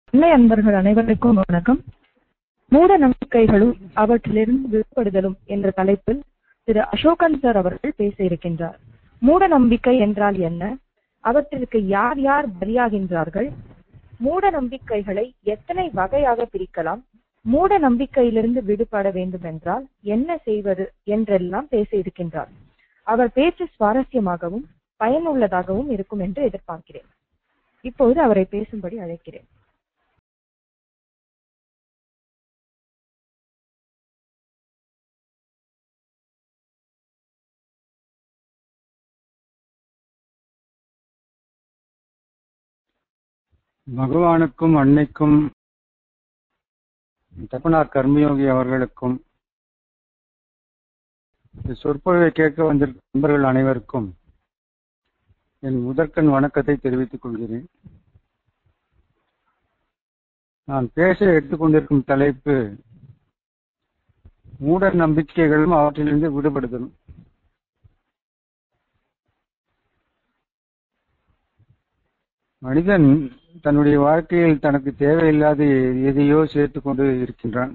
அன்னை அன்பர்கள் அனைவருக்கும் வணக்கம் மூட நம்பிக்கைகளும் அவற்றிலிருந்து விடுபடுதலும் என்ற தலைப்பில் திரு அசோகன் சார் அவர்கள் பேச இருக்கின்றார் மூட நம்பிக்கை என்றால் என்ன அவற்றிற்கு யார் யார் பலியாகின்றார்கள் மூட நம்பிக்கைகளை எத்தனை வகையாக பிரிக்கலாம் மூட நம்பிக்கையிலிருந்து விடுபட வேண்டும் என்றால் என்ன செய்வது என்றெல்லாம் பேச இருக்கின்றார் அவர் பேச்சு சுவாரஸ்யமாகவும் பயனுள்ளதாகவும் இருக்கும் என்று எதிர்பார்க்கிறேன் இப்போது அவரை பேசும்படி அழைக்கிறேன் பகவானுக்கும் அன்னைக்கும் தப்பனார் கர்மயோகி அவர்களுக்கும் இந்த சொற்பொழிவை கேட்க வந்திருக்கும் நண்பர்கள் அனைவருக்கும் என் முதற்கண் வணக்கத்தை தெரிவித்துக் கொள்கிறேன் நான் பேச எடுத்துக்கொண்டிருக்கும் தலைப்பு மூட நம்பிக்கைகளும் அவற்றிலிருந்து விடுபடுதலும் மனிதன் தன்னுடைய வாழ்க்கையில் தனக்கு தேவையில்லாத எதையோ சேர்த்துக் கொண்டு இருக்கின்றான்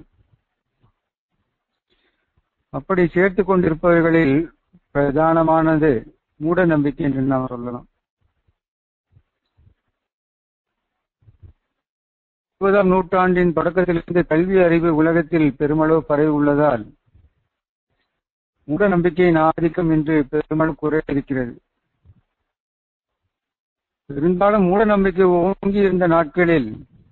அப்படி சேர்த்துக் கொண்டிருப்பவர்களில் பிரதானமானது மூட நம்பிக்கை என்று நாம் சொல்லலாம் இருபதாம் நூற்றாண்டின் தொடக்கத்திலிருந்து கல்வி அறிவு உலகத்தில் பெருமளவு பரவி உள்ளதால் மூட நம்பிக்கையின் ஆதிக்கம் இன்று பெருமளவு குறை இருக்கிறது பெரும்பாலும் மூட நம்பிக்கை ஓங்கி இருந்த நாட்களில்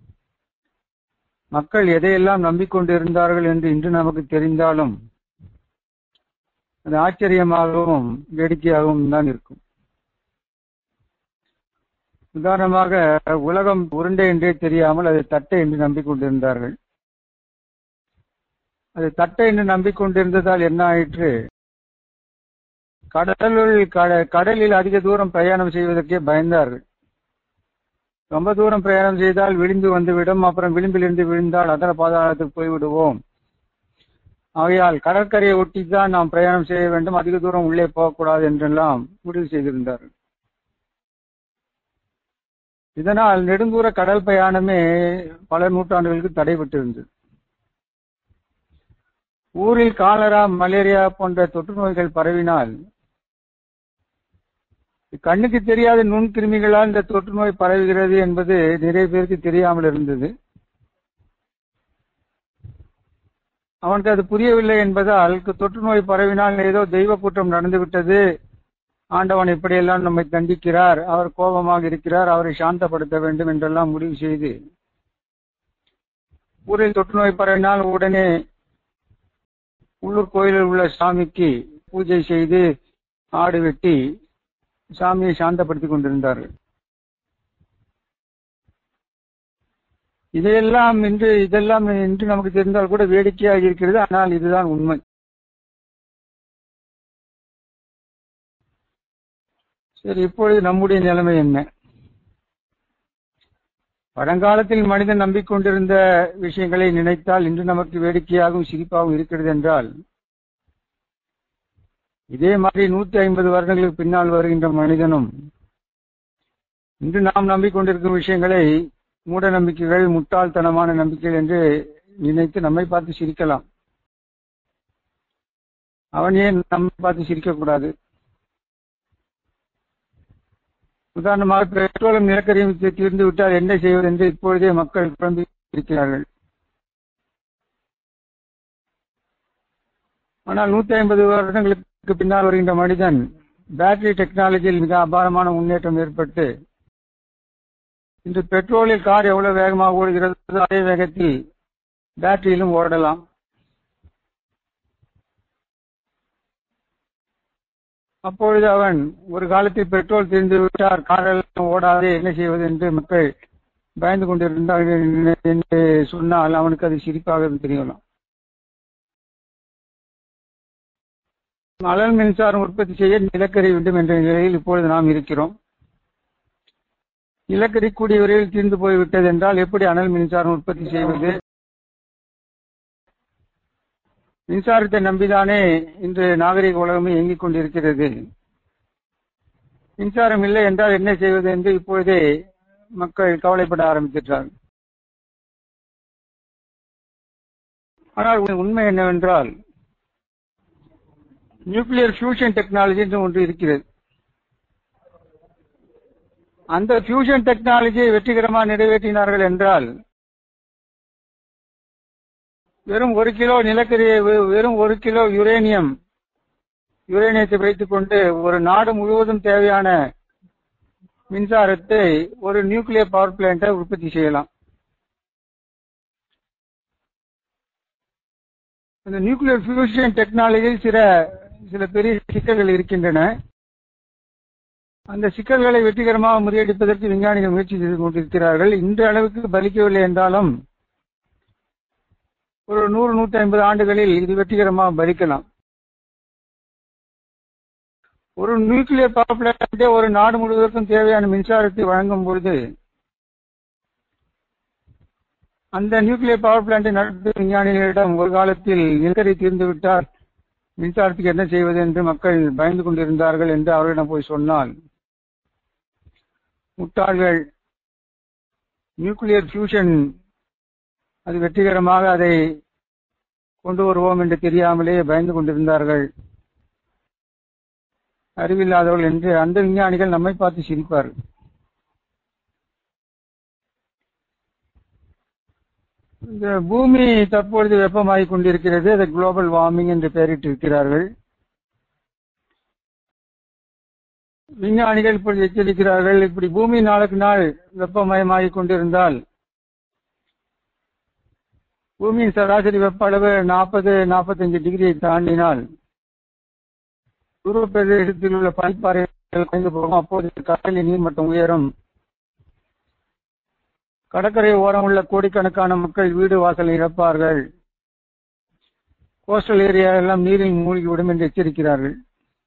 மக்கள் எதையெல்லாம் நம்பிக்கொண்டிருந்தார்கள் என்று இன்று நமக்கு தெரிந்தாலும் அது ஆச்சரியமாகவும் வேடிக்கையாகவும் தான் இருக்கும் உதாரணமாக உலகம் உருண்டை என்றே தெரியாமல் அது தட்டை என்று நம்பிக்கொண்டிருந்தார்கள் அது தட்டை என்று நம்பிக்கொண்டிருந்ததால் என்ன ஆயிற்று கடலுள் கடலில் அதிக தூரம் பிரயாணம் செய்வதற்கே பயந்தார்கள் ரொம்ப தூரம் பிரயாணம் செய்தால் விளிம்பு வந்துவிடும் அப்புறம் விளிம்பிலிருந்து விழுந்தால் அதர பாதாளத்துக்கு போய்விடுவோம் ஆகையால் கடற்கரையை ஒட்டித்தான் நாம் பிரயாணம் செய்ய வேண்டும் அதிக தூரம் உள்ளே போகக்கூடாது என்றெல்லாம் முடிவு செய்திருந்தார்கள் இதனால் நெடுந்தூர கடல் பிரயாணமே பல நூற்றாண்டுகளுக்கு தடைபட்டிருந்தது ஊரில் காலரா மலேரியா போன்ற தொற்று நோய்கள் பரவினால் கண்ணுக்கு தெரியாத நுண்கிருமிகளால் இந்த தொற்று நோய் பரவுகிறது என்பது நிறைய பேருக்கு தெரியாமல் இருந்தது அவனுக்கு அது புரியவில்லை என்பதால் தொற்று நோய் பரவினால் ஏதோ தெய்வ குற்றம் நடந்துவிட்டது ஆண்டவன் இப்படியெல்லாம் நம்மை தண்டிக்கிறார் அவர் கோபமாக இருக்கிறார் அவரை சாந்தப்படுத்த வேண்டும் என்றெல்லாம் முடிவு செய்து ஊரில் தொற்று நோய் பரவினால் உடனே உள்ளூர் கோயிலில் உள்ள சாமிக்கு பூஜை செய்து ஆடு வெட்டி சாமியை சாந்தப்படுத்திக் கொண்டிருந்தார்கள் இதையெல்லாம் இன்று இதெல்லாம் இன்று நமக்கு தெரிந்தால் கூட வேடிக்கையாக இருக்கிறது ஆனால் இதுதான் உண்மை சரி இப்பொழுது நம்முடைய நிலைமை என்ன பழங்காலத்தில் மனிதன் நம்பிக்கொண்டிருந்த விஷயங்களை நினைத்தால் இன்று நமக்கு வேடிக்கையாகவும் சிரிப்பாகவும் இருக்கிறது என்றால் இதே மாதிரி நூத்தி ஐம்பது வருடங்களுக்கு பின்னால் வருகின்ற மனிதனும் இன்று நாம் நம்பிக்கொண்டிருக்கும் விஷயங்களை மூட நம்பிக்கைகள் முட்டாள்தனமான நம்பிக்கைகள் என்று நினைத்து நம்மை பார்த்து சிரிக்கலாம் அவன் ஏன் நம்மை பார்த்து சிரிக்கக்கூடாது உதாரணமாக பெட்ரோலும் நிலக்கரியும் தீர்ந்து விட்டால் என்ன செய்வது என்று இப்பொழுதே மக்கள் குழம்பி இருக்கிறார்கள் ஆனால் நூத்தி ஐம்பது வருடங்களுக்கு பின்னால் வருகின்ற மனிதன் பேட்டரி டெக்னாலஜியில் மிக அபாரமான முன்னேற்றம் ஏற்பட்டு இன்று பெட்ரோலில் கார் எவ்வளவு வேகமாக ஓடுகிறது அதே வேகத்தில் பேட்டரியிலும் ஓடலாம் அப்பொழுது அவன் ஒரு காலத்தில் பெட்ரோல் தீர்ந்து விட்டார் காரெல்லாம் ஓடாதே என்ன செய்வது என்று மக்கள் பயந்து கொண்டிருந்தார்கள் என்று சொன்னால் அவனுக்கு அது சிரிப்பாக தெரியலாம் அனல் மின்சாரம் உற்பத்தி செய்ய நிலக்கரி வேண்டும் என்ற நிலையில் இப்பொழுது நாம் இருக்கிறோம் நிலக்கரி கூடிய விரைவில் தீர்ந்து போய்விட்டது என்றால் எப்படி அனல் மின்சாரம் உற்பத்தி செய்வது மின்சாரத்தை நம்பிதானே இன்று நாகரிக உலகமே இயங்கிக் கொண்டிருக்கிறது மின்சாரம் இல்லை என்றால் என்ன செய்வது என்று இப்பொழுதே மக்கள் கவலைப்பட ஆரம்பித்திருக்கிறார்கள் ஆனால் உண்மை என்னவென்றால் நியூக்ளியர் ஃபியூஷன் டெக்னாலஜி என்று ஒன்று இருக்கிறது அந்த ஃபியூஷன் டெக்னாலஜியை வெற்றிகரமாக நிறைவேற்றினார்கள் என்றால் வெறும் ஒரு கிலோ நிலக்கரியை வெறும் ஒரு கிலோ யுரேனியம் யுரேனியத்தை வைத்துக் கொண்டு ஒரு நாடு முழுவதும் தேவையான மின்சாரத்தை ஒரு நியூக்ளியர் பவர் பிளான்ட்டை உற்பத்தி செய்யலாம் இந்த நியூக்ளியர் ஃபியூஷன் டெக்னாலஜியில் சில சில பெரிய சிக்கல்கள் இருக்கின்றன அந்த சிக்கல்களை வெற்றிகரமாக முறியடிப்பதற்கு விஞ்ஞானிகள் முயற்சி செய்து கொண்டிருக்கிறார்கள் இந்த அளவுக்கு பலிக்கவில்லை என்றாலும் ஒரு நூறு நூற்றி ஐம்பது ஆண்டுகளில் இது வெற்றிகரமாக பலிக்கலாம் ஒரு நியூக்ளியர் பவர் பிளான்டே ஒரு நாடு முழுவதற்கும் தேவையான மின்சாரத்தை வழங்கும் பொழுது அந்த நியூக்ளியர் பவர் பிளான்டை நடத்தும் விஞ்ஞானிகளிடம் ஒரு காலத்தில் நிலக்கரி தீர்ந்துவிட்டால் மின்சாரத்துக்கு என்ன செய்வது என்று மக்கள் பயந்து கொண்டிருந்தார்கள் என்று அவர்களிடம் போய் சொன்னால் முட்டாள்கள் நியூக்ளியர் ஃபியூஷன் அது வெற்றிகரமாக அதை கொண்டு வருவோம் என்று தெரியாமலே பயந்து கொண்டிருந்தார்கள் அறிவில்லாதவர்கள் என்று அந்த விஞ்ஞானிகள் நம்மை பார்த்து சிரிப்பார்கள் இந்த பூமி தற்பொழுது வெப்பமாகிக் கொண்டிருக்கிறது அதை குளோபல் வார்மிங் என்று பெயரிட்டிருக்கிறார்கள் விஞ்ஞானிகள் இப்பொழுது எச்சரிக்கிறார்கள் இப்படி பூமி நாளுக்கு நாள் வெப்பமயமாகிக் கொண்டிருந்தால் பூமியின் சராசரி வெப்ப அளவு நாற்பது நாற்பத்தஞ்சு டிகிரியை தாண்டினால் துருவ பிரதேசத்தில் உள்ள பனிப்பாறைகள் குறைந்து போகும் அப்போது கடலின் நீர்மட்டம் உயரும் கடற்கரை ஓரம் உள்ள கோடிக்கணக்கான மக்கள் வீடு வாசல் இழப்பார்கள் கோஸ்டல் ஏரியா எல்லாம் நீரில் மூழ்கிவிடும் என்று எச்சரிக்கிறார்கள்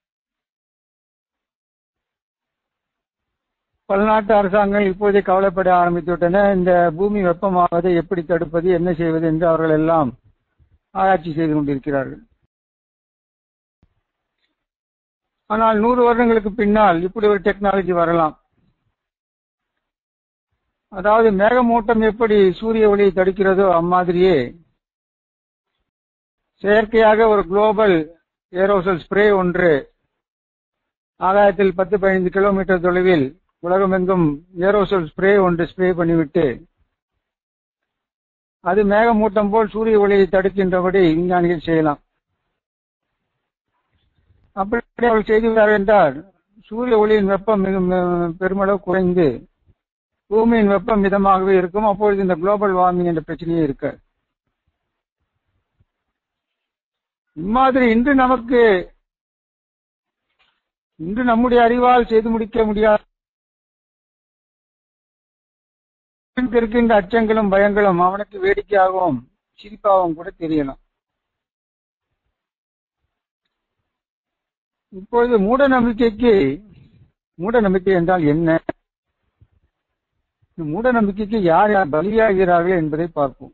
பல நாட்டு அரசாங்கங்கள் இப்போதே கவலைப்பட ஆரம்பித்துவிட்டன இந்த பூமி வெப்பமாவதை எப்படி தடுப்பது என்ன செய்வது என்று அவர்கள் எல்லாம் ஆராய்ச்சி செய்து கொண்டிருக்கிறார்கள் ஆனால் நூறு வருடங்களுக்கு பின்னால் இப்படி ஒரு டெக்னாலஜி வரலாம் அதாவது மேகமூட்டம் எப்படி சூரிய ஒளியை தடுக்கிறதோ அம்மாதிரியே செயற்கையாக ஒரு குளோபல் ஏரோசல் ஸ்ப்ரே ஒன்று ஆகாயத்தில் பத்து பதினைந்து கிலோமீட்டர் தொலைவில் உலகமெங்கும் ஏரோசல் ஸ்ப்ரே ஒன்று ஸ்ப்ரே பண்ணிவிட்டு அது மேகமூட்டம் போல் சூரிய ஒளியை தடுக்கின்றபடி விஞ்ஞானிகள் செய்யலாம் அப்படி அவர்கள் செய்துள்ளார்கள் என்றால் சூரிய ஒளியின் வெப்பம் மிக பெருமளவு குறைந்து பூமியின் வெப்பம் மிதமாகவே இருக்கும் அப்பொழுது இந்த குளோபல் வார்மிங் என்ற பிரச்சனையே இருக்க இம்மாதிரி இன்று நமக்கு இன்று நம்முடைய அறிவால் செய்து முடிக்க முடியாத இருக்கின்ற அச்சங்களும் பயங்களும் அவனுக்கு வேடிக்கையாகவும் சிரிப்பாகவும் கூட தெரியலாம் இப்பொழுது மூட நம்பிக்கைக்கு மூட நம்பிக்கை என்றால் என்ன மூட நம்பிக்கைக்கு யார் யார் பலியாகிறார்கள் என்பதை பார்ப்போம்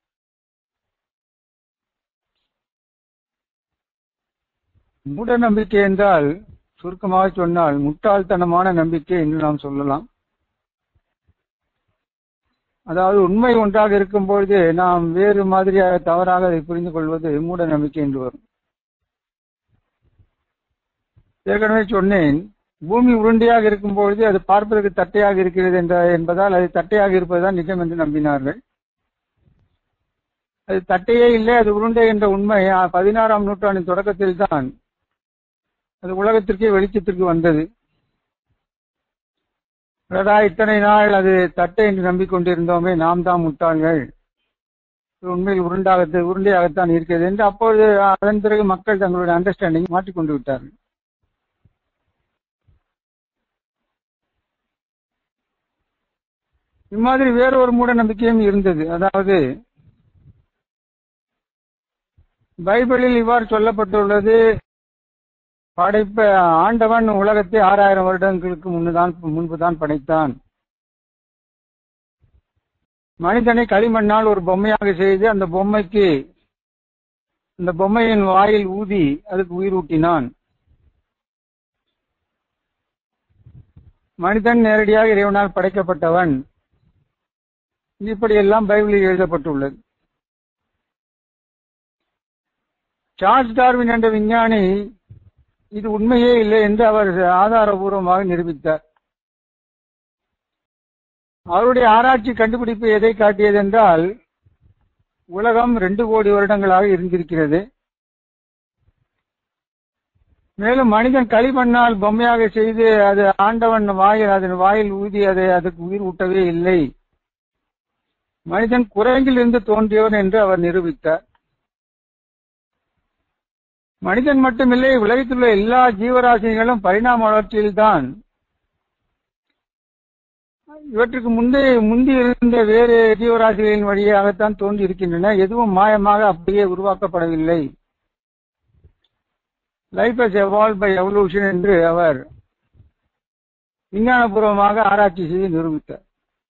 மூட நம்பிக்கை என்றால் சுருக்கமாக சொன்னால் முட்டாள்தனமான நம்பிக்கை என்று நாம் சொல்லலாம் அதாவது உண்மை ஒன்றாக இருக்கும் பொழுது நாம் வேறு மாதிரியாக தவறாக அதை புரிந்து கொள்வது மூட நம்பிக்கை என்று வரும் ஏற்கனவே சொன்னேன் பூமி உருண்டையாக இருக்கும் பொழுது அது பார்ப்பதற்கு தட்டையாக இருக்கிறது என்ற என்பதால் அது தட்டையாக இருப்பதுதான் நிஜம் என்று நம்பினார்கள் அது தட்டையே இல்லை அது உருண்டை என்ற உண்மை பதினாறாம் நூற்றாண்டின் தொடக்கத்தில் தான் அது உலகத்திற்கே வெளிச்சத்திற்கு வந்தது அடடா இத்தனை நாள் அது தட்டை என்று நம்பிக்கொண்டிருந்தோமே நாம் தான் முட்டாள்கள் உண்மையில் உருண்டாக உருண்டையாகத்தான் இருக்கிறது என்று அப்பொழுது அதன் பிறகு மக்கள் தங்களுடைய அண்டர்ஸ்டாண்டிங் மாற்றிக்கொண்டு விட்டார்கள் இம்மாதிரி வேற ஒரு மூட நம்பிக்கையும் இருந்தது அதாவது பைபிளில் இவ்வாறு சொல்லப்பட்டுள்ளது படைப்ப ஆண்டவன் உலகத்தை ஆறாயிரம் வருடங்களுக்கு முன்னுதான் முன்புதான் படைத்தான் மனிதனை களிமண்ணால் ஒரு பொம்மையாக செய்து அந்த பொம்மைக்கு அந்த பொம்மையின் வாயில் ஊதி அதுக்கு உயிர் ஊட்டினான் மனிதன் நேரடியாக இறைவனால் படைக்கப்பட்டவன் இப்படியெல்லாம் பைபிளில் எழுதப்பட்டுள்ளது சார்ல்ஸ் டார்வின் என்ற விஞ்ஞானி இது உண்மையே இல்லை என்று அவர் ஆதாரபூர்வமாக நிரூபித்தார் அவருடைய ஆராய்ச்சி கண்டுபிடிப்பு எதை காட்டியது என்றால் உலகம் ரெண்டு கோடி வருடங்களாக இருந்திருக்கிறது மேலும் மனிதன் களிமண்ணால் பொம்மையாக செய்து அது ஆண்டவன் வாயில் அதன் வாயில் ஊதி அதை அதுக்கு உயிர் ஊட்டவே இல்லை மனிதன் குரங்கிலிருந்து தோன்றியவன் என்று அவர் நிரூபித்தார் மனிதன் மட்டுமில்லை உலகத்தில் உள்ள எல்லா ஜீவராசிகளும் பரிணாம வளர்ச்சியில்தான் இவற்றுக்கு முந்தைய முந்தி இருந்த வேறு ஜீவராசிகளின் வழியாகத்தான் தோன்றி இருக்கின்றன எதுவும் மாயமாக அப்படியே உருவாக்கப்படவில்லை life is evolve by evolution என்று அவர் விஞ்ஞானபூர்வமாக ஆராய்ச்சி செய்து நிரூபித்தார்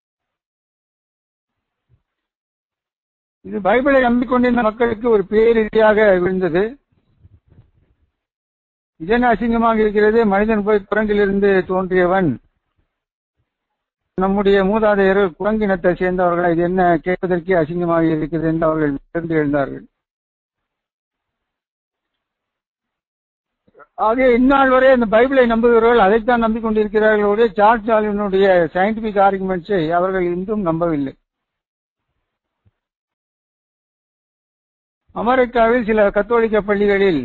இது பைபிளை நம்பிக்கொண்டிருந்த மக்களுக்கு ஒரு பேரிடியாக விழுந்தது இதென்ன அசிங்கமாக இருக்கிறது மனிதன் போய் குரங்கிலிருந்து தோன்றியவன் நம்முடைய மூதாதையர்கள் குரங்கினத்தை சேர்ந்தவர்கள் இது என்ன கேட்பதற்கே அசிங்கமாக இருக்கிறது என்று அவர்கள் திறந்து எழுந்தார்கள் ஆக இந்நாள் வரை அந்த பைபிளை நம்புகிறவர்கள் அதைத்தான் நம்பிக்கொண்டிருக்கிறார்கள் ஒரே சார்ஜ் டார்வினுடைய சயின்டிபிக் ஆர்குமெண்ட்ஸை அவர்கள் இன்றும் நம்பவில்லை அமெரிக்காவில் சில கத்தோலிக்க பள்ளிகளில்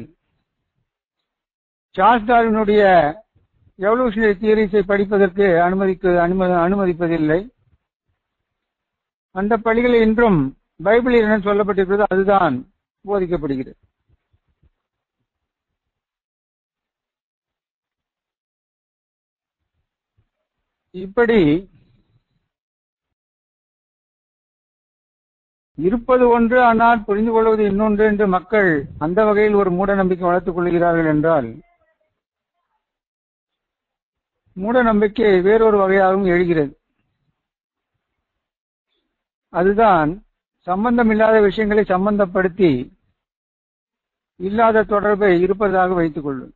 சார்ஸ் டார்வினுடைய எவல்யூஷனரி தியரிஸை படிப்பதற்கு அனுமதிக்க அனுமதி அனுமதிப்பதில்லை அந்த பள்ளிகளில் இன்றும் பைபிளில் என்ன சொல்லப்பட்டிருக்கிறது அதுதான் போதிக்கப்படுகிறது இப்படி இருப்பது ஒன்று ஆனால் புரிந்து கொள்வது இன்னொன்று என்று மக்கள் அந்த வகையில் ஒரு மூட நம்பிக்கை வளர்த்துக் கொள்கிறார்கள் என்றால் மூட நம்பிக்கை வேறொரு வகையாகவும் எழுகிறது அதுதான் சம்பந்தம் இல்லாத விஷயங்களை சம்பந்தப்படுத்தி இல்லாத தொடர்பை இருப்பதாக வைத்துக் கொள்ளும்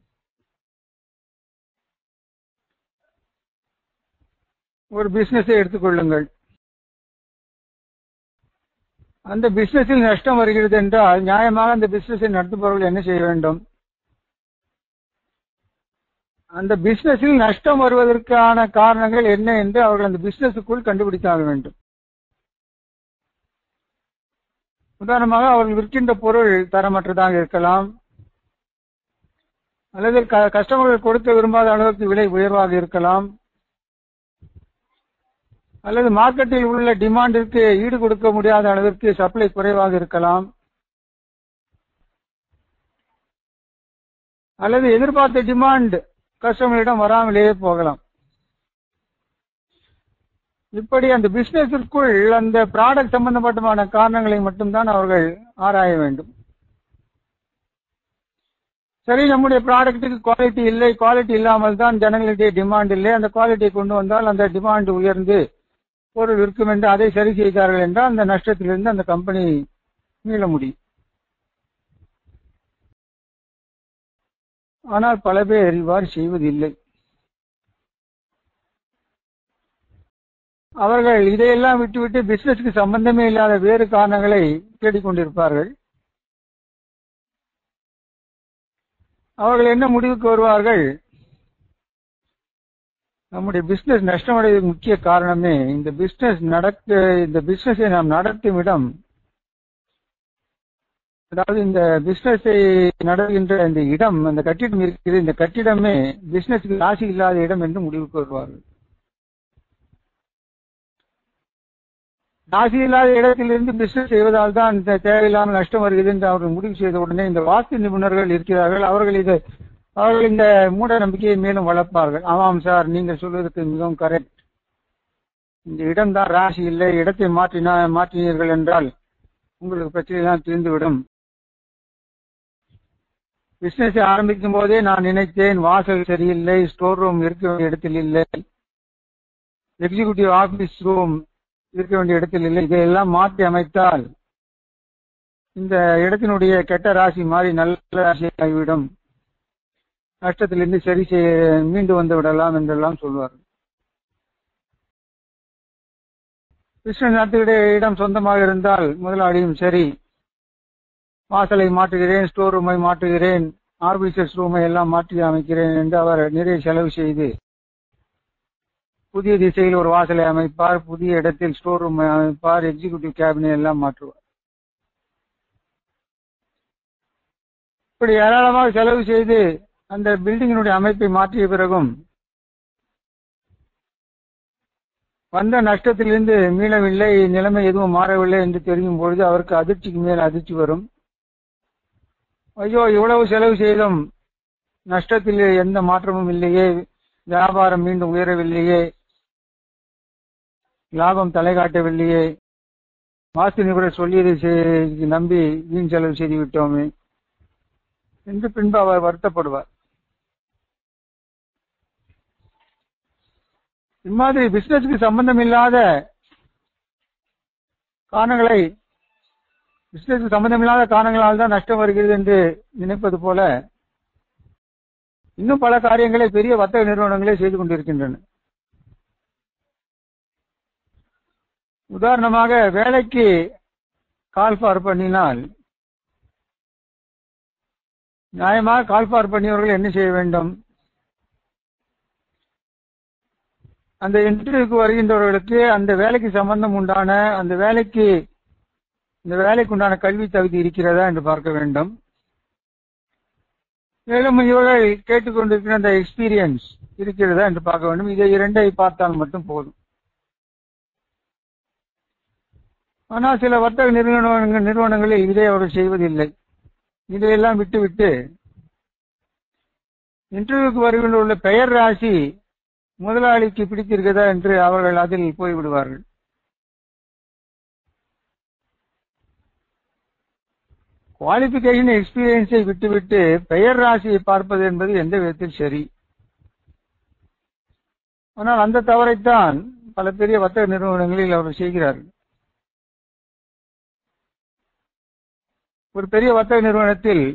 ஒரு பிசினஸை எடுத்துக்கொள்ளுங்கள் அந்த பிசினஸில் நஷ்டம் வருகிறது என்றால் நியாயமாக அந்த பிசினஸை நடத்துபவர்கள் என்ன செய்ய வேண்டும் அந்த பிசினஸில் நஷ்டம் வருவதற்கான காரணங்கள் என்ன என்று அவர்கள் அந்த பிசினஸுக்குள் கண்டுபிடித்தாக வேண்டும் உதாரணமாக அவர்கள் விற்கின்ற பொருள் தரமற்றதாக இருக்கலாம் அல்லது கஸ்டமர்கள் கொடுக்க விரும்பாத அளவுக்கு விலை உயர்வாக இருக்கலாம் அல்லது மார்க்கெட்டில் உள்ள டிமாண்டிற்கு ஈடு கொடுக்க முடியாத அளவிற்கு சப்ளை குறைவாக இருக்கலாம் அல்லது எதிர்பார்த்த டிமாண்ட் கஸ்டமரிடம் வராமலேயே போகலாம் இப்படி அந்த பிசினஸிற்குள் அந்த ப்ராடக்ட் சம்பந்தப்பட்டமான காரணங்களை மட்டும்தான் அவர்கள் ஆராய வேண்டும் சரி நம்முடைய ப்ராடக்ட்டுக்கு குவாலிட்டி இல்லை குவாலிட்டி இல்லாமல் தான் ஜனங்களிடையே டிமாண்ட் இல்லை அந்த குவாலிட்டியை கொண்டு வந்தால் அந்த டிமாண்ட் உயர்ந்து பொருள் விற்கும் என்று அதை சரி செய்தார்கள் என்றால் அந்த நஷ்டத்திலிருந்து அந்த கம்பெனி மீள முடியும் ஆனால் பல பேர் இவ்வாறு செய்வதில்லை அவர்கள் இதையெல்லாம் விட்டுவிட்டு பிசினஸ்க்கு சம்பந்தமே இல்லாத வேறு காரணங்களை தேடிக்கொண்டிருப்பார்கள் அவர்கள் என்ன முடிவுக்கு வருவார்கள் நம்முடைய பிசினஸ் நஷ்டமடைவதற்கு முக்கிய காரணமே இந்த பிசினஸ் நடக்க இந்த பிசினஸை நாம் நடத்தும் இடம் அதாவது இந்த பிசினஸை நடக்கின்ற இந்த இடம் அந்த கட்டிடம் இருக்கிறது இந்த கட்டிடமே பிசினஸ்க்கு ராசி இல்லாத இடம் என்று முடிவுக்கு வருவார்கள் ராசி இல்லாத இடத்திலிருந்து பிசினஸ் செய்வதால் தான் இந்த தேவையில்லாமல் நஷ்டம் வருகிறது என்று அவர்கள் முடிவு செய்த உடனே இந்த வாஸ்து நிபுணர்கள் இருக்கிறார்கள் அவர்கள் இதை அவர்கள் இந்த மூட நம்பிக்கையை மேலும் வளர்ப்பார்கள் ஆமாம் சார் நீங்கள் சொல்வதற்கு மிகவும் கரெக்ட் இந்த இடம் தான் ராசி இல்லை இடத்தை மாற்றினா மாற்றினீர்கள் என்றால் உங்களுக்கு பிரச்சனை எல்லாம் தீர்ந்துவிடும் பிசினஸ் ஆரம்பிக்கும் போதே நான் நினைத்தேன் வாசல் சரியில்லை ஸ்டோர் ரூம் இருக்க வேண்டிய இடத்தில் இல்லை எக்ஸிகியூட்டிவ் ஆபீஸ் ரூம் இருக்க வேண்டிய இடத்தில் இல்லை இதையெல்லாம் மாற்றி அமைத்தால் இந்த இடத்தினுடைய கெட்ட ராசி மாறி நல்ல ராசி ஆகிவிடும் நஷ்டத்திலிருந்து சரி செய்ய மீண்டு வந்து விடலாம் என்றெல்லாம் சொல்வார்கள் கிருஷ்ண நாட்டுடைய இடம் சொந்தமாக இருந்தால் முதலாளியும் சரி வாசலை மாற்றுகிறேன் ஸ்டோர் ரூமை மாற்றுகிறேன் ஆபீசர்ஸ் ரூமை எல்லாம் மாற்றி அமைக்கிறேன் என்று அவர் நிறைய செலவு செய்து புதிய திசையில் ஒரு வாசலை அமைப்பார் புதிய இடத்தில் ஸ்டோர் ரூமை அமைப்பார் எக்ஸிகியூட்டிவ் கேபினை எல்லாம் மாற்றுவார் இப்படி ஏராளமாக செலவு செய்து அந்த பில்டிங்கினுடைய அமைப்பை மாற்றிய பிறகும் வந்த நஷ்டத்திலிருந்து மீளவில்லை நிலைமை எதுவும் மாறவில்லை என்று தெரியும் பொழுது அவருக்கு அதிர்ச்சிக்கு மேல் அதிர்ச்சி வரும் ஐயோ இவ்வளவு செலவு செய்தும் நஷ்டத்தில் எந்த மாற்றமும் இல்லையே வியாபாரம் மீண்டும் உயரவில்லையே லாபம் தலை காட்டவில்லையே வாஸ்து நிபுணர் சொல்லியதை நம்பி வீண் செலவு செய்து விட்டோமே என்று பின்பு அவர் வருத்தப்படுவார் இம்மாதிரி பிசினஸ்க்கு சம்பந்தம் இல்லாத காரணங்களை பிசினஸ் சம்பந்தமில்லாத காரணங்களால் தான் நஷ்டம் வருகிறது என்று நினைப்பது போல இன்னும் பல காரியங்களை பெரிய வர்த்தக நிறுவனங்களே செய்து கொண்டிருக்கின்றன உதாரணமாக வேலைக்கு கால் ஃபார் பண்ணினால் நியாயமாக கால் ஃபார் பண்ணியவர்கள் என்ன செய்ய வேண்டும் அந்த இன்டர்வியூக்கு வருகின்றவர்களுக்கு அந்த வேலைக்கு சம்பந்தம் உண்டான அந்த வேலைக்கு இந்த வேலைக்கு உண்டான கல்வி தகுதி இருக்கிறதா என்று பார்க்க வேண்டும் மேலும் இவர்கள் கேட்டுக்கொண்டிருக்கிற அந்த எக்ஸ்பீரியன்ஸ் இருக்கிறதா என்று பார்க்க வேண்டும் இதை இரண்டை பார்த்தால் மட்டும் போதும் ஆனால் சில வர்த்தக நிறுவனங்கள் நிறுவனங்களில் இதை அவர்கள் செய்வதில்லை இதையெல்லாம் விட்டுவிட்டு இன்டர்வியூக்கு வருகின்ற உள்ள பெயர் ராசி முதலாளிக்கு பிடித்திருக்கிறதா என்று அவர்கள் அதில் போய்விடுவார்கள் குவாலிபிகேஷன் எக்ஸ்பீரியன்ஸை விட்டுவிட்டு பெயர் ராசியை பார்ப்பது என்பது எந்த விதத்தில் சரி ஆனால் அந்த தவறைத்தான் பல பெரிய வர்த்தக நிறுவனங்களில் அவர்கள் செய்கிறார்கள் ஒரு பெரிய வர்த்தக நிறுவனத்தில்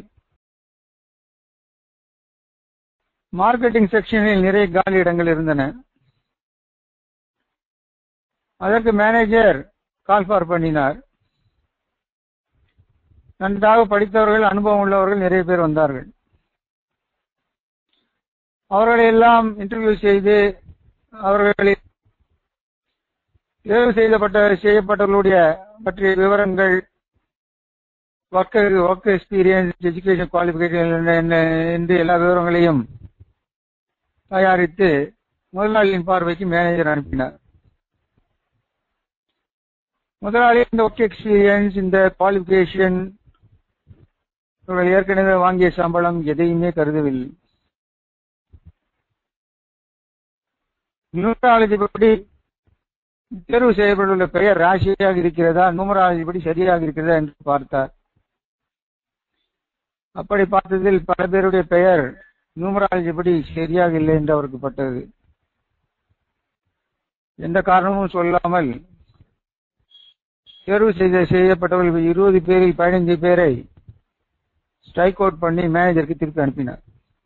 மார்க்கெட்டிங் செக்ஷனில் நிறைய காலி இடங்கள் இருந்தன அதற்கு மேனேஜர் கால் ஃபார் பண்ணினார் நன்றாக படித்தவர்கள் அனுபவம் உள்ளவர்கள் நிறைய பேர் வந்தார்கள் அவர்களை எல்லாம் இன்டர்வியூ செய்து அவர்களை தேர்வு செய்யப்பட்ட செய்யப்பட்டவர்களுடைய பற்றிய விவரங்கள் work work experience education qualification என்று எல்லா விவரங்களையும் தயாரித்து முதலாளியின் பார்வைக்கு மேனேஜர் அனுப்பினார் முதலாளி இந்த ஒர்க் எக்ஸ்பீரியன்ஸ் இந்த குவாலிபிகேஷன் இவர்கள் ஏற்கனவே வாங்கிய சம்பளம் எதையுமே கருதவில்லை நியூமராலஜி படி தேர்வு செய்யப்பட்டுள்ள பெயர் ராசியாக இருக்கிறதா நியூமராலஜி படி சரியாக இருக்கிறதா என்று பார்த்தார் அப்படி பார்த்ததில் பல பேருடைய பெயர் நியூமராலஜி படி சரியாக இல்லை என்று அவருக்கு பட்டது எந்த காரணமும் சொல்லாமல் தேர்வு செய்த செய்யப்பட்டவர்கள் இருபது பேரில் பதினைஞ்சு பேரை ஸ்ட்ரைக் அவுட் பண்ணி மேனேஜருக்கு திருப்பி அனுப்பினார்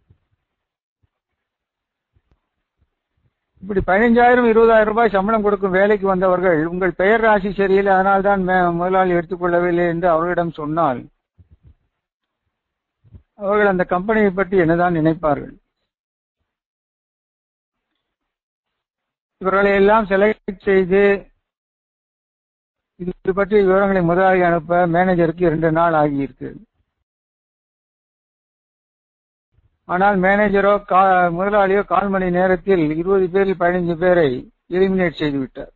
இப்படி பதினைஞ்சாயிரம் இருபதாயிரம் ரூபாய் சம்பளம் கொடுக்கும் வேலைக்கு வந்தவர்கள் உங்கள் பெயர் ராசி சரியில்லை அதனால்தான் முதலாளி எடுத்துக்கொள்ளவில்லை என்று அவர்களிடம் சொன்னால் அவர்கள் அந்த கம்பெனியை பற்றி என்னதான் நினைப்பார்கள் இவர்களை எல்லாம் செலக்ட் செய்து இது பற்றிய விவரங்களை முதலாளி அனுப்ப மேனேஜருக்கு இரண்டு நாள் ஆகியிருக்கு ஆனால் மேனேஜரோ முதலாளியோ கால் மணி நேரத்தில் இருபது பேரில் பதினைஞ்சு பேரை எலிமினேட் செய்து விட்டார்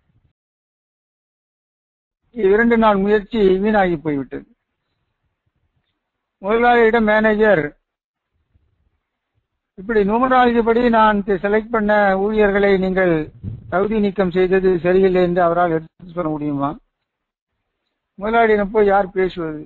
இரண்டு நாள் முயற்சி வீணாகி போய்விட்டது முதலாளியிடம் மேனேஜர் இப்படி நூமராலஜி படி நான் செலக்ட் பண்ண ஊழியர்களை நீங்கள் தகுதி நீக்கம் செய்தது சரியில்லை என்று அவரால் எடுத்து சொல்ல முடியுமா முதலாளியிடம் போய் யார் பேசுவது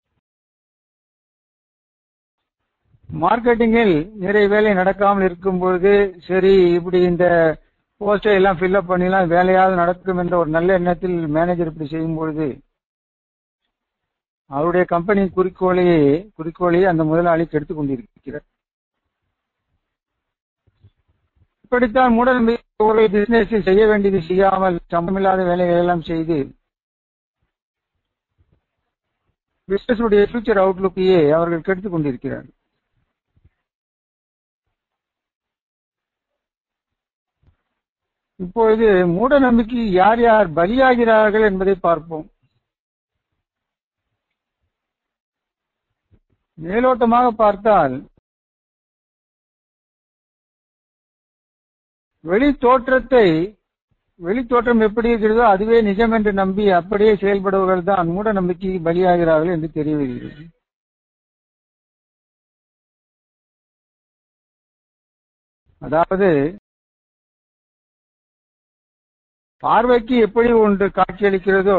மார்க்கெட்டிங்கில் நிறைய வேலை நடக்காமல் இருக்கும் பொழுது சரி இப்படி இந்த போஸ்டை எல்லாம் ஃபில்அப் பண்ணிலாம் வேலையாவது நடக்கும் என்ற ஒரு நல்ல எண்ணத்தில் மேனேஜர் இப்படி செய்யும் பொழுது அவருடைய கம்பெனி குறிக்கோளையே குறிக்கோளையே அந்த முதலாளி கெடுத்துக் கொண்டிருக்கிறார் இப்படித்தான் மூடநம்பிக்கை பிசினஸில் செய்ய வேண்டியது செய்யாமல் சம்பளமில்லாத வேலைகள் எல்லாம் செய்து பிசினஸ் உடைய ஃபியூச்சர் அவுட்லுக்கையே அவர்கள் கெடுத்துக் கொண்டிருக்கிறார்கள் இப்பொழுது மூட நம்பிக்கை யார் யார் பலியாகிறார்கள் என்பதை பார்ப்போம் மேலோட்டமாக பார்த்தால் வெளி தோற்றத்தை வெளி தோற்றம் எப்படி இருக்கிறதோ அதுவே நிஜம் என்று நம்பி அப்படியே செயல்படுபவர்கள் தான் மூட நம்பிக்கை பலியாகிறார்கள் என்று தெரிய வருகிறது அதாவது பார்வைக்கு எப்படி ஒன்று காட்சியளிக்கிறதோ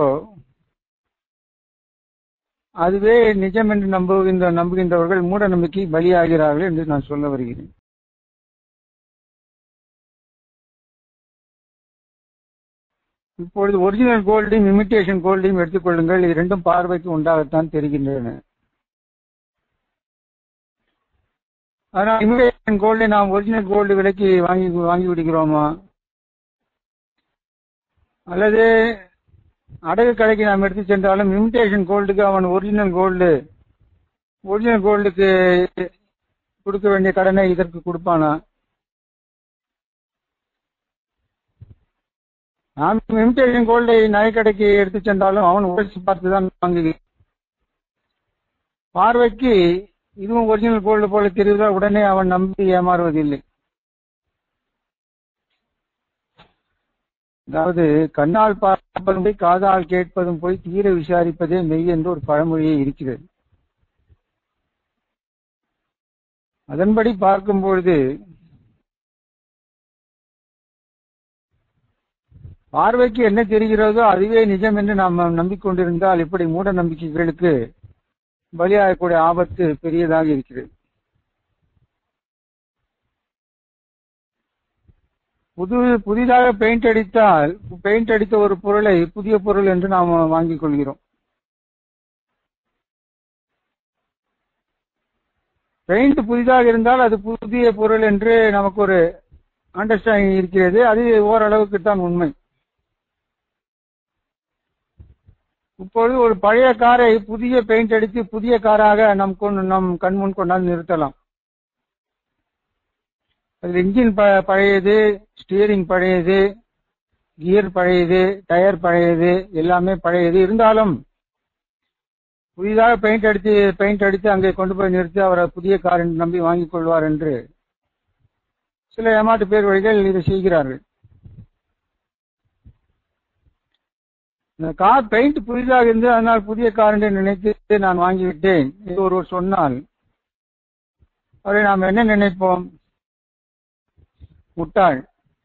அதுவே நிஜம் என்று நம்புகின்ற நம்புகின்றவர்கள் மூட நம்பிக்கை பலியாகிறார்கள் என்று நான் சொல்ல வருகிறேன் இப்பொழுது ஒரிஜினல் கோல்டையும் இமிட்டேஷன் கோல்டையும் எடுத்துக்கொள்ளுங்கள் இது ரெண்டும் பார்வைக்கு உண்டாகத்தான் தெரிகின்றன ஆனால் இமிட்டேஷன் கோல்டை நாம் ஒரிஜினல் கோல்டு விலைக்கு வாங்கி வாங்கி விடுகிறோமா அல்லது அடகு கடைக்கு நாம் எடுத்து சென்றாலும் இமிட்டேஷன் கோல்டுக்கு அவன் ஒரிஜினல் கோல்டு ஒரிஜினல் கோல்டுக்கு கொடுக்க வேண்டிய கடனை இதற்கு கொடுப்பானா நாம் இமிட்டேஷன் கோல்டை நகைக்கடைக்கு எடுத்து சென்றாலும் அவன் உழைச்சி பார்த்து தான் வாங்குகிறான் பார்வைக்கு இதுவும் ஒரிஜினல் கோல்டு போல தெரிவதால் உடனே அவன் நம்பி ஏமாறுவதில்லை அதாவது கண்ணால் பார்ப்பதும் போய் காதால் கேட்பதும் போய் தீர விசாரிப்பதே மெய் என்று ஒரு பழமொழியே இருக்கிறது அதன்படி பார்க்கும் பொழுது பார்வைக்கு என்ன தெரிகிறதோ அதுவே நிஜம் என்று நாம் நம்பிக்கொண்டிருந்தால் இப்படி மூட நம்பிக்கைகளுக்கு பலியாகக்கூடிய ஆபத்து பெரியதாக இருக்கிறது புது புதிதாக பெயிண்ட் அடித்தால் பெயிண்ட் அடித்த ஒரு பொருளை புதிய பொருள் என்று நாம் வாங்கிக் கொள்கிறோம் பெயிண்ட் புதிதாக இருந்தால் அது புதிய பொருள் என்று நமக்கு ஒரு அண்டர்ஸ்டாண்டிங் இருக்கிறது அது ஓரளவுக்கு தான் உண்மை இப்பொழுது ஒரு பழைய காரை புதிய பெயிண்ட் அடித்து புதிய காராக நம் கொண்டு நம் கண்முன் கொண்டாந்து நிறுத்தலாம் அதில் இன்ஜின் பழையது ஸ்டியரிங் பழையது கியர் பழையது டயர் பழையது எல்லாமே பழையது இருந்தாலும் புதிதாக பெயிண்ட் அடித்து பெயிண்ட் அடித்து அங்கே கொண்டு போய் நிறுத்தி அவரை புதிய கார் என்று நம்பி வாங்கிக் கொள்வார் என்று சில ஏமாற்று பேர் வழிகள் இதை செய்கிறார்கள் இந்த கார் பெயிண்ட் புதிதாக இருந்து அதனால் புதிய கார் என்று நினைத்து நான் வாங்கிவிட்டேன் என்று ஒருவர் சொன்னால் அவரை நாம் என்ன நினைப்போம் முட்டாள்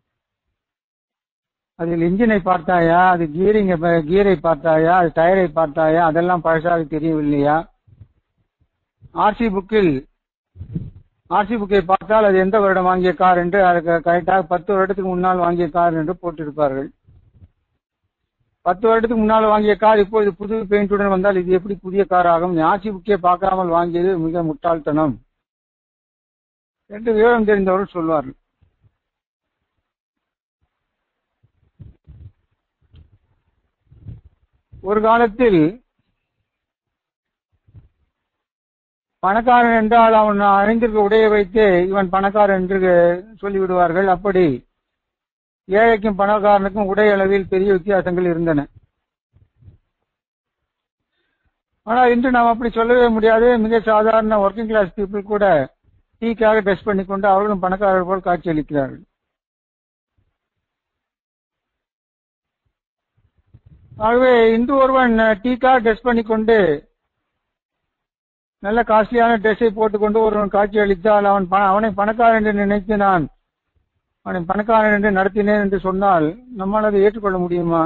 அதில் இன்ஜினை பார்த்தாயா அது கியரிங் கியரை பார்த்தாயா அது டயரை பார்த்தாயா அதெல்லாம் பழசாக தெரியவில்லையா ஆர்சி புக்கில் ஆர்சி புக்கை பார்த்தால் அது எந்த வருடம் வாங்கிய கார் என்று அதுக்கு கரெக்டாக பத்து வருடத்துக்கு முன்னால் வாங்கிய கார் என்று போட்டிருப்பார்கள் பத்து வருடத்துக்கு முன்னால் வாங்கிய கார் இப்பொழுது புது பெயிண்டுடன் வந்தால் இது எப்படி புதிய கார் ஆகும் ஆர்சி புக்கே பார்க்காமல் வாங்கியது மிக முட்டாள்தனம் என்று விவரம் தெரிந்தவர்கள் சொல்வார்கள் ஒரு காலத்தில் பணக்காரன் என்றால் அவன் அணிந்திருக்க உடைய வைத்து இவன் பணக்காரன் என்று சொல்லிவிடுவார்கள் அப்படி ஏழைக்கும் பணக்காரனுக்கும் உடை அளவில் பெரிய வித்தியாசங்கள் இருந்தன ஆனால் இன்று நாம் அப்படி சொல்லவே முடியாது மிக சாதாரண ஒர்க்கிங் கிளாஸ் பீப்புள் கூட டீக்காக ட்ரெஸ் பண்ணிக்கொண்டு அவர்களும் பணக்காரர்கள் போல் காட்சியளிக்கிறார்கள் ஆகவே இன்று ஒருவன் டீக்காக ட்ரெஸ் பண்ணிக்கொண்டு நல்ல காஸ்ட்லியான ட்ரெஸ்ஸை போட்டுக்கொண்டு ஒருவன் காட்சி அளித்தால் அவன் அவனை பணக்காரன் என்று நினைத்து நான் அவனை பணக்காரன் என்று நடத்தினேன் என்று சொன்னால் நம்மால் அதை ஏற்றுக்கொள்ள முடியுமா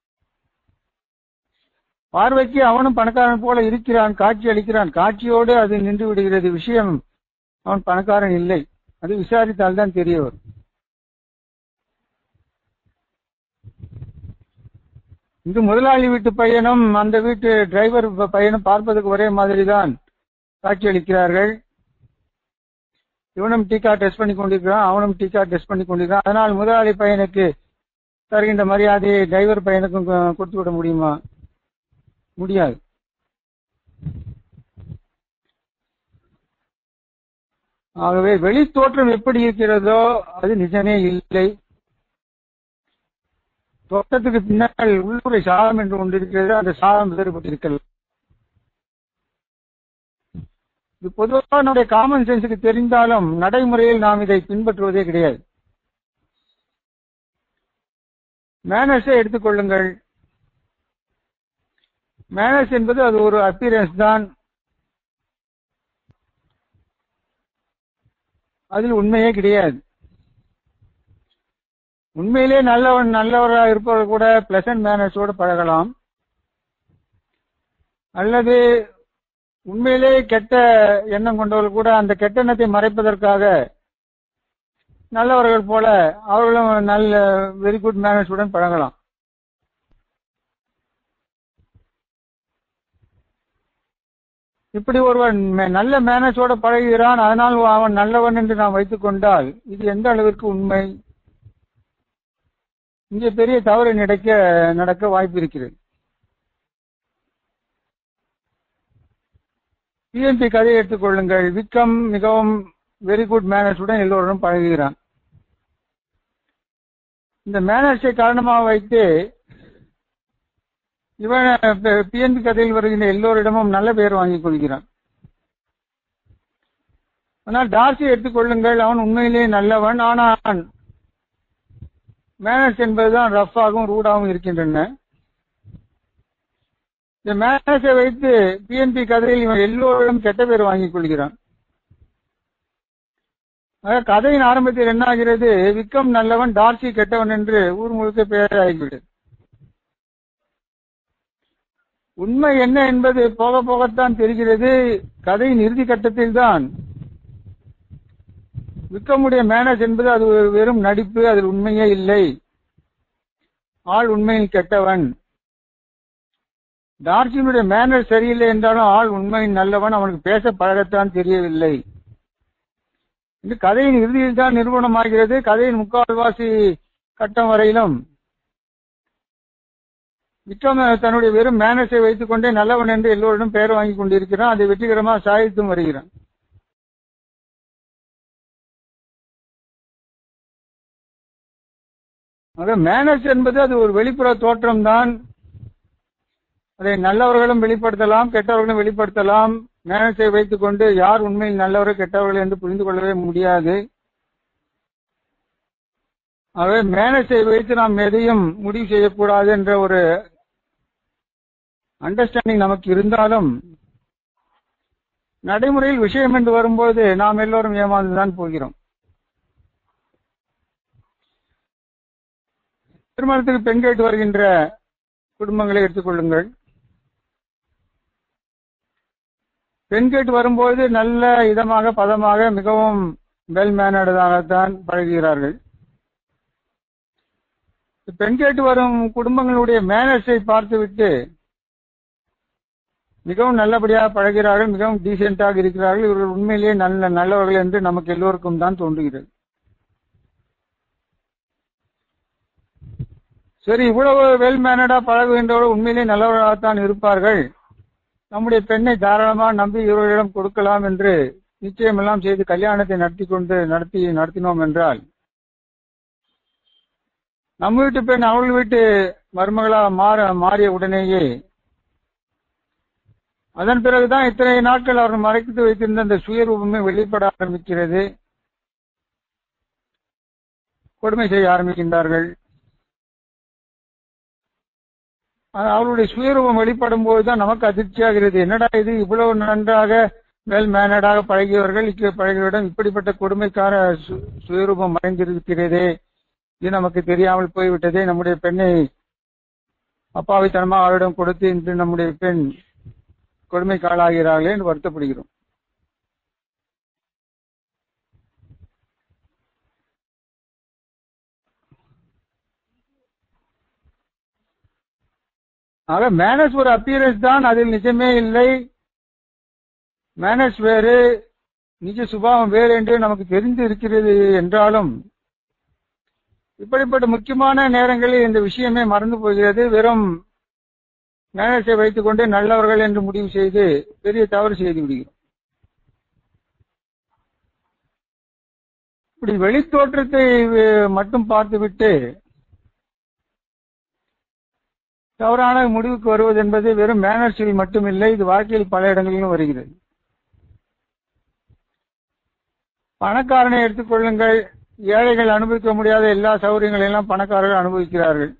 பார்வைக்கு அவனும் பணக்காரன் போல இருக்கிறான் காட்சி அளிக்கிறான் காட்சியோடு அது நின்று விடுகிறது விஷயம் அவன் பணக்காரன் இல்லை அது விசாரித்தால் தான் தெரிய வரும் இங்கு முதலாளி வீட்டு பையனும் அந்த வீட்டு டிரைவர் பையனும் பார்ப்பதற்கு ஒரே மாதிரி தான் காட்சியளிக்கிறார்கள் இவனும் டீக்கா டெஸ்ட் பண்ணி கொண்டிருக்கிறான் அவனும் டீக்கா டெஸ்ட் பண்ணி கொண்டிருக்கிறான் அதனால் முதலாளி பையனுக்கு தருகின்ற மரியாதையை டிரைவர் பையனுக்கும் கொடுத்து விட முடியுமா முடியாது ஆகவே வெளி தோற்றம் எப்படி இருக்கிறதோ அது நிஜமே இல்லை தோற்றத்துக்கு பின்னால் உள்ளுரை சாதம் என்று ஒன்று இருக்கிறது அந்த சாதம் வேறுபட்டிருக்கிறது இது பொதுவாக நம்முடைய காமன் சென்ஸுக்கு தெரிந்தாலும் நடைமுறையில் நாம் இதை பின்பற்றுவதே கிடையாது மேனஸை எடுத்துக்கொள்ளுங்கள் மேனஸ் என்பது அது ஒரு அப்பியரன்ஸ் தான் அதில் உண்மையே கிடையாது உண்மையிலே நல்லவன் நல்லவராக இருப்பவர் கூட பிளசன்ட் மேனஸோடு பழகலாம் அல்லது உண்மையிலே கெட்ட எண்ணம் கொண்டவர்கள் கூட அந்த கெட்ட எண்ணத்தை மறைப்பதற்காக நல்லவர்கள் போல அவர்களும் நல்ல வெரி குட் மேனஸுடன் பழகலாம் இப்படி ஒருவன் மே- நல்ல மேனஸோட பழகுகிறான் அதனால் அவன் நல்லவன் என்று நாம் வைத்துக் கொண்டால் இது எந்த அளவிற்கு உண்மை இங்கே பெரிய தவறு நடக்க நடக்க வாய்ப்பு இருக்கிறது பிஎன்பி கதையை எடுத்துக்கொள்ளுங்கள் விக்ரம் மிகவும் வெரி குட் மேனஸுடன் எல்லோருடன் பழகுகிறான் இந்த மேனஸை காரணமாக வைத்து இவன் பிஎன்பி கதையில் வருகின்ற எல்லோரிடமும் நல்ல பெயர் வாங்கிக் கொள்கிறான் ஆனால் டார்சி எடுத்துக்கொள்ளுங்கள் அவன் உண்மையிலேயே நல்லவன் ஆனால் மேனஸ் என்பதுதான் ரஃப்பாகவும் ரூடாகவும் இருக்கின்றன இந்த மேனஸை வைத்து பிஎன்பி கதையில் இவன் எல்லோரிடம் கெட்ட பேர் வாங்கிக் கொள்கிறான் ஆக கதையின் ஆரம்பத்தில் என்ன ஆகிறது விக்ரம் நல்லவன் டார்சி கெட்டவன் என்று ஊர் முழுக்க பெயராகிவிடுது உண்மை என்ன என்பது போக போகத்தான் தெரிகிறது கதையின் இறுதி கட்டத்தில் தான் விக்ரமுடைய மேனஸ் என்பது அது ஒரு வெறும் நடிப்பு அதில் உண்மையே இல்லை ஆள் உண்மையில் கெட்டவன் டார்சினுடைய மேனர் சரியில்லை என்றாலும் ஆள் உண்மையின் நல்லவன் அவனுக்கு பேச பழகத்தான் தெரியவில்லை இது கதையின் இறுதியில் தான் நிறுவனமாகிறது கதையின் முக்கால்வாசி கட்டம் வரையிலும் விக்ரம் தன்னுடைய வெறும் மேனஸை வைத்துக் கொண்டே நல்லவன் என்று எல்லோரிடம் பெயர் வாங்கி கொண்டிருக்கிறான் அதை வெற்றிகரமாக சாதித்தும் வருகிறான் ஆக மேனஸ் என்பது அது ஒரு வெளிப்புற தோற்றம் தான் அதை நல்லவர்களும் வெளிப்படுத்தலாம் கெட்டவர்களும் வெளிப்படுத்தலாம் மேனஸை வைத்துக் கொண்டு யார் உண்மையில் நல்லவர்கள் கெட்டவர்கள் என்று புரிந்து கொள்ளவே முடியாது ஆகவே மேனஸை வைத்து நாம் எதையும் முடிவு செய்யக்கூடாது என்ற ஒரு அண்டர்ஸ்டாண்டிங் நமக்கு இருந்தாலும் நடைமுறையில் விஷயம் என்று வரும்போது நாம் எல்லோரும் ஏமாந்துதான் போகிறோம் திருமணத்துக்கு பெண் கேட்டு வருகின்ற குடும்பங்களை எடுத்துக்கொள்ளுங்கள் பெண் கேட்டு வரும்போது நல்ல இதமாக பதமாக மிகவும் வெல் மேனர்டாகத்தான் பழகுகிறார்கள் பெண் கேட்டு வரும் குடும்பங்களுடைய மேனர்ஸை பார்த்துவிட்டு மிகவும் நல்லபடியாக பழகிறார்கள் மிகவும் டீசென்டாக இருக்கிறார்கள் இவர்கள் உண்மையிலேயே நல்ல நல்லவர்கள் என்று நமக்கு எல்லோருக்கும் தான் தோன்றுகிறது சரி இவ்வளவு வெல் மேனடா பழகுகின்றவர்கள் உண்மையிலேயே நல்லவர்களாகத்தான் இருப்பார்கள் நம்முடைய பெண்ணை தாராளமாக நம்பி இவர்களிடம் கொடுக்கலாம் என்று நிச்சயமெல்லாம் செய்து கல்யாணத்தை நடத்தி கொண்டு நடத்தி நடத்தினோம் என்றால் நம்ம வீட்டு பெண் அவள் வீட்டு மருமகளா மாற மாறிய உடனேயே அதன் பிறகுதான் இத்தனை நாட்கள் அவர்கள் மறைத்து வைத்திருந்த அந்த சுயரூபமே வெளிப்பட ஆரம்பிக்கிறது கொடுமை செய்ய ஆரம்பிக்கின்றார்கள் அவருடைய சுயரூபம் வெளிப்படும் போதுதான் நமக்கு அதிர்ச்சியாகிறது என்னடா இது இவ்வளவு நன்றாக வெல் மேனடாக பழகியவர்கள் பழகியவரிடம் இப்படிப்பட்ட கொடுமைக்கார சுயரூபம் மறைந்திருக்கிறதே இது நமக்கு தெரியாமல் போய்விட்டதே நம்முடைய பெண்ணை அப்பாவித்தனமாக அவரிடம் கொடுத்து இன்று நம்முடைய பெண் கொடுமைக்கு ஆளாகிறார்களே என்று வருத்தப்படுகிறோம் ஆக மேனஸ் ஒரு அப்பியரன்ஸ் தான் அதில் நிஜமே இல்லை மேனஸ் வேறு நிஜ சுபாவம் வேறு என்று நமக்கு தெரிந்து இருக்கிறது என்றாலும் இப்படிப்பட்ட முக்கியமான நேரங்களில் இந்த விஷயமே மறந்து போகிறது வெறும் மேனஸை வைத்துக் கொண்டு நல்லவர்கள் என்று முடிவு செய்து பெரிய தவறு செய்து விடுகிறோம் இப்படி வெளித்தோற்றத்தை மட்டும் பார்த்துவிட்டு தவறான முடிவுக்கு வருவது என்பது வெறும் மேனர்ஸில் மட்டுமில்லை இது வாழ்க்கையில் பல இடங்களிலும் வருகிறது பணக்காரனை எடுத்துக்கொள்ளுங்கள் ஏழைகள் அனுபவிக்க முடியாத எல்லா சௌகரியங்களையும் எல்லாம் பணக்காரர்கள் அனுபவிக்கிறார்கள்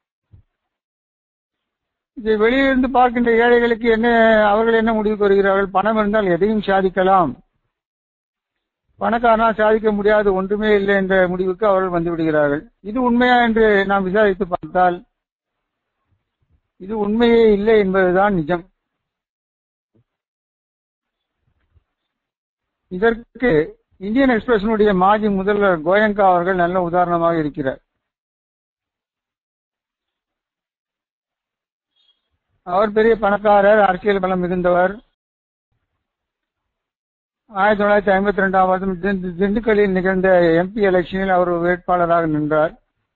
இதை வெளியிலிருந்து பார்க்கின்ற ஏழைகளுக்கு என்ன அவர்கள் என்ன முடிவுக்கு வருகிறார்கள் பணம் இருந்தால் எதையும் சாதிக்கலாம் பணக்காரனால் சாதிக்க முடியாது ஒன்றுமே இல்லை என்ற முடிவுக்கு அவர்கள் வந்து விடுகிறார்கள் இது உண்மையா என்று நாம் விசாரித்து பார்த்தால் இது உண்மையே இல்லை என்பதுதான் நிஜம் இதற்கு இந்தியன் எக்ஸ்பிரஷனுடைய மாஜி முதல்வர் கோயங்கா அவர்கள் நல்ல உதாரணமாக இருக்கிறார் அவர் பெரிய பணக்காரர் அரசியல் பலம் மிகுந்தவர் ஆயிரத்தி தொள்ளாயிரத்தி ஐம்பத்தி ரெண்டாம் வருடம் திண்டுக்கல்லில் நிகழ்ந்த எம்பி எலெக்ஷனில் அவர் வேட்பாளராக நின்றார்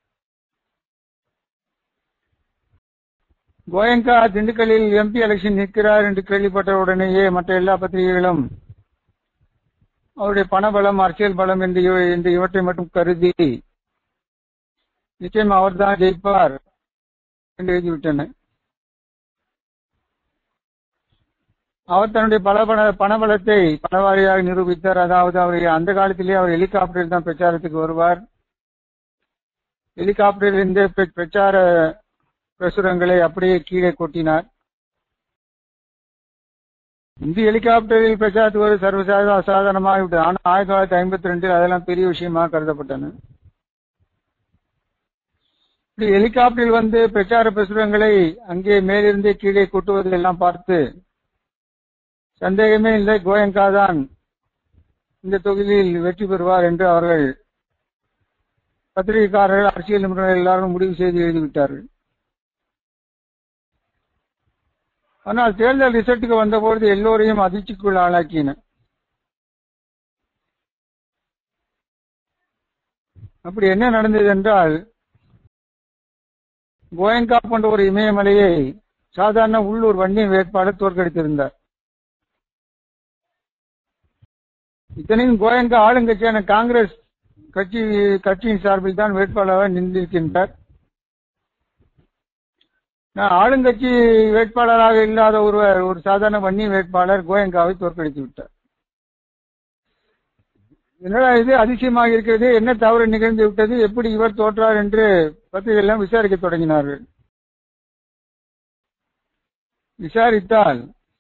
கோயங்கா திண்டுக்கல்லில் எம்பி எலெக்ஷன் நிற்கிறார் என்று கேள்விப்பட்ட உடனேயே மற்ற எல்லா பத்திரிகைகளும் அவருடைய பணபலம் அரசியல் பலம் என்று என்று இவற்றை மட்டும் கருதி நிச்சயம் அவர்தான் ஜெயிப்பார் என்று எழுதிவிட்டன அவர் தன்னுடைய பல பண பணபலத்தை பணவாரியாக நிரூபித்தார் அதாவது அவர் அந்த காலத்திலே அவர் ஹெலிகாப்டரில் தான் பிரச்சாரத்துக்கு வருவார் ஹெலிகாப்டரில் இருந்து பிரச்சார பிரசுரங்களை அப்படியே கீழே கொட்டினார் இந்த ஹெலிகாப்டரில் பிரச்சாரத்துக்கு ஒரு சர்வசாதாரண அசாதாரணமாக விட்டது ஆனால் ஆயிரத்தி தொள்ளாயிரத்தி ஐம்பத்தி ரெண்டில் அதெல்லாம் பெரிய விஷயமாக கருதப்பட்டன இப்படி ஹெலிகாப்டரில் வந்து பிரச்சார பிரசுரங்களை அங்கே மேலிருந்தே கீழே கொட்டுவதை எல்லாம் பார்த்து சந்தேகமே இல்லை கோயங்கா தான் இந்த தொகுதியில் வெற்றி பெறுவார் என்று அவர்கள் பத்திரிகைக்காரர்கள் அரசியல் நிபுணர்கள் எல்லாரும் முடிவு செய்து எழுதிவிட்டார்கள் ஆனால் தேர்தல் ரிசல்ட்டுக்கு வந்தபொழுது எல்லோரையும் அதிர்ச்சிக்குள் ஆளாக்கின அப்படி என்ன நடந்தது என்றால் கோயங்கா போன்ற ஒரு இமயமலையை சாதாரண உள்ளூர் வண்டி வேட்பாளர் தோற்கடித்திருந்தார் இத்தனையும் கோயங்கா ஆளுங்கட்சியான காங்கிரஸ் கட்சி கட்சியின் சார்பில் தான் வேட்பாளராக நின்றிருக்கின்றார் நான் ஆளுங்கட்சி வேட்பாளராக இல்லாத ஒருவர் ஒரு சாதாரண வன்னி வேட்பாளர் கோயங்காவை தோற்கடித்து விட்டார் என்னடா இது அதிசயமாக இருக்கிறது என்ன தவறு நிகழ்ந்து விட்டது எப்படி இவர் தோற்றார் என்று பத்திரிகையெல்லாம் விசாரிக்க தொடங்கினார்கள் விசாரித்தால்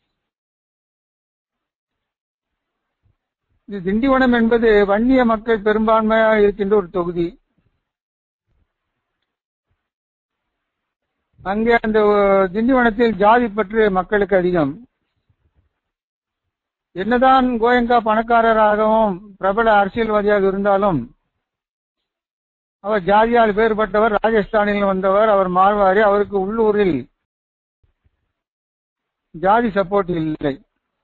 இது திண்டிவனம் என்பது வன்னிய மக்கள் பெரும்பான்மையாக இருக்கின்ற ஒரு தொகுதி அங்கே அந்த திண்டிவனத்தில் ஜாதி பற்று மக்களுக்கு அதிகம் என்னதான் கோயங்கா பணக்காரராகவும் பிரபல அரசியல்வாதியாக இருந்தாலும் அவர் ஜாதியால் வேறுபட்டவர் ராஜஸ்தானில் வந்தவர் அவர் மார்வாரி அவருக்கு உள்ளூரில் ஜாதி சப்போர்ட் இல்லை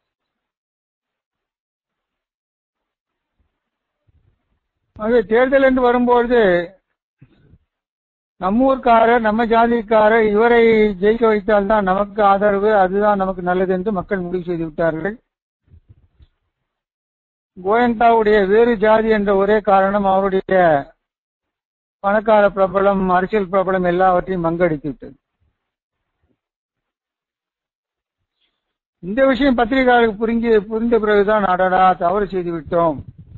ஆகவே தேர்தல் என்று வரும்பொழுது நம்ம ஊர்க்காரர் நம்ம ஜாதிக்காரர் இவரை ஜெயிக்க வைத்தால் தான் நமக்கு ஆதரவு அதுதான் நமக்கு நல்லது என்று மக்கள் முடிவு செய்து விட்டார்கள் கோயங்காவுடைய வேறு ஜாதி என்ற ஒரே காரணம் அவருடைய பணக்கார பிரபலம் அரசியல் பிரபலம் எல்லாவற்றையும் மங்கடித்து விட்டது இந்த விஷயம் பத்திரிகையாளருக்கு புரிஞ்சு புரிந்த பிறகுதான் அடடா தவறு செய்து விட்டோம்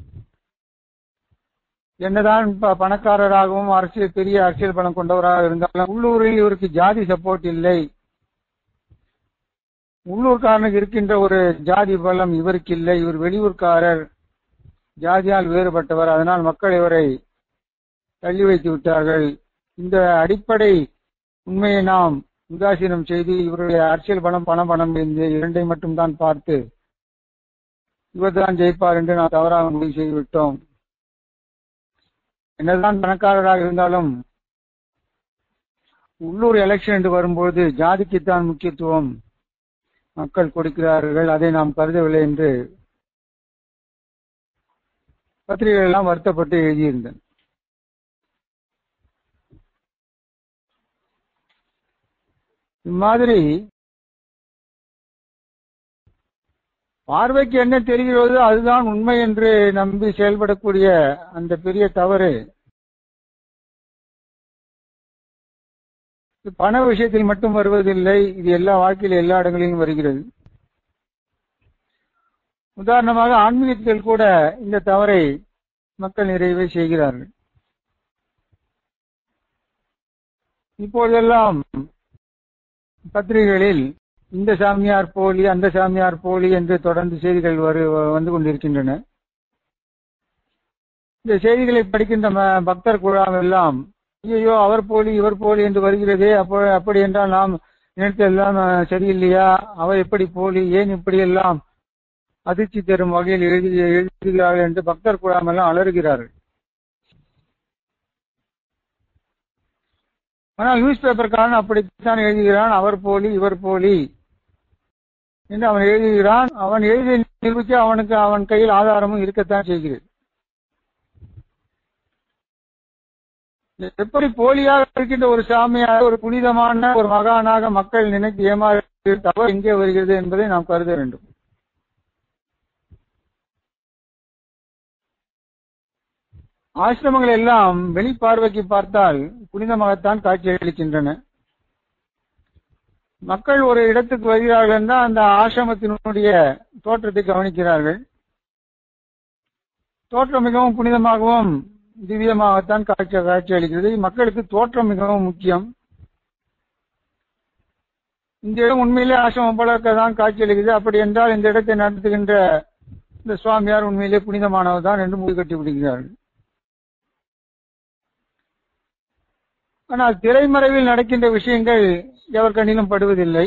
என்னதான் பணக்காரராகவும் அரசியல் பெரிய அரசியல் பலம் கொண்டவராக இருந்தாலும் உள்ளூரில் இவருக்கு ஜாதி சப்போர்ட் இல்லை உள்ளூர்காரனுக்கு இருக்கின்ற ஒரு ஜாதி பலம் இவருக்கு இல்லை இவர் வெளியூர்காரர் ஜாதியால் வேறுபட்டவர் அதனால் மக்கள் இவரை தள்ளி வைத்து விட்டார்கள் இந்த அடிப்படை உண்மையை நாம் உதாசீனம் செய்து இவருடைய அரசியல் பணம் பண பணம் இந்த இரண்டை மட்டும் தான் பார்த்து இவர்தான் ஜெயிப்பார் என்று நாம் தவறாக முடிவு செய்து விட்டோம் என்னதான் பணக்காரராக இருந்தாலும் உள்ளூர் எலெக்ஷன் என்று வரும்போது ஜாதிக்குத்தான் முக்கியத்துவம் மக்கள் கொடுக்கிறார்கள் அதை நாம் கருதவில்லை என்று பத்திரிகைகள் எல்லாம் வருத்தப்பட்டு எழுதியிருந்தன இம்மாதிரி பார்வைக்கு என்ன தெரிகிறதோ அதுதான் உண்மை என்று நம்பி செயல்படக்கூடிய அந்த பெரிய தவறு இது பண விஷயத்தில் மட்டும் வருவதில்லை இது எல்லா வாழ்க்கையில் எல்லா இடங்களிலும் வருகிறது உதாரணமாக ஆன்மீகத்தில் கூட இந்த தவறை மக்கள் நிறைவே செய்கிறார்கள் இப்பொழுதெல்லாம் பத்திரிகைகளில் இந்த சாமியார் போலி அந்த சாமியார் போலி என்று தொடர்ந்து செய்திகள் வரு வந்து கொண்டிருக்கின்றன இந்த செய்திகளை படிக்கின்ற ம- பக்தர் குழாம் எல்லாம் ஐயோ அவர் போலி இவர் போலி என்று வருகிறதே அப்போ அப்படி என்றால் நாம் நினைத்தெல்லாம் அஹ், சரியில்லையா அவர் எப்படி போலி ஏன் இப்படி எல்லாம் அதிர்ச்சி தரும் வகையில் எழுதி எழுதுகிறார்கள் என்று பக்தர் குழாம் எல்லாம் அலறுகிறார்கள் ஆனால் நியூஸ் பேப்பர்காரன் அப்படித்தான் எழுதுகிறான் அவர் போலி இவர் போலி என்று அவன் எழுதுகிறான் அவன் எழுதி நிரூபிக்க அவனுக்கு அவன் கையில் ஆதாரமும் இருக்கத்தான் செய்கிறது எப்படி போலியாக இருக்கின்ற ஒரு சாமியாக ஒரு புனிதமான ஒரு மகானாக மக்கள் நினைத்து ஏமாறு தவறு எங்கே வருகிறது என்பதை நாம் கருத வேண்டும் ஆசிரமங்கள் எல்லாம் வெளிப்பார்வைக்கு பார்த்தால் புனிதமாகத்தான் காட்சியளிக்கின்றன மக்கள் ஒரு இடத்துக்கு வருகிறார்கள் என்றால் அந்த ஆசிரமத்தினுடைய தோற்றத்தை கவனிக்கிறார்கள் தோற்றம் மிகவும் புனிதமாகவும் திவ்யமாகத்தான் காட்சி காட்சி அளிக்கிறது மக்களுக்கு தோற்றம் மிகவும் முக்கியம் இந்த இடம் உண்மையிலே ஆசிரமம் போல தான் காட்சி அளிக்கிறது அப்படி என்றால் இந்த இடத்தை நடத்துகின்ற இந்த சுவாமியார் உண்மையிலே புனிதமானவர் தான் என்று முடிவு கட்டி விடுகிறார்கள் ஆனால் திரைமறைவில் நடக்கின்ற விஷயங்கள் எவர் கண்ணிலும் படுவதில்லை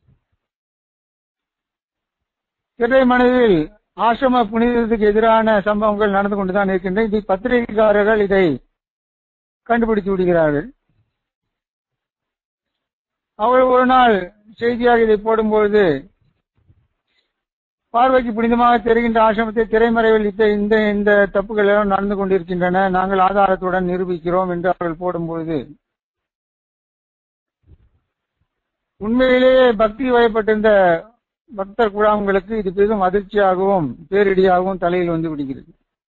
திரைமறைவில் ஆசிரம புனிதத்துக்கு எதிரான சம்பவங்கள் நடந்து கொண்டுதான் இருக்கின்றன இதை பத்திரிகைக்காரர்கள் இதை கண்டுபிடித்து விடுகிறார்கள் அவர்கள் ஒரு நாள் செய்தியாக இதை போடும்பொழுது பார்வைக்கு புனிதமாக தெரிகின்ற ஆசிரமத்தை திரைமறைவில் இத்த- இந்த இந்த தப்புகள் எல்லாம் நடந்து கொண்டிருக்கின்றன நாங்கள் ஆதாரத்துடன் நிரூபிக்கிறோம் என்று அவர்கள் போடும்பொழுது உண்மையிலேயே பக்தி வயப்பட்டிருந்த பக்தர் குழாம்களுக்கு இது பெரும் அதிர்ச்சியாகவும் பேரிடியாகவும் தலையில் வந்து விடுகிறது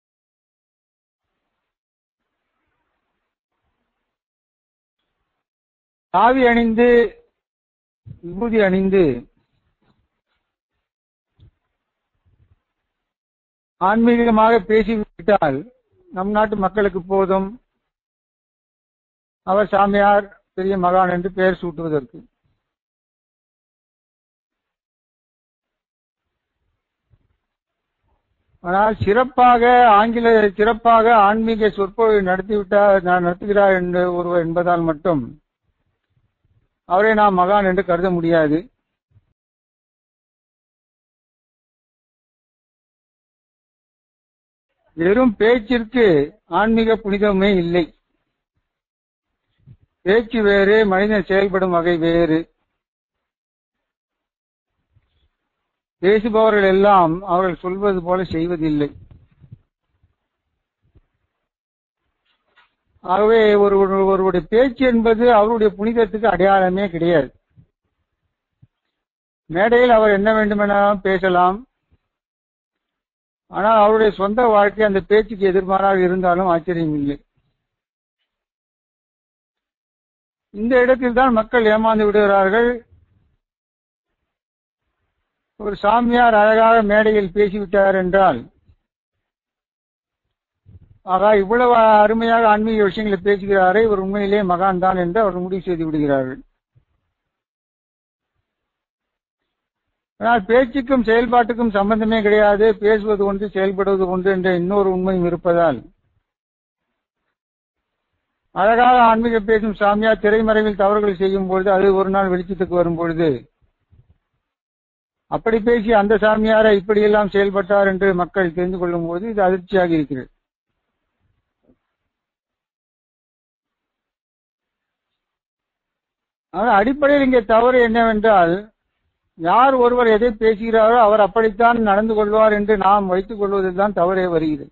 ஆவி அணிந்து விபூதி அணிந்து ஆன்மீகமாக பேசிவிட்டால் நம் நாட்டு மக்களுக்கு போதும் அவர் சாமியார் பெரிய மகான் என்று பெயர் சூட்டுவதற்கு ஆனால் சிறப்பாக ஆங்கில சிறப்பாக ஆன்மீக சொற்பொழிவு நடத்திவிட்டார் நான் நடத்துகிறார் என்று ஒருவர் என்பதால் மட்டும் அவரை நாம் மகான் என்று கருத முடியாது வெறும் பேச்சிற்கு ஆன்மீக புனிதமே இல்லை பேச்சு வேறு மனிதன் செயல்படும் வகை வேறு பேசுபவர்கள் எல்லாம் அவர்கள் சொல்வது போல செய்வதில்லை ஆகவே ஒரு ஒரு- ஒருவருடைய பேச்சு என்பது அவருடைய புனிதத்துக்கு அடையாளமே கிடையாது மேடையில் அவர் என்ன வேண்டுமெனாலும் பேசலாம் ஆனால் அவருடைய சொந்த வாழ்க்கை அந்த பேச்சுக்கு எதிர்மாறாக இருந்தாலும் ஆச்சரியம் இல்லை இந்த இடத்தில் தான் மக்கள் ஏமாந்து விடுகிறார்கள் ஒரு சாமியார் அழகாக மேடையில் பேசிவிட்டார் என்றால் ஆகா இவ்வளவு அருமையாக ஆன்மீக விஷயங்களை பேசுகிறாரே இவர் உண்மையிலே மகான் தான் என்று அவர் முடிவு செய்து விடுகிறார்கள் ஆனால் பேச்சுக்கும் செயல்பாட்டுக்கும் சம்பந்தமே கிடையாது பேசுவது ஒன்று செயல்படுவது ஒன்று என்ற இன்னொரு உண்மையும் இருப்பதால் அழகாக ஆன்மீகம் பேசும் சாமியார் திரைமறைவில் தவறுகளை செய்யும் பொழுது அது ஒரு நாள் வெளிச்சத்துக்கு வரும் பொழுது அப்படி பேசி அந்த சாமியாரை இப்படியெல்லாம் செயல்பட்டார் என்று மக்கள் தெரிந்து கொள்ளும் போது இது அதிர்ச்சியாக இருக்கிறது ஆனால் அடிப்படையில் இங்கே தவறு என்னவென்றால் யார் ஒருவர் எதை பேசுகிறாரோ அவர் அப்படித்தான் நடந்து கொள்வார் என்று நாம் வைத்துக் கொள்வதில் தான் தவறே வருகிறது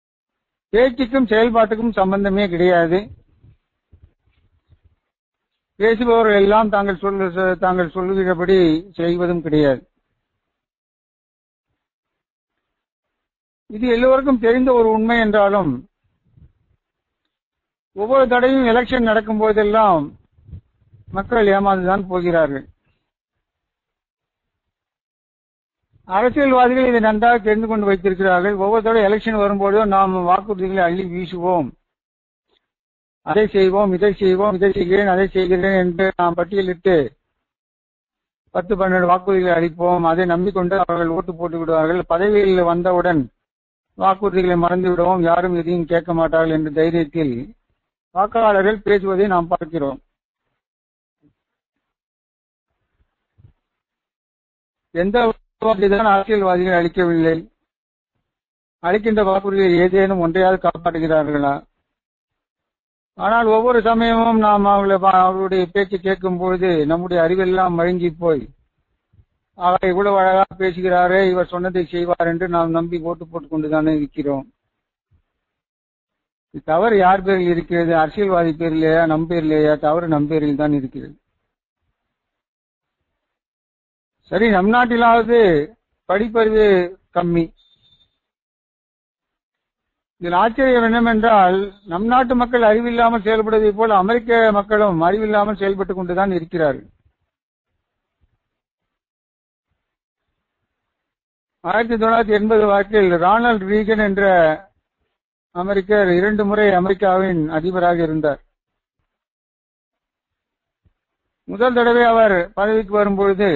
பேச்சுக்கும் செயல்பாட்டுக்கும் சம்பந்தமே கிடையாது பேசுபவர்கள் எல்லாம் தாங்கள் சொல்ல தாங்கள் சொல்லுகிறபடி செய்வதும் கிடையாது இது எல்லோருக்கும் தெரிந்த ஒரு உண்மை என்றாலும் ஒவ்வொரு தடையும் எலெக்ஷன் நடக்கும் போதெல்லாம் மக்கள் ஏமாந்துதான் போகிறார்கள் அரசியல்வாதிகள் இதை நன்றாக தெரிந்து கொண்டு வைத்திருக்கிறார்கள் ஒவ்வொரு தடவை எலெக்ஷன் வரும்போதும் நாம் வாக்குறுதிகளை அள்ளி வீசுவோம் அதை செய்வோம் இதை செய்வோம் இதை செய்கிறேன் அதை செய்கிறேன் என்று நாம் பட்டியலிட்டு பத்து பன்னெண்டு வாக்குறுதிகளை அளிப்போம் அதை நம்பிக்கொண்டு அவர்கள் ஓட்டு போட்டு விடுவார்கள் பதவியில் வந்தவுடன் வாக்குறுதிகளை மறந்து விடுவோம் யாரும் எதையும் கேட்க மாட்டார்கள் என்ற தைரியத்தில் வாக்காளர்கள் பேசுவதை நாம் பார்க்கிறோம் எந்த வாக்குறுதிதான் அரசியல்வாதிகள் அளிக்கவில்லை அளிக்கின்ற வாக்குறுதிகள் ஏதேனும் ஒன்றையாவது காப்பாற்றுகிறார்களா ஆனால் ஒவ்வொரு சமயமும் நாம் அவர்களை அவர்களுடைய பேச்சு கேட்கும் பொழுது நம்முடைய அறிவெல்லாம் மழுங்கி போய் அவர் இவ்வளவு அழகாக பேசுகிறாரே இவர் சொன்னதை செய்வார் என்று நாம் நம்பி ஓட்டு போட்டுக் கொண்டுதானே இருக்கிறோம் தவறு யார் பேரில் இருக்கிறது அரசியல்வாதி பேரிலேயா நம் பேரிலேயா தவறு நம் பேரில் தான் இருக்கிறது சரி நம் நாட்டிலாவது படிப்பறிவு கம்மி இதில் ஆச்சரியம் என்னவென்றால் நம் நாட்டு மக்கள் அறிவில்லாமல் செயல்படுவதை போல அமெரிக்க மக்களும் அறிவில்லாமல் செயல்பட்டுக் கொண்டுதான் இருக்கிறார்கள் ஆயிரத்தி தொள்ளாயிரத்தி எண்பது வாக்கில் ரானால்ட் ரீகன் என்ற அமெரிக்கர் இரண்டு முறை அமெரிக்காவின் அதிபராக இருந்தார் முதல் தடவை அவர் பதவிக்கு வரும்பொழுது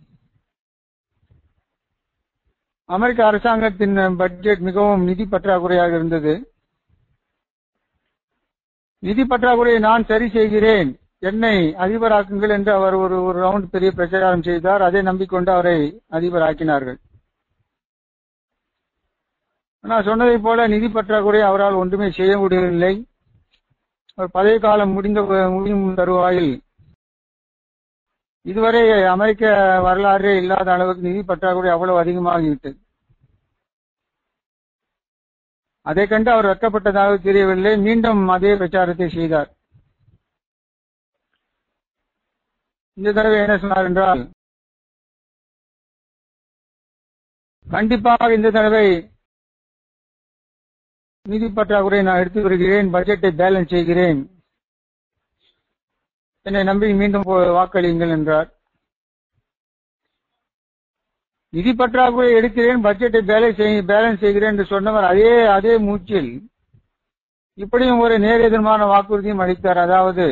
அமெரிக்க அரசாங்கத்தின் பட்ஜெட் மிகவும் நிதி பற்றாக்குறையாக இருந்தது நிதி பற்றாக்குறையை நான் சரி செய்கிறேன் என்னை அதிபராக்குங்கள் என்று அவர் ஒரு ஒரு ரவுண்ட் பெரிய பிரச்சாரம் செய்தார் அதை நம்பிக்கொண்டு அவரை அதிபராக்கினார்கள் ஆனால் சொன்னதை போல நிதி பற்றாக்குறை அவரால் ஒன்றுமே செய்ய முடியவில்லை அவர் பதவி காலம் முடிந்த முடியும் தருவாயில் இதுவரை அமெரிக்க வரலாறே இல்லாத அளவுக்கு நிதி பற்றாக்குறை அவ்வளவு அதிகமாகிவிட்டது அதை கண்டு அவர் வெட்கப்பட்டதாக தெரியவில்லை மீண்டும் அதே பிரச்சாரத்தை செய்தார் இந்த தடவை என்ன சொன்னார் என்றால் கண்டிப்பாக இந்த தடவை நிதி பற்றாக்குறை நான் எடுத்து வருகிறேன் பட்ஜெட்டை பேலன்ஸ் செய்கிறேன் என்னை நம்பி மீண்டும் வாக்களியுங்கள் என்றார் நிதி பற்றாக்குறை எடுக்கிறேன் பட்ஜெட்டை பேலன்ஸ் செய்கிறேன் என்று சொன்னவர் அதே அதே மூச்சில் இப்படியும் ஒரு நேர் எதிர்மான வாக்குறுதியும் அளித்தார் அதாவது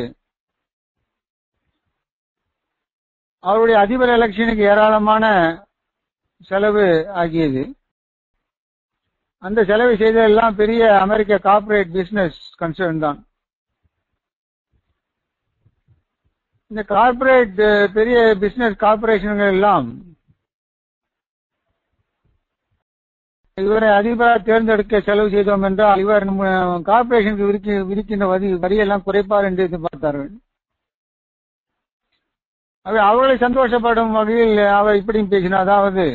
அவருடைய அதிபர் எலெக்ஷனுக்கு ஏராளமான செலவு ஆகியது அந்த செலவை செய்ததெல்லாம் பெரிய அமெரிக்க கார்பரேட் பிசினஸ் கன்சர்ன் தான் இந்த கார்பரேட் பெரிய பிசினஸ் கார்பரேஷன்கள் எல்லாம் இவரை அதிபராக தேர்ந்தெடுக்க செலவு செய்தோம் என்றால் இவர் கார்பரேஷனுக்கு விதிக்க விதிக்கின்ற வரி வரியெல்லாம் குறைப்பார் என்று எதிர்பார்த்தார்கள் அவர்களை சந்தோஷப்படும் வகையில் அவர் இப்படியும் பேசினார் அதாவது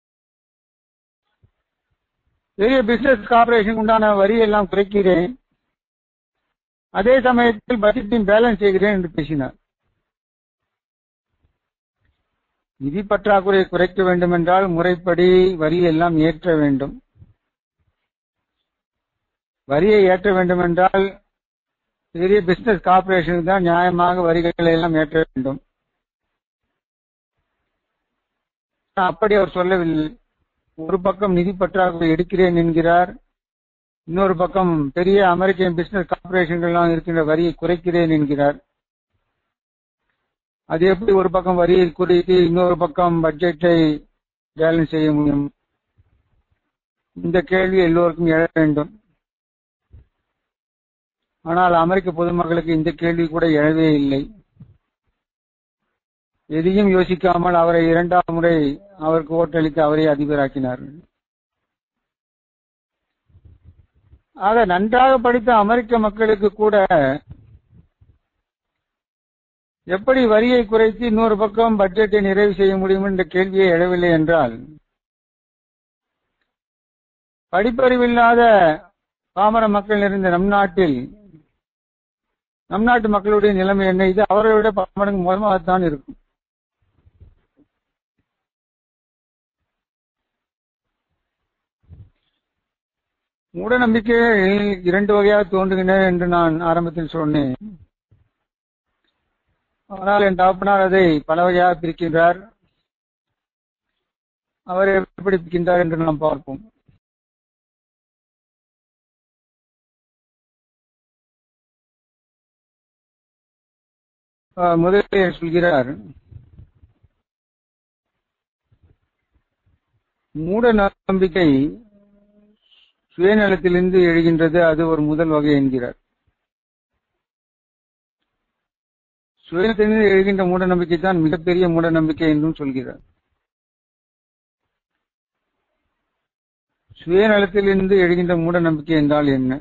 பெரிய பிசினஸ் கார்பரேஷன் உண்டான வரி எல்லாம் குறைக்கிறேன் அதே சமயத்தில் பட்ஜெட்டையும் பேலன்ஸ் செய்கிறேன் என்று பேசினார் நிதி பற்றாக்குறை குறைக்க வேண்டும் என்றால் முறைப்படி வரி எல்லாம் ஏற்ற வேண்டும் வரியை ஏற்ற வேண்டும் என்றால் பெரிய பிசினஸ் கார்பரேஷனுக்கு தான் நியாயமாக வரிகளை எல்லாம் ஏற்ற வேண்டும் அப்படி அவர் சொல்லவில்லை ஒரு பக்கம் நிதி பற்றாக்குறை எடுக்கிறேன் என்கிறார் இன்னொரு பக்கம் பெரிய அமெரிக்கன் பிசினஸ் கார்பரேஷன்கள்லாம் இருக்கின்ற வரியை குறைக்கிறேன் என்கிறார் அது எப்படி ஒரு பக்கம் வரியை குறைத்து இன்னொரு பக்கம் பட்ஜெட்டை பேலன்ஸ் செய்ய முடியும் இந்த கேள்வி எல்லோருக்கும் எழ வேண்டும் ஆனால் அமெரிக்க பொதுமக்களுக்கு இந்த கேள்வி கூட எழவே இல்லை எதையும் யோசிக்காமல் அவரை இரண்டாம் முறை அவருக்கு ஓட்டளித்து அவரை அதிபராக்கினார்கள் ஆக நன்றாக படித்த அமெரிக்க மக்களுக்கு கூட எப்படி வரியை குறைத்து இன்னொரு பக்கம் பட்ஜெட்டை நிறைவு செய்ய முடியும் என்ற கேள்வியை எழவில்லை என்றால் படிப்பறிவில்லாத பாமர மக்கள் இருந்த நம் நாட்டில் நம் நாட்டு மக்களுடைய நிலைமை என்ன இது அவரை விட பல மடங்கு மோசமாகத்தான் இருக்கும் மூட நம்பிக்கைகள் இரண்டு வகையாக தோன்றுகின்றன என்று நான் ஆரம்பத்தில் சொன்னேன் ஆனால் என் தகப்பனார் அதை பல வகையாக பிரிக்கின்றார் அவர் எப்படி பிரிக்கின்றார் என்று நாம் பார்ப்போம் ஆஹ் முதலில் சொல்கிறார் மூட நம்பிக்கை சுயநலத்திலிருந்து எழுகின்றது அது ஒரு முதல் வகை என்கிறார் சுயநலத்திலிருந்து எழுகின்ற மூட நம்பிக்கை தான் மிகப்பெரிய மூட நம்பிக்கை என்றும் சொல்கிறார் சுயநலத்திலிருந்து எழுகின்ற மூட நம்பிக்கை என்றால் என்ன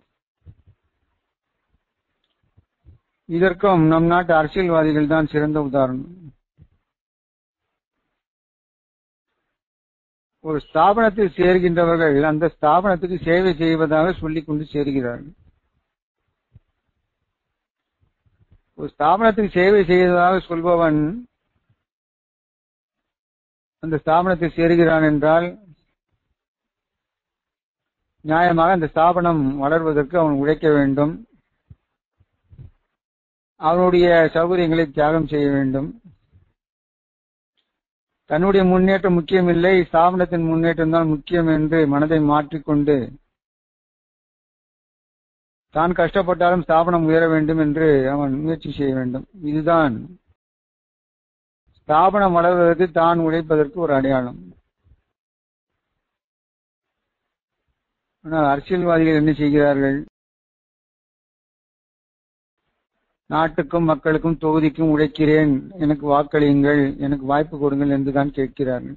இதற்கும் நம் நாட்டு அரசியல்வாதிகள் தான் சிறந்த உதாரணம் ஒரு ஸ்தாபனத்தில் சேர்கின்றவர்கள் அந்த ஸ்தாபனத்துக்கு சேவை செய்வதாக சொல்லிக் கொண்டு சேர்கிறார்கள் ஒரு ஸ்தாபனத்துக்கு சேவை செய்வதாக சொல்பவன் அந்த ஸ்தாபனத்தில் சேருகிறான் என்றால் நியாயமாக அந்த ஸ்தாபனம் வளர்வதற்கு அவன் உழைக்க வேண்டும் அவனுடைய சௌகரியங்களை தியாகம் செய்ய வேண்டும் தன்னுடைய முன்னேற்றம் முக்கியமில்லை ஸ்தாபனத்தின் முன்னேற்றம் தான் முக்கியம் என்று மனதை மாற்றிக்கொண்டு தான் கஷ்டப்பட்டாலும் ஸ்தாபனம் உயர வேண்டும் என்று அவன் முயற்சி செய்ய வேண்டும் இதுதான் ஸ்தாபனம் வளர்வதற்கு தான் உழைப்பதற்கு ஒரு அடையாளம் ஆனால் அரசியல்வாதிகள் என்ன செய்கிறார்கள் நாட்டுக்கும் மக்களுக்கும் தொகுதிக்கும் உழைக்கிறேன் எனக்கு வாக்களியுங்கள் எனக்கு வாய்ப்பு கொடுங்கள் என்றுதான் கேட்கிறார்கள்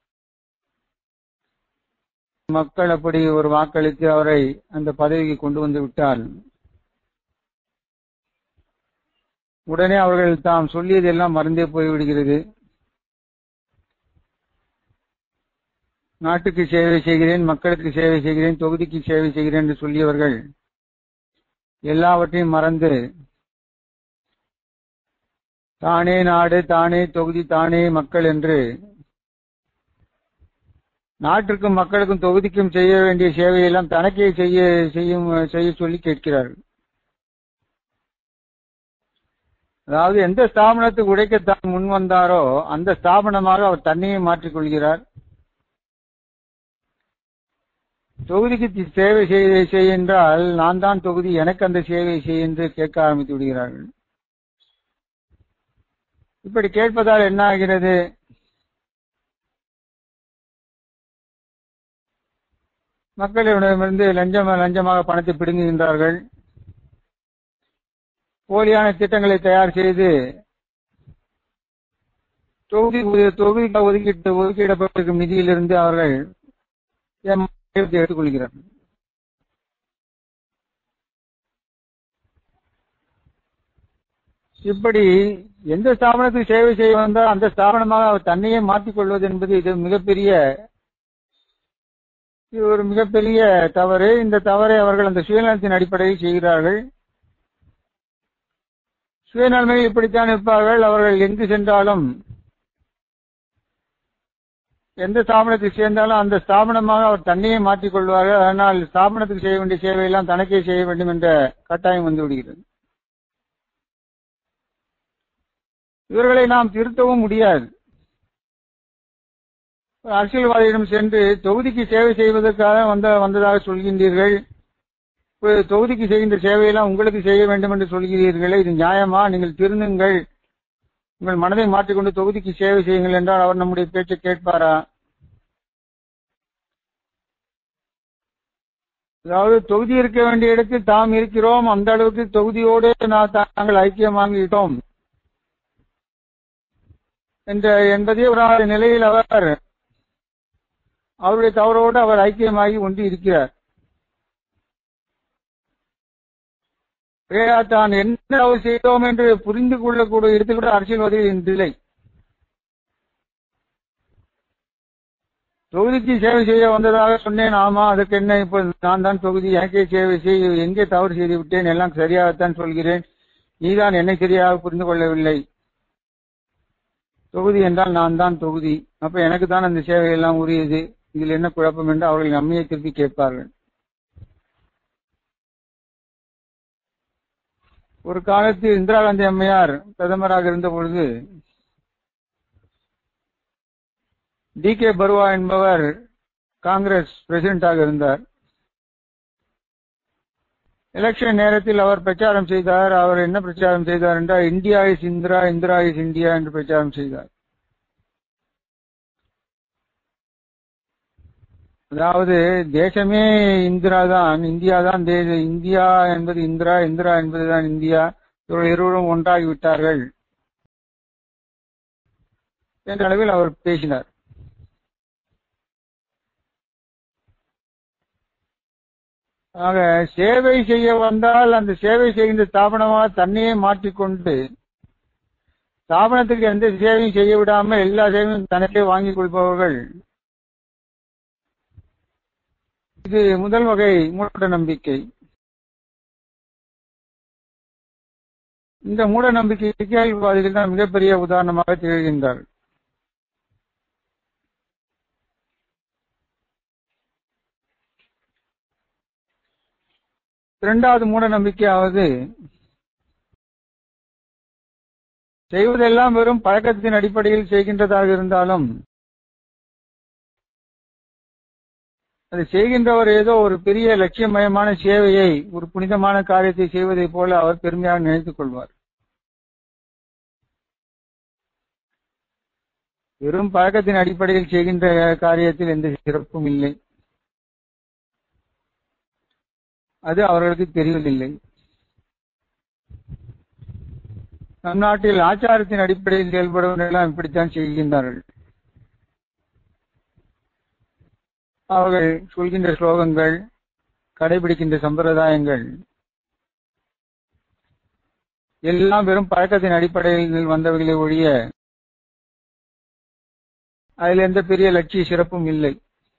மக்கள் அப்படி ஒரு வாக்களித்து அவரை அந்த பதவிக்கு கொண்டு வந்து விட்டால் உடனே அவர்கள் தாம் சொல்லியதெல்லாம் மறந்தே போய்விடுகிறது நாட்டுக்கு சேவை செய்கிறேன் மக்களுக்கு சேவை செய்கிறேன் தொகுதிக்கு சேவை செய்கிறேன் என்று சொல்லியவர்கள் எல்லாவற்றையும் மறந்து தானே நாடு தானே தொகுதி தானே மக்கள் என்று நாட்டிற்கும் மக்களுக்கும் தொகுதிக்கும் செய்ய வேண்டிய சேவையெல்லாம் தனக்கே செய்ய செய்யும் செய்ய சொல்லி கேட்கிறார்கள் அதாவது எந்த ஸ்தாபனத்துக்கு உழைக்க தான் முன் வந்தாரோ அந்த ஸ்தாபனமாக அவர் தன்னையே மாற்றிக் கொள்கிறார் தொகுதிக்கு சேவை செய்ய என்றால் நான் தான் தொகுதி எனக்கு அந்த சேவை செய்ய என்று கேட்க ஆரம்பித்து விடுகிறார்கள் இப்படி கேட்பதால் என்ன ஆகிறது மக்களிடமிருந்து லஞ்சம் லஞ்சமாக பணத்தை பிடுங்குகின்றார்கள் போலியான திட்டங்களை தயார் செய்து தொகுதி தொகுதிக்கு ஒதுக்கிட்டு ஒதுக்கிடப்பட்டிருக்கும் நிதியிலிருந்து அவர்கள் எடுத்துக்கொள்கிறார்கள் இப்படி எந்த ஸ்தாபனத்துக்கு சேவை செய்ய வந்தால் அந்த ஸ்தாபனமாக அவர் தன்னையே மாற்றிக் கொள்வது என்பது இது மிகப்பெரிய இது ஒரு மிகப்பெரிய தவறு இந்த தவறை அவர்கள் அந்த சுயநலத்தின் அடிப்படையில் செய்கிறார்கள் சுயநன்மையில் இப்படித்தான் இருப்பார்கள் அவர்கள் எங்கு சென்றாலும் எந்த ஸ்தாபனத்துக்கு சேர்ந்தாலும் அந்த ஸ்தாபனமாக அவர் தன்னையே மாற்றிக் கொள்வார்கள் அதனால் ஸ்தாபனத்துக்கு செய்ய வேண்டிய சேவையெல்லாம் தனக்கே செய்ய வேண்டும் என்ற கட்டாயம் வந்து விடுகிறது இவர்களை நாம் திருத்தவும் முடியாது அரசியல்வாதியிடம் சென்று தொகுதிக்கு சேவை செய்வதற்காக வந்த வந்ததாக சொல்கின்றீர்கள் தொகுதிக்கு செய்கின்ற சேவையெல்லாம் உங்களுக்கு செய்ய வேண்டும் என்று சொல்கிறீர்களே இது நியாயமா நீங்கள் திருந்துங்கள் உங்கள் மனதை மாற்றிக்கொண்டு தொகுதிக்கு சேவை செய்யுங்கள் என்றால் அவர் நம்முடைய பேச்சை கேட்பாரா அதாவது தொகுதி இருக்க வேண்டிய இடத்தில் தாம் இருக்கிறோம் அந்த அளவுக்கு தொகுதியோடு நான் தாங்கள் ஐக்கியமாகிவிட்டோம் என்ற என்பதே ஒரு நிலையில் அவர் அவருடைய தவறோடு அவர் ஐக்கியமாகி ஒன்று இருக்கிறார் தான் என்ன தவறு செய்தோம் என்று புரிந்து கொள்ளக்கூடிய இடத்தில் கூட அரசியல்வாதிகள் இல்லை தொகுதிக்கு சேவை செய்ய வந்ததாக சொன்னேன் ஆமா அதுக்கு என்ன இப்ப நான் தான் தொகுதி எனக்கே சேவை செய்ய எங்கே தவறு செய்து விட்டேன் எல்லாம் சரியாகத்தான் சொல்கிறேன் நீதான் என்னை சரியாக புரிந்து கொள்ளவில்லை தொகுதி என்றால் நான் தான் தொகுதி அப்ப எனக்கு தான் அந்த சேவை எல்லாம் உரியது இதில் என்ன குழப்பம் என்று அவர்கள் நம்மையே திருப்பி கேட்பார்கள் ஒரு காலத்தில் இந்திரா காந்தி அம்மையார் பிரதமராக இருந்த பொழுது டி கே பருவா என்பவர் காங்கிரஸ் பிரசிடண்டாக இருந்தார் எலெக்ஷன் நேரத்தில் அவர் பிரச்சாரம் செய்தார் அவர் என்ன பிரச்சாரம் செய்தார் என்றால் India is Indira Indira is India என்று பிரச்சாரம் செய்தார் அதாவது தேசமே இந்திரா தான் இந்தியா தான் இந்தியா என்பது இந்திரா இந்திரா என்பதுதான் இந்தியா இவர்கள் இருவரும் ஒன்றாகி விட்டார்கள் என்ற அளவில் அவர் பேசினார் ஆக சேவை செய்ய வந்தால் அந்த சேவை செய்கின்ற ஸ்தாபனமாக தன்னையே மாற்றிக்கொண்டு ஸ்தாபனத்துக்கு எந்த சேவையும் செய்ய விடாமல் எல்லா சேவையும் தனக்கே வாங்கிக் கொள்பவர்கள் இது முதல் வகை மூட நம்பிக்கை இந்த மூட நம்பிக்கைக்கு அறிவாதிகள் தான் மிகப்பெரிய உதாரணமாக திகழ்கின்றார்கள் இரண்டாவது மூட நம்பிக்கையாவது செய்வதெல்லாம் வெறும் பழக்கத்தின் அடிப்படையில் செய்கின்றதாக இருந்தாலும் அதை செய்கின்றவர் ஏதோ ஒரு பெரிய லட்சியமயமான சேவையை ஒரு புனிதமான காரியத்தை செய்வதைப் போல அவர் பெருமையாக நினைத்துக் கொள்வார் வெறும் பழக்கத்தின் அடிப்படையில் செய்கின்ற காரியத்தில் எந்த சிறப்பும் இல்லை அது அவர்களுக்கு தெரியவில்லை நம் நாட்டில் ஆச்சாரத்தின் அடிப்படையில் செயல்படுவதெல்லாம் இப்படித்தான் செய்கின்றார்கள் அவர்கள் சொல்கின்ற ஸ்லோகங்கள் கடைபிடிக்கின்ற சம்பிரதாயங்கள் எல்லாம் வெறும் பழக்கத்தின் அடிப்படையில் வந்தவர்களை ஒழிய அதில் எந்த பெரிய லட்சிய சிறப்பும் இல்லை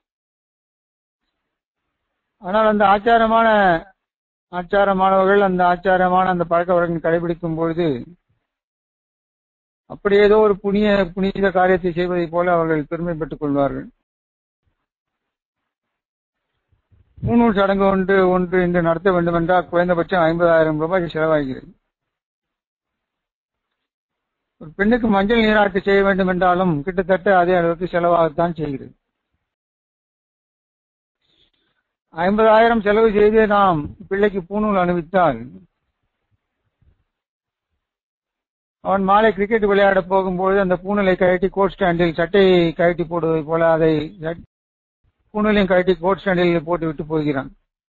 ஆனால் அந்த ஆச்சாரமான ஆச்சாரமானவர்கள் அந்த ஆச்சாரமான அந்த பழக்க வழக்கம் கடைபிடிக்கும் பொழுது அப்படி ஏதோ ஒரு புனிய புனித காரியத்தை செய்வதைப் போல அவர்கள் பெருமை பெற்றுக் கொள்வார்கள் பூநூல் சடங்கு ஒன்று ஒன்று இன்று நடத்த வேண்டும் என்றால் குறைந்தபட்சம் ஐம்பதாயிரம் ரூபாய் செலவாகிறது ஒரு பெண்ணுக்கு மஞ்சள் நீராட்டு செய்ய வேண்டும் என்றாலும் கிட்டத்தட்ட அதே அளவுக்கு செலவாகத்தான் செய்கிறது ஐம்பதாயிரம் செலவு செய்து நாம் பிள்ளைக்கு பூநூல் அணிவித்தால் அவன் மாலை கிரிக்கெட் விளையாட போகும்போது அந்த பூணலை கழட்டி கோட் ஸ்டாண்டில் சட்டையை கழட்டி போடுவதை போல அதை பூணலையும் கழட்டி கோட் ஸ்டாண்டில் போட்டு விட்டு போகிறான்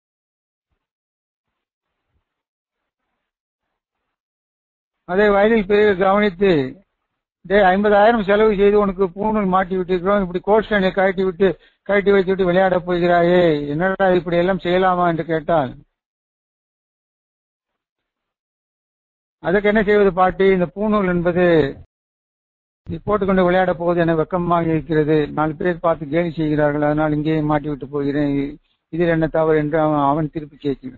அதை வயதில் பெரிய கவனித்து டே ஐம்பதாயிரம் செலவு செய்து உனக்கு பூணூல் மாட்டி விட்டிருக்கிறோம் இப்படி கோட் ஸ்டாண்டில் கழட்டி விட்டு கழட்டி வைத்து விட்டு விளையாட போகிறாயே என்னடா இப்படி எல்லாம் செய்யலாமா என்று கேட்டால் அதுக்கு என்ன செய்வது பாட்டி இந்த பூநூல் என்பது நீ போட்டுக்கொண்டு விளையாட போவது என வெக்கமாக இருக்கிறது நாலு பேர் பார்த்து கேலி செய்கிறார்கள் அதனால் இங்கேயே மாட்டி விட்டு போகிறேன் இதில் என்ன தவறு என்று அவன் அவன் திருப்பி கேட்கிறான்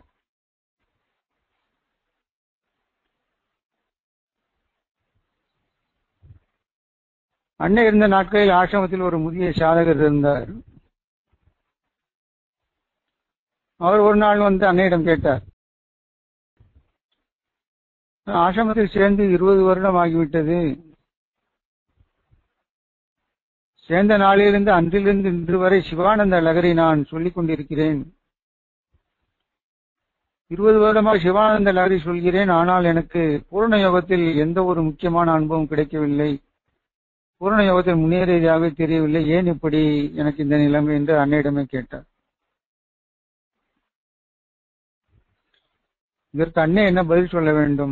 அன்னை இருந்த நாட்களில் ஆசிரமத்தில் ஒரு முதிய சாதகர் இருந்தார் அவர் ஒரு நாள் வந்து அன்னையிடம் கேட்டார் ஆசிரமத்தில் சேர்ந்து இருபது வருடம் ஆகிவிட்டது சேர்ந்த நாளிலிருந்து அன்றிலிருந்து இன்று வரை சிவானந்த லகரி நான் சொல்லிக் கொண்டிருக்கிறேன் இருபது வருடமாக சிவானந்த லகரி சொல்கிறேன் ஆனால் எனக்கு பூர்ண யோகத்தில் எந்த ஒரு முக்கியமான அனுபவம் கிடைக்கவில்லை பூர்ண யோகத்தில் முன்னேறியதாக தெரியவில்லை ஏன் இப்படி எனக்கு இந்த நிலைமை என்று அன்னையிடமே கேட்டார் இதற்கு அன்னை என்ன பதில் சொல்ல வேண்டும்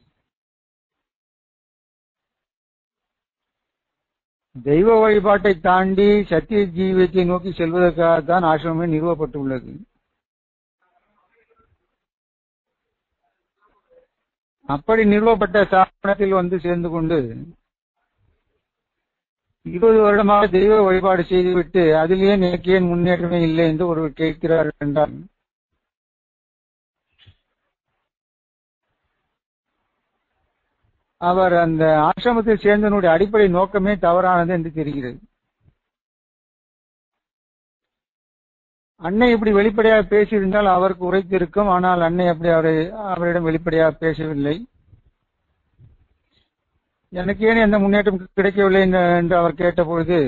தெய்வ வழிபாட்டை தாண்டி சத்திய ஜீவியத்தை நோக்கி செல்வதற்காகத்தான் ஆசிரமே நிறுவப்பட்டுள்ளது அப்படி நிறுவப்பட்ட ஸ்தாபனத்தில் வந்து சேர்ந்து கொண்டு இருபது வருடமாக தெய்வ வழிபாடு செய்துவிட்டு அதிலேயே எனக்கு ஏன் முன்னேற்றமே இல்லை என்று ஒருவர் கேட்கிறார் என்றால் அவர் அந்த ஆசிரமத்தில் சேர்ந்தனுடைய அடிப்படை நோக்கமே தவறானது என்று தெரிகிறது அன்னை இப்படி வெளிப்படையாக பேசியிருந்தால் அவருக்கு உரைத்திருக்கும் ஆனால் அன்னை அப்படி அவரை அவரிடம் வெளிப்படையாக பேசவில்லை எனக்கு ஏன் எந்த முன்னேற்றம் கிடைக்கவில்லை என்று அவர் கேட்டபொழுது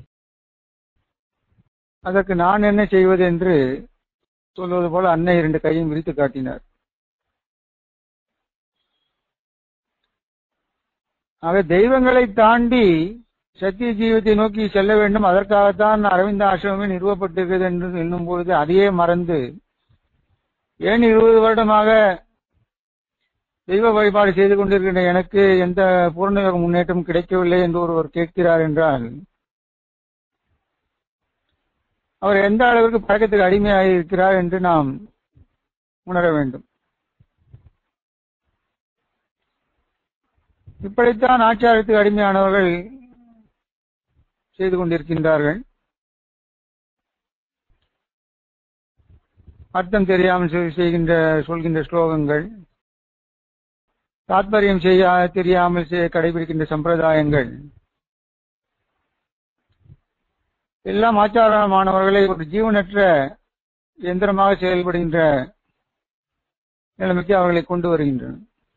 அதற்கு நான் என்ன செய்வது என்று சொல்வது போல அன்னை இரண்டு கையும் விரித்து காட்டினார் ஆக தெய்வங்களை தாண்டி சத்திய ஜீவத்தை நோக்கி செல்ல வேண்டும் அதற்காகத்தான் அரவிந்த ஆசிரமமே நிறுவப்பட்டிருக்கிறது என்று எண்ணும் பொழுது அதையே மறந்து ஏன் இருபது வருடமாக தெய்வ வழிபாடு செய்து கொண்டிருக்கின்ற எனக்கு எந்த பூர்ண முன்னேற்றம் கிடைக்கவில்லை என்று ஒருவர் கேட்கிறார் என்றால் அவர் எந்த அளவிற்கு பழக்கத்துக்கு அடிமையாக இருக்கிறார் என்று நாம் உணர வேண்டும் இப்படித்தான் ஆச்சாரத்துக்கு அடிமையானவர்கள் செய்து கொண்டிருக்கின்றார்கள் அர்த்தம் தெரியாமல் செய்கின்ற சொல்கின்ற ஸ்லோகங்கள் தாத்பரியம் செய்ய தெரியாமல் கடைபிடிக்கின்ற சம்பிரதாயங்கள் எல்லாம் ஆச்சாரமானவர்களை ஒரு ஜீவனற்ற எந்திரமாக செயல்படுகின்ற நிலைமைக்கு அவர்களை கொண்டு வருகின்றன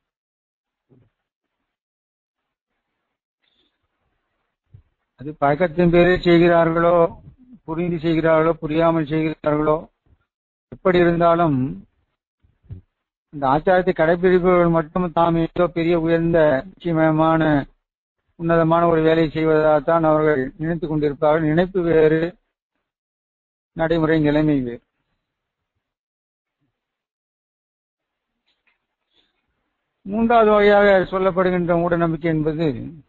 அது பழக்கத்தின் பேரில் செய்கிறார்களோ புரிந்து செய்கிறார்களோ புரியாமல் செய்கிறார்களோ எப்படி இருந்தாலும் இந்த ஆச்சாரத்தை கடைபிடிப்பவர்கள் மட்டும் தாம் ஏதோ பெரிய உயர்ந்த நிச்சயமயமான உன்னதமான ஒரு வேலை செய்வதாகத்தான் அவர்கள் நினைத்துக் கொண்டிருப்பார்கள் நினைப்பு வேறு நடைமுறை நிலைமை வேறு மூன்றாவது வகையாக சொல்லப்படுகின்ற மூட நம்பிக்கை என்பது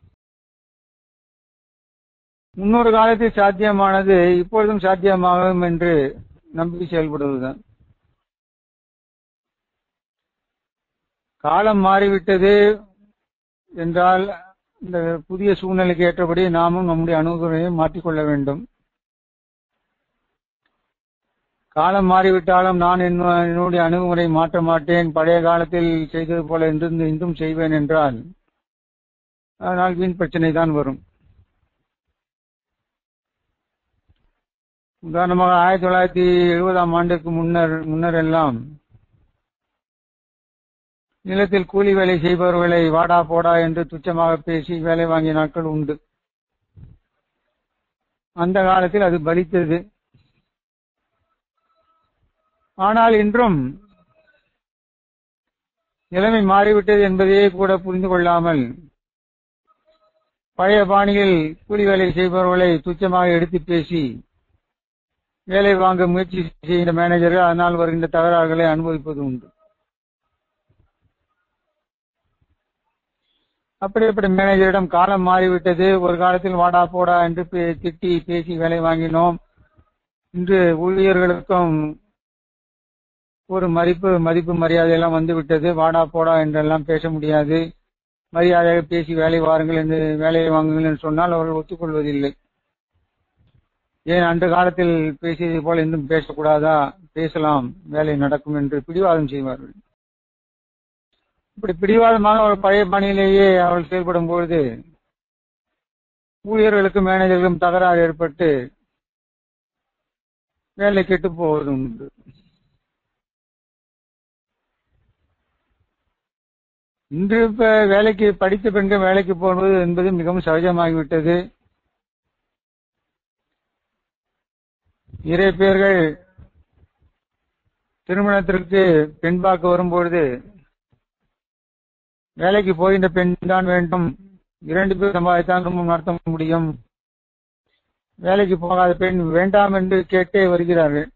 முன்னொரு காலத்தில் சாத்தியமானது இப்பொழுதும் சாத்தியமாகும் என்று நம்பி செயல்படுவதுதான் காலம் மாறிவிட்டது என்றால் இந்த புதிய சூழ்நிலைக்கு ஏற்றபடி நாமும் நம்முடைய அணுகுமுறையை மாற்றிக்கொள்ள வேண்டும் காலம் மாறிவிட்டாலும் நான் என்னுடைய அணுகுமுறை மாற்ற மாட்டேன் பழைய காலத்தில் செய்தது போல இருந்து இன்றும் செய்வேன் என்றால் அதனால் வீண் பிரச்சனை தான் வரும் உதாரணமாக ஆயிரத்தி தொள்ளாயிரத்தி எழுபதாம் ஆண்டுக்கு முன்னர் முன்னர் எல்லாம் நிலத்தில் கூலி வேலை செய்பவர்களை வாடா போடா என்று துச்சமாக பேசி வேலை வாங்கிய நாட்கள் உண்டு அந்த காலத்தில் அது பலித்தது ஆனால் இன்றும் நிலைமை மாறிவிட்டது என்பதையே கூட புரிந்து கொள்ளாமல் பழைய பாணியில் கூலி வேலை செய்பவர்களை துச்சமாக எடுத்து பேசி வேலை வாங்க முயற்சி செய்கின்ற மேனேஜர்கள் அதனால் வருகின்ற தகராறுகளை அனுபவிப்பது உண்டு அப்படிப்பட்ட மேனேஜரிடம் காலம் மாறிவிட்டது ஒரு காலத்தில் வாடா போடா என்று திட்டி பேசி வேலை வாங்கினோம் இன்று ஊழியர்களுக்கும் ஒரு மதிப்பு மதிப்பு மரியாதை எல்லாம் வந்துவிட்டது வாடா போடா என்றெல்லாம் பேச முடியாது மரியாதையாக பேசி வேலை வாருங்கள் என்று வேலையை வாங்குங்கள் என்று சொன்னால் அவர்கள் ஒத்துக்கொள்வதில்லை ஏன் அன்று காலத்தில் பேசியதை போல இன்னும் பேசக்கூடாதா பேசலாம் வேலை நடக்கும் என்று பிடிவாதம் செய்வார்கள் இப்படி பிடிவாதமாக அவர் பழைய பணியிலேயே அவர்கள் செயல்படும் பொழுது ஊழியர்களுக்கும் மேனேஜர்களுக்கும் தகராறு ஏற்பட்டு வேலை கெட்டு போவது உண்டு இன்று இப்ப வேலைக்கு படித்த பெண்கள் வேலைக்கு போவது என்பது மிகவும் சகஜமாகிவிட்டது நிறைய பேர்கள் திருமணத்திற்கு பெண் பார்க்க வரும்பொழுது வேலைக்கு போகின்ற பெண் தான் வேண்டும் இரண்டு பேர் சம்பாதித்தான் குடும்பம் நடத்த முடியும் வேலைக்கு போகாத பெண் வேண்டாம் என்று கேட்டே வருகிறார்கள்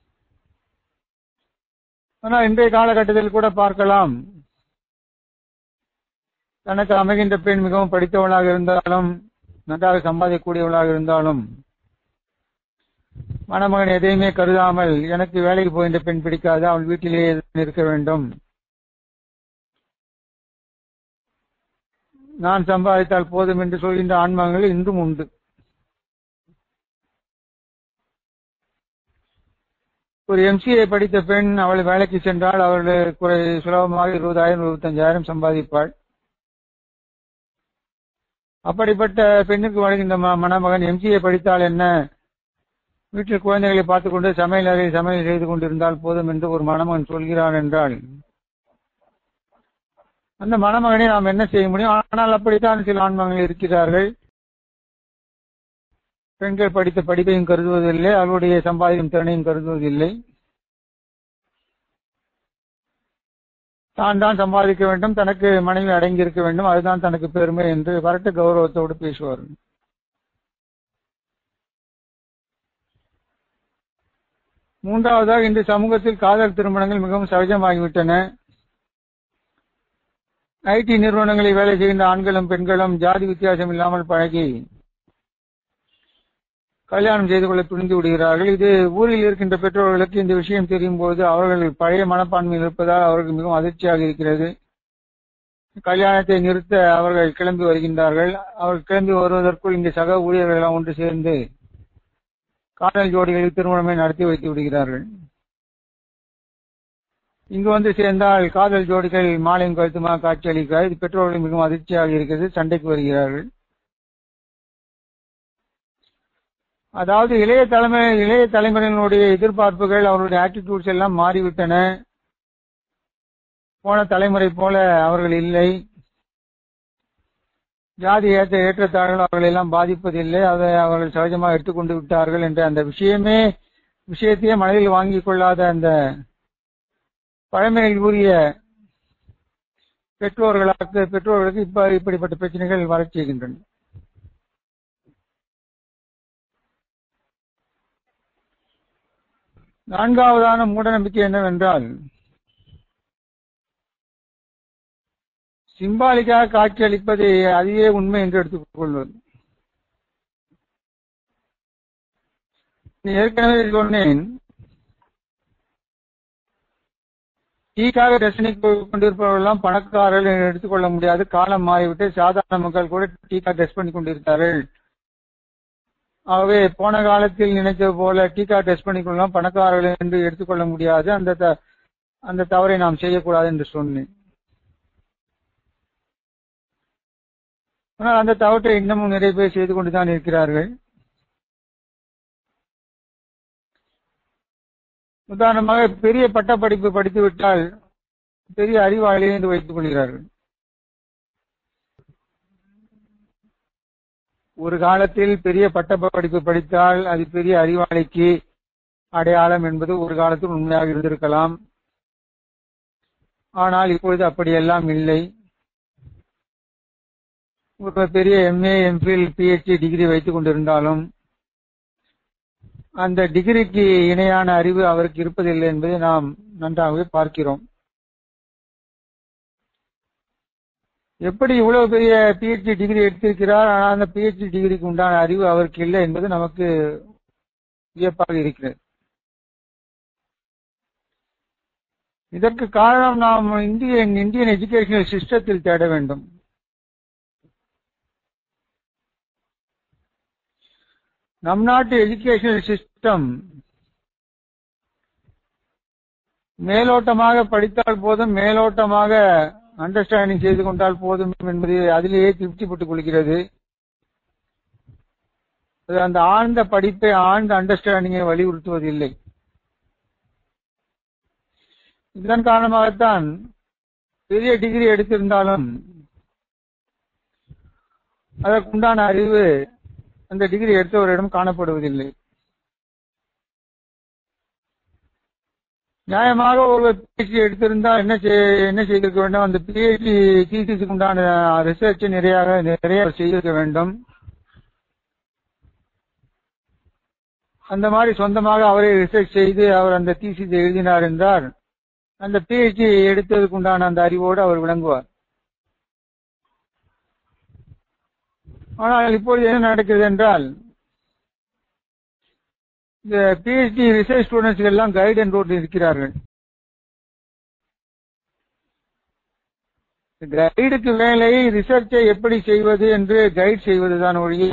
ஆனால் இன்றைய காலகட்டத்தில் கூட பார்க்கலாம் தனக்கு அமைகின்ற பெண் மிகவும் படித்தவளாக இருந்தாலும் நன்றாக சம்பாதிக்கக்கூடியவளாக இருந்தாலும் மணமகன் எதையுமே கருதாமல் எனக்கு வேலைக்கு போகின்ற பெண் பிடிக்காது அவள் வீட்டிலேயே இருக்க வேண்டும் நான் சம்பாதித்தால் போதும் என்று சொல்கின்ற ஆன்மகங்கள் இன்றும் உண்டு ஒரு எம்சிஏ படித்த பெண் அவள் வேலைக்கு சென்றால் அவள் குறை சுலபமாக இருபதாயிரம் இருபத்தஞ்சாயிரம் சம்பாதிப்பாள் அப்படிப்பட்ட பெண்ணுக்கு வருகின்ற ம- மணமகன் எம்சிஏ படித்தால் என்ன வீட்டில் குழந்தைகளை பார்த்துக் கொண்டு சமையல் அறையில் சமையல் செய்து கொண்டிருந்தால் போதும் என்று ஒரு மணமகன் சொல்கிறான் என்றால் அந்த மணமகனை நாம் என்ன செய்ய முடியும் ஆனால் அப்படித்தான் சில ஆண்மகன்கள் இருக்கிறார்கள் பெண்கள் படித்த படிப்பையும் கருதுவதில்லை அவருடைய சம்பாதிக்கும் திறனையும் கருதுவதில்லை தான் தான் சம்பாதிக்க வேண்டும் தனக்கு மனைவி அடங்கி இருக்க வேண்டும் அதுதான் தனக்கு பெருமை என்று வரட்டு கௌரவத்தோடு பேசுவார்கள் மூன்றாவதாக இன்று சமூகத்தில் காதல் திருமணங்கள் மிகவும் சகஜமாகிவிட்டன ஐடி நிறுவனங்களில் வேலை செய்கின்ற ஆண்களும் பெண்களும் ஜாதி வித்தியாசம் இல்லாமல் பழகி கல்யாணம் செய்து கொள்ள துணிந்து விடுகிறார்கள் இது ஊரில் இருக்கின்ற பெற்றோர்களுக்கு இந்த விஷயம் தெரியும் போது அவர்கள் பழைய மனப்பான்மையில் இருப்பதால் அவர்களுக்கு மிகவும் அதிர்ச்சியாக இருக்கிறது கல்யாணத்தை நிறுத்த அவர்கள் கிளம்பி வருகின்றார்கள் அவர்கள் கிளம்பி வருவதற்குள் இங்கு சக ஊழியர்கள் எல்லாம் ஒன்று சேர்ந்து காதல் ஜோடிகளில் திருமணமே நடத்தி வைத்து விடுகிறார்கள் இங்கு வந்து சேர்ந்தால் காதல் ஜோடிகள் மாலையும் கழுத்துமாக காட்சியளிக்கிறார் இது பெற்றோர்கள் மிகவும் அதிர்ச்சியாக இருக்கிறது சண்டைக்கு வருகிறார்கள் அதாவது இளைய தலைமை இளைய தலைமுறையினுடைய எதிர்பார்ப்புகள் அவருடைய ஆட்டிடியூட்ஸ் எல்லாம் மாறிவிட்டன போன தலைமுறை போல அவர்கள் இல்லை ஜாதி ஏற்ற ஏற்றத்தாழ்வுகள் அவர்கள் எல்லாம் பாதிப்பதில்லை அதை அவர்கள் சகஜமாக எடுத்துக்கொண்டு விட்டார்கள் என்ற அந்த விஷயமே விஷயத்தையே மனதில் வாங்கிக் கொள்ளாத அந்த பழமையில் கூறிய பெற்றோர்களாக பெற்றோர்களுக்கு இப்ப இப்படிப்பட்ட பிரச்சனைகள் வரச் செய்கின்றன நான்காவதான மூடநம்பிக்கை என்னவென்றால் சிம்பாலிக்காக காட்சியளிப்பது அதுவே உண்மை என்று எடுத்துக் கொள்வது ஏற்கனவே சொன்னேன் டீக்காக ரசனை கொண்டிருப்பவர்களெல்லாம் பணக்காரர்கள் என்று எடுத்துக்கொள்ள முடியாது காலம் மாறிவிட்டு சாதாரண மக்கள் கூட டீக்கா டெஸ்ட் பண்ணி கொண்டிருக்கிறார்கள் ஆகவே போன காலத்தில் நினைத்தது போல டீக்கா டெஸ்ட் பண்ணிக்கொள்ளலாம் பணக்காரர்கள் என்று எடுத்துக்கொள்ள முடியாது அந்த த- அந்த தவறை நாம் செய்யக்கூடாது என்று சொன்னேன் ஆனால் அந்த தவற்றை இன்னமும் நிறைய பேர் செய்து கொண்டுதான் இருக்கிறார்கள் உதாரணமாக பெரிய பட்டப்படிப்பு படித்து விட்டால் பெரிய அறிவாளி என்று வைத்துக் கொள்கிறார்கள் ஒரு காலத்தில் பெரிய பட்டப்படிப்பு படித்தால் அது பெரிய அறிவாளிக்கு அடையாளம் என்பது ஒரு காலத்தில் உண்மையாக இருந்திருக்கலாம் ஆனால் இப்பொழுது அப்படியெல்லாம் இல்லை ஒரு பெரிய எம்ஏ எம்ஃபில் பிஹெச்டி டிகிரி வைத்துக் கொண்டிருந்தாலும் அந்த டிகிரிக்கு இணையான அறிவு அவருக்கு இருப்பதில்லை என்பதை நாம் நன்றாகவே பார்க்கிறோம் எப்படி இவ்வளவு பெரிய பிஹெச்டி டிகிரி எடுத்திருக்கிறார் ஆனால் அந்த பிஹெச்டி டிகிரிக்கு உண்டான அறிவு அவருக்கு இல்லை என்பது நமக்கு வியப்பாக இருக்கிறது இதற்கு காரணம் நாம் இந்திய இந்தியன் எஜுகேஷனல் சிஸ்டத்தில் தேட வேண்டும் நம் நாட்டு எஜுகேஷனல் சிஸ்டம் மேலோட்டமாக படித்தால் போதும் மேலோட்டமாக அண்டர்ஸ்டாண்டிங் செய்து கொண்டால் போதும் என்பது அதிலேயே திருப்திப்பட்டுக் கொள்கிறது அது அந்த ஆழ்ந்த படிப்பை ஆழ்ந்த அண்டர்ஸ்டாண்டிங்கை வலியுறுத்துவதில்லை இதன் காரணமாகத்தான் பெரிய டிகிரி எடுத்திருந்தாலும் அதற்குண்டான அறிவு அந்த டிகிரி எடுத்தவரிடம் காணப்படுவதில்லை நியாயமாக ஒரு பிஹெச்டி எடுத்திருந்தால் என்ன செய்- என்ன செய்திருக்க வேண்டும் அந்த பிஹெச்டி தீசிஸுக்கு உண்டான ரிசர்ச் நிறைய நிறைய செய்திருக்க வேண்டும் அந்த மாதிரி சொந்தமாக அவரே ரிசர்ச் செய்து அவர் அந்த தீசிஸ் எழுதினார் என்றால் அந்த பிஹெச்டி எடுத்ததுக்கு உண்டான அந்த அறிவோடு அவர் விளங்குவார் ஆனால் இப்பொழுது என்ன நடக்கிறது என்றால் இந்த பிஹெச்டி ரிசர்ச் ஸ்டூடெண்ட்ஸ் எல்லாம் கைட் அண்ட் ரோட் இருக்கிறார்கள் கைடுக்கு வேலை ரிசர்ச்சை எப்படி செய்வது என்று கைட் செய்வதுதான் ஒழிய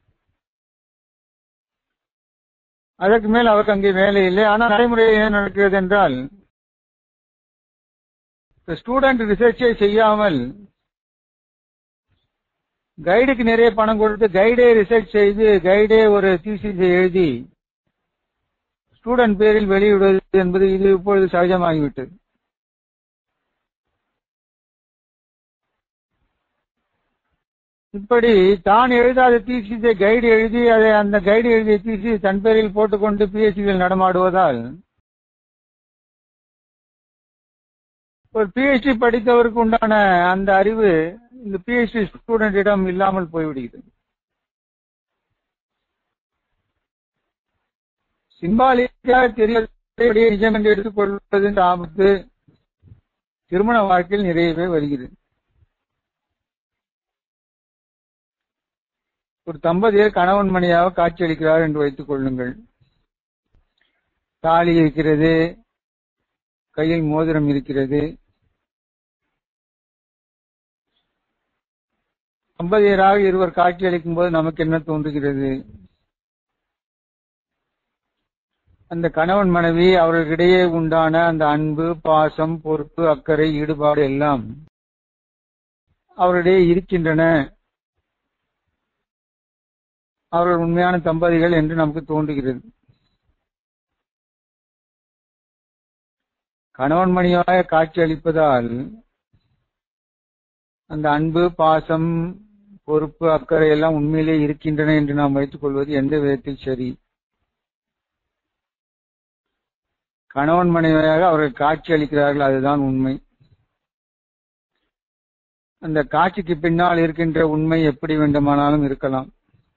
அதற்கு மேல் அவருக்கு அங்கே வேலை இல்லை ஆனால் நடைமுறையில் என்ன நடக்கிறது என்றால் ஸ்டூடெண்ட் ரிசர்ச்சை செய்யாமல் கைடுக்கு நிறைய பணம் கொடுத்து கைடே ரிசர்ச் செய்து கைடே ஒரு தீசிஸ் எழுதி ஸ்டூடெண்ட் பேரில் வெளியிடுவது என்பது இது இப்பொழுது சகஜமாகிவிட்டது இப்படி தான் எழுதாத தீசிஸை கைடு எழுதி அதை அந்த கைடு எழுதிய தீசி தன் பேரில் போட்டுக்கொண்டு பிஎஸ்சிகள் நடமாடுவதால் ஒரு பிஹெச்டி படித்தவருக்கு உண்டான அந்த அறிவு இந்த பிஹெச்டி ஸ்டூடெண்டிடம் இல்லாமல் போய்விடுகிறது சிம்பாலிக்காக தெரியக்கூடிய நிஜம் என்று எடுத்துக்கொள்வது ஆபத்து திருமண வாழ்க்கையில் நிறையவே வருகிறது ஒரு தம்பதியர் கணவன் மணியாக காட்சியளிக்கிறார் என்று வைத்துக் கொள்ளுங்கள் தாலி இருக்கிறது கையில் மோதிரம் இருக்கிறது தம்பதியராக இருவர் காட்சியளிக்கும் போது நமக்கு என்ன தோன்றுகிறது அந்த கணவன் மனைவி அவர்களுக்கிடையே உண்டான அந்த அன்பு பாசம் பொறுப்பு அக்கறை ஈடுபாடு எல்லாம் அவர்களிடையே இருக்கின்றன அவர்கள் உண்மையான தம்பதிகள் என்று நமக்கு தோன்றுகிறது கணவன் மணியாக காட்சி அளிப்பதால் அந்த அன்பு பாசம் பொறுப்பு அக்கறை எல்லாம் உண்மையிலே இருக்கின்றன என்று நாம் வைத்துக் கொள்வது எந்த விதத்தில் சரி கணவன் மனைவியாக அவர்கள் காட்சி அளிக்கிறார்கள் அதுதான் உண்மை அந்த காட்சிக்கு பின்னால் இருக்கின்ற உண்மை எப்படி வேண்டுமானாலும் இருக்கலாம்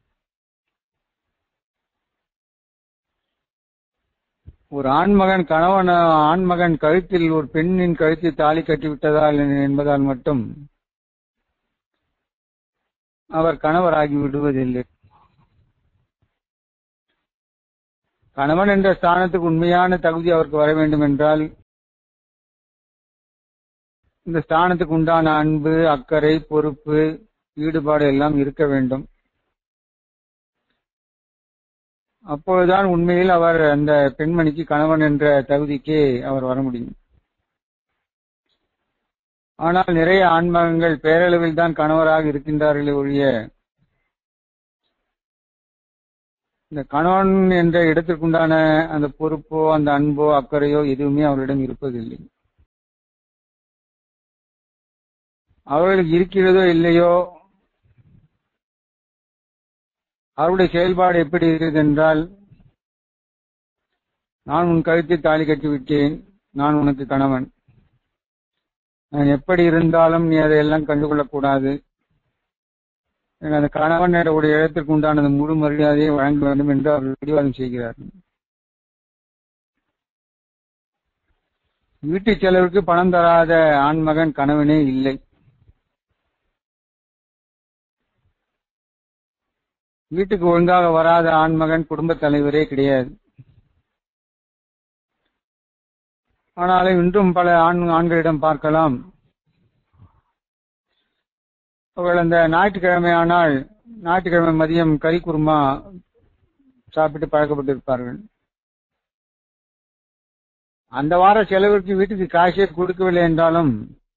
ஒரு ஆண்மகன் கணவன் ஆண்மகன் கழுத்தில் ஒரு பெண்ணின் கழுத்தில் தாலி கட்டிவிட்டதால் என்பதால் மட்டும் அவர் கணவராகி விடுவதில்லை கணவன் என்ற ஸ்தானத்துக்கு உண்மையான தகுதி அவருக்கு வர வேண்டும் என்றால் இந்த ஸ்தானத்துக்கு உண்டான அன்பு அக்கறை பொறுப்பு ஈடுபாடு எல்லாம் இருக்க வேண்டும் அப்பொழுதுதான் உண்மையில் அவர் அந்த பெண்மணிக்கு கணவன் என்ற தகுதிக்கே அவர் வர முடியும் ஆனால் நிறைய ஆண்மகங்கள் பேரளவில் தான் கணவராக இருக்கின்றார்களே ஒழிய இந்த கணவன் என்ற இடத்திற்குண்டான அந்த பொறுப்போ அந்த அன்போ அக்கறையோ எதுவுமே அவர்களிடம் இருப்பதில்லை அவர்களுக்கு இருக்கிறதோ இல்லையோ அவருடைய செயல்பாடு எப்படி இருக்கிறது என்றால் நான் உன் கழுத்தில் தாலி கட்டி விட்டேன் நான் உனக்கு கணவன் நான் எப்படி இருந்தாலும் நீ அதையெல்லாம் கண்டுகொள்ளக்கூடாது அந்த கணவன் ஒரு இடத்திற்கு உண்டான முழு மரியாதையை வழங்க வேண்டும் என்று அவர்கள் பிடிவாதம் செய்கிறார்கள் வீட்டு செலவுக்கு பணம் தராத ஆண்மகன் கணவனே இல்லை வீட்டுக்கு ஒழுங்காக வராத ஆண்மகன் குடும்ப தலைவரே கிடையாது ஆனாலும் இன்றும் பல ஆண் ஆண்களிடம் பார்க்கலாம் அவர்கள் அந்த ஞாயிற்றுக்கிழமை ஆனால் ஞாயிற்றுக்கிழமை மதியம் கறி குருமா சாப்பிட்டு பழக்கப்பட்டிருப்பார்கள் அந்த வார செலவிற்கு வீட்டுக்கு காசே கொடுக்கவில்லை என்றாலும்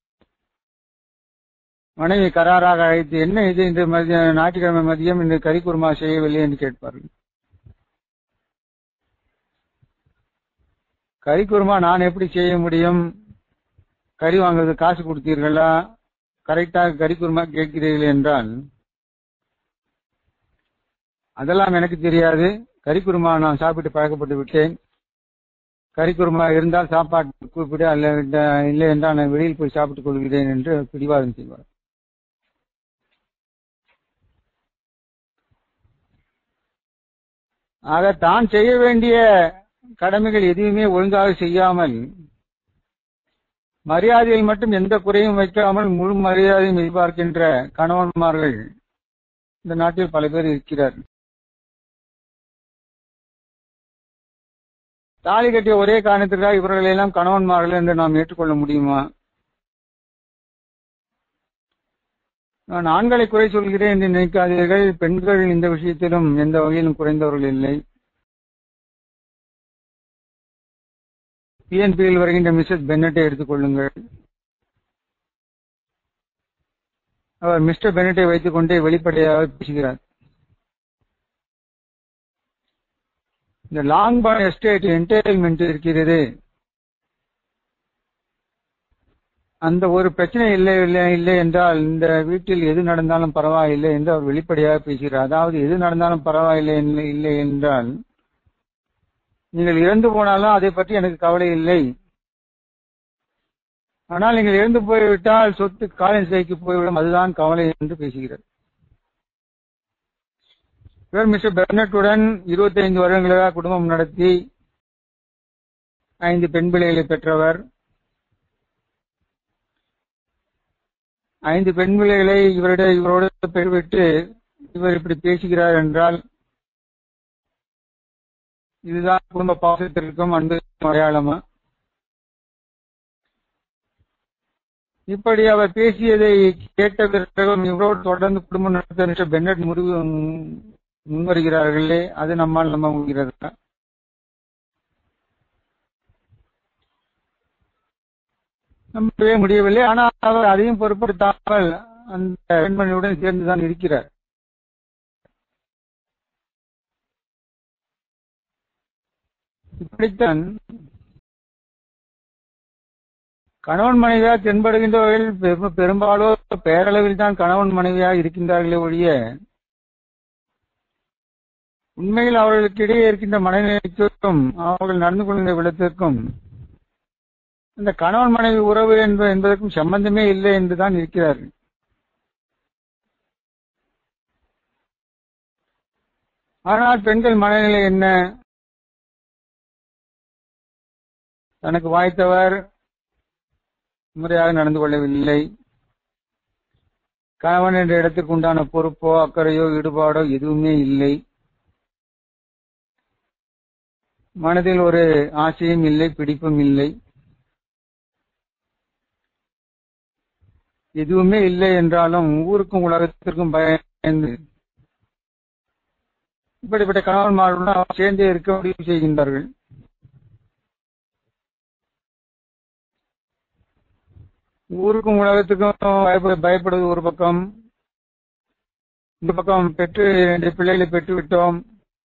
மனைவி கராராக அழைத்து என்ன இது இந்த மதிய ஞாயிற்றுக்கிழமை மதியம் இந்த கறி குருமா செய்யவில்லை என்று கேட்பார்கள் கறி குருமா நான் எப்படி செய்ய முடியும் கறி வாங்குறது காசு கொடுத்தீர்களா கரெக்டாக கறி குருமா கேட்கிறீர்கள் என்றால் அதெல்லாம் எனக்கு தெரியாது கறி குருமா நான் சாப்பிட்டு பழக்கப்பட்டு விட்டேன் கறி குருமா இருந்தால் சாப்பாட்டு கூப்பிடு அல்ல இல்லை என்றால் நான் வெளியில் போய் சாப்பிட்டுக் கொள்கிறேன் என்று பிடிவாதம் செய்வார் ஆக தான் செய்ய வேண்டிய கடமைகள் எதுவுமே ஒழுங்காக செய்யாமல் மரியாதையில் மட்டும் எந்த குறையும் வைக்காமல் முழு மரியாதையும் எதிர்பார்க்கின்ற கணவன்மார்கள் இந்த நாட்டில் பல பேர் இருக்கிறார் தாலி கட்டிய ஒரே காரணத்திற்காக இவர்கள் எல்லாம் கணவன்மார்கள் என்று நாம் ஏற்றுக்கொள்ள முடியுமா நான் ஆண்களை குறை சொல்கிறேன் என்று நினைக்காதீர்கள் பெண்கள் இந்த விஷயத்திலும் எந்த வகையிலும் குறைந்தவர்கள் இல்லை பிஎன்பியில் வருகின்ற மிஸ்ஸஸ் பென்னட்டை எடுத்துக் கொள்ளுங்கள் அவர் மிஸ்டர் பெனட்டை வைத்துக் கொண்டே வெளிப்படையாக பேசுகிறார் இந்த லாங் பான் எஸ்டேட் என்டர்டைன்மெண்ட் இருக்கிறது அந்த ஒரு பிரச்சனை இல்லை இல்லை இல்லை என்றால் இந்த வீட்டில் எது நடந்தாலும் பரவாயில்லை என்று அவர் வெளிப்படையாக பேசுகிறார் அதாவது எது நடந்தாலும் பரவாயில்லை இல்லை இல்லை என்றால் நீங்கள் இறந்து போனாலும் அதை பற்றி எனக்கு கவலை இல்லை ஆனால் நீங்கள் இறந்து போய்விட்டால் சொத்து காலின் கைக்கு போய்விடும் அதுதான் கவலை என்று பேசுகிறார் இவர் மிஸ்டர் பெர்னட்டுடன் இருபத்தி ஐந்து வருடங்களாக குடும்பம் நடத்தி ஐந்து பெண் பிள்ளைகளை பெற்றவர் ஐந்து பெண் பிள்ளைகளை இவரிட இவரோடு பெருவிட்டு இவர் இப்படி பேசுகிறார் என்றால் இதுதான் குடும்ப பாசத்திற்கும் அன்பு அடையாளமா இப்படி அவர் பேசியதை கேட்ட பிறகும் இவரோடு தொடர்ந்து குடும்பம் நடத்த மிஸ்டர் பென்னட் முடிவு முன்வருகிறார்களே அது நம்மால் நம்ப முடிகிறதா நம்பவே முடியவில்லை ஆனால் அவர் அதையும் பொருட்படுத்தாமல் அந்த பெண்மணியுடன் சேர்ந்துதான் இருக்கிறார் இப்படித்தான் கணவன் மனைவியாக தென்படுகின்றவர்கள் பெரும்பாலோ பேரளவில் தான் கணவன் மனைவியாக இருக்கின்றார்களே ஒழிய உண்மையில் அவர்களுக்கிடையே இருக்கின்ற மனநிலைக்கும் அவர்கள் நடந்து கொள்கின்ற விடத்திற்கும் இந்த கணவன் மனைவி உறவு என்பதற்கும் சம்பந்தமே இல்லை என்றுதான் இருக்கிறார்கள் ஆனால் பெண்கள் மனநிலை என்ன தனக்கு வாய்த்தவர் முறையாக நடந்து கொள்ளவில்லை கணவன் என்ற இடத்துக்கு உண்டான பொறுப்போ அக்கறையோ ஈடுபாடோ எதுவுமே இல்லை மனதில் ஒரு ஆசையும் இல்லை பிடிப்பும் இல்லை எதுவுமே இல்லை என்றாலும் ஊருக்கும் உலகத்திற்கும் பயந்து இப்படிப்பட்ட கணவன்மாருடன் சேர்ந்தே இருக்க முடிவு செய்கின்றார்கள் ஊருக்கும் உலகத்துக்கும் பயப்பட பயப்படுவது ஒரு பக்கம் இந்த பக்கம் பெற்று ரெண்டு பிள்ளைகளை பெற்று விட்டோம்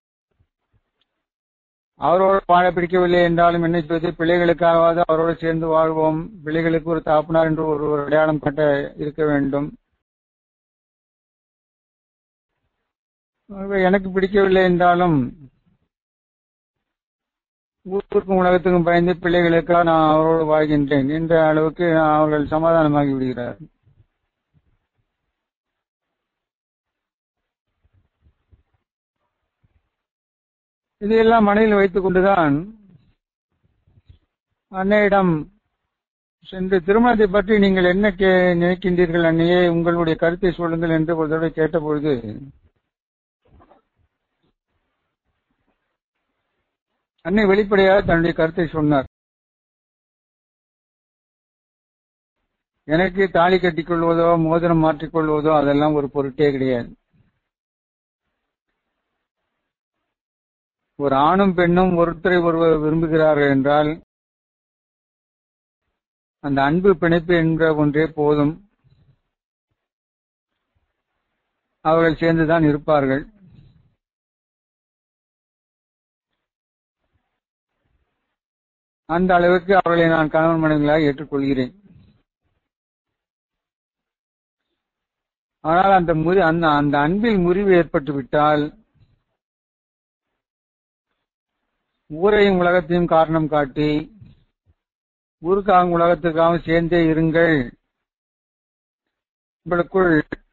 அவரோடு வாழ பிடிக்கவில்லை என்றாலும் என்ன செய்வது பிள்ளைகளுக்காகவாது அவரோடு சேர்ந்து வாழ்வோம் பிள்ளைகளுக்கு ஒரு தாப்புனார் என்று ஒரு ஒரு அடையாளம் கட்ட இருக்க வேண்டும் எனக்கு பிடிக்கவில்லை என்றாலும் ஊருக்கும் உலகத்துக்கும் பயந்து பிள்ளைகளுக்காக நான் அவரோடு வாழ்கின்றேன் என்ற அளவுக்கு அவர்கள் சமாதானமாகி விடுகிறார் இதையெல்லாம் மனதில் வைத்துக் கொண்டுதான் அன்னையிடம் சென்று திருமணத்தை பற்றி நீங்கள் என்ன நினைக்கின்றீர்கள் அன்னையே உங்களுடைய கருத்தை சொல்லுங்கள் என்று ஒரு தடவை கேட்டபொழுது அன்னை வெளிப்படையாக தன்னுடைய கருத்தை சொன்னார் எனக்கு தாலி கட்டிக்கொள்வதோ மோதிரம் மாற்றிக்கொள்வதோ அதெல்லாம் ஒரு பொருட்டே கிடையாது ஒரு ஆணும் பெண்ணும் ஒருத்தரை ஒருவர் விரும்புகிறார்கள் என்றால் அந்த அன்பு பிணைப்பு என்ற ஒன்றே போதும் அவர்கள் சேர்ந்துதான் இருப்பார்கள் அந்த அளவுக்கு அவர்களை நான் கணவன் மனைவிகளாக ஏற்றுக்கொள்கிறேன் ஆனால் அந்த முறி அந்த அந்த அன்பில் முறிவு ஏற்பட்டு விட்டால் ஊரையும் உலகத்தையும் காரணம் காட்டி ஊருக்காகவும் உலகத்துக்காகவும் சேர்ந்தே இருங்கள் உங்களுக்குள்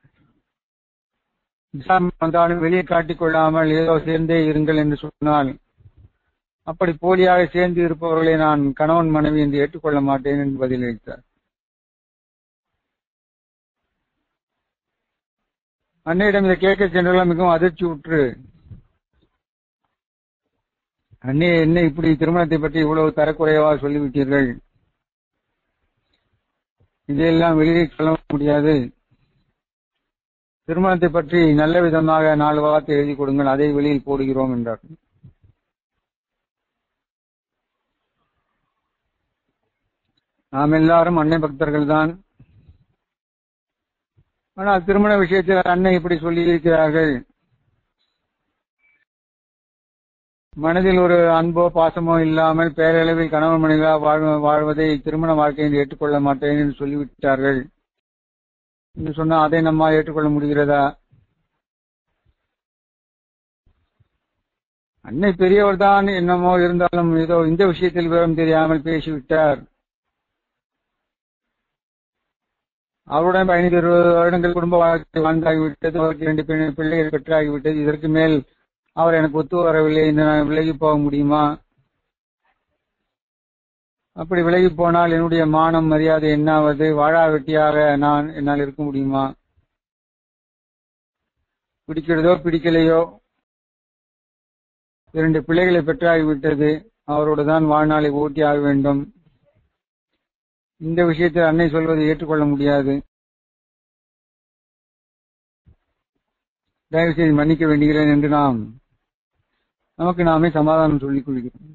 வந்தாலும் வெளியே காட்டிக் கொள்ளாமல் ஏதோ சேர்ந்தே இருங்கள் என்று சொன்னால் அப்படி போலியாக சேர்ந்து இருப்பவர்களை நான் கணவன் மனைவி என்று ஏற்றுக்கொள்ள மாட்டேன் என்று பதிலளித்தார் அன்னையிடம் இதை கேட்க சென்றெல்லாம் மிகவும் அதிர்ச்சி உற்று அண்ணே என்ன இப்படி திருமணத்தை பற்றி இவ்வளவு தரக்குறைவாக சொல்லிவிட்டீர்கள் இதையெல்லாம் வெளியே சொல்ல முடியாது திருமணத்தை பற்றி நல்ல விதமாக நாலு வார்த்தை எழுதி கொடுங்கள் அதை வெளியில் போடுகிறோம் என்றார் நாம் எல்லாரும் அன்னை பக்தர்கள் தான் ஆனால் திருமண விஷயத்தில் அன்னை இப்படி சொல்லி இருக்கிறார்கள் மனதில் ஒரு அன்போ பாசமோ இல்லாமல் பேரளவில் கணவன் மனைவியாக வாழ்வ- வாழ்வதை திருமண வாழ்க்கையில் ஏற்றுக்கொள்ள மாட்டேன் என்று சொல்லிவிட்டார்கள் என்று சொன்னா அதை நம்மால் ஏற்றுக்கொள்ள முடிகிறதா அன்னை பெரியவர் தான் என்னமோ இருந்தாலும் ஏதோ இந்த விஷயத்தில் விவரம் தெரியாமல் பேசிவிட்டார் அவருடன் பதினைந்து இருபது வருடங்கள் குடும்ப வாழ்க்கை வாழ்ந்தாகிவிட்டது அவருக்கு இரண்டு பெண் பிள்ளைகள் பெற்றாகிவிட்டது இதற்கு மேல் அவர் எனக்கு ஒத்து வரவில்லை என்று நான் விலகி போக முடியுமா அப்படி விலகி போனால் என்னுடைய மானம் மரியாதை என்னாவது வாழா வெட்டியாக நான் என்னால் இருக்க முடியுமா பிடிக்கிறதோ பிடிக்கலையோ இரண்டு பிள்ளைகளை பெற்றாகிவிட்டது அவரோடு தான் வாழ்நாளை ஓட்டி ஆக வேண்டும் இந்த விஷயத்தில் அன்னை சொல்வதை ஏற்றுக்கொள்ள முடியாது தயவு செய்து மன்னிக்க வேண்டுகிறேன் என்று நாம் நமக்கு நாமே சமாதானம் சொல்லிக் கொள்கிறோம்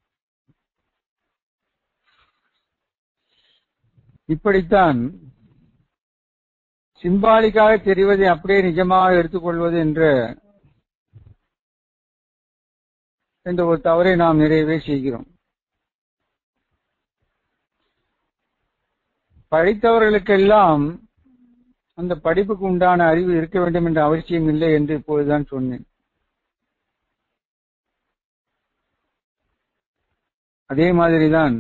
இப்படித்தான் சிம்பாலிக்காக தெரிவதை அப்படியே நிஜமாக எடுத்துக்கொள்வது என்ற என்ற ஒரு தவறை நாம் நிறையவே செய்கிறோம் படித்தவர்களுக்கெல்லாம் அந்த படிப்புக்கு உண்டான அறிவு இருக்க வேண்டும் என்ற அவசியம் இல்லை என்று இப்பொழுதுதான் சொன்னேன் அதே மாதிரிதான்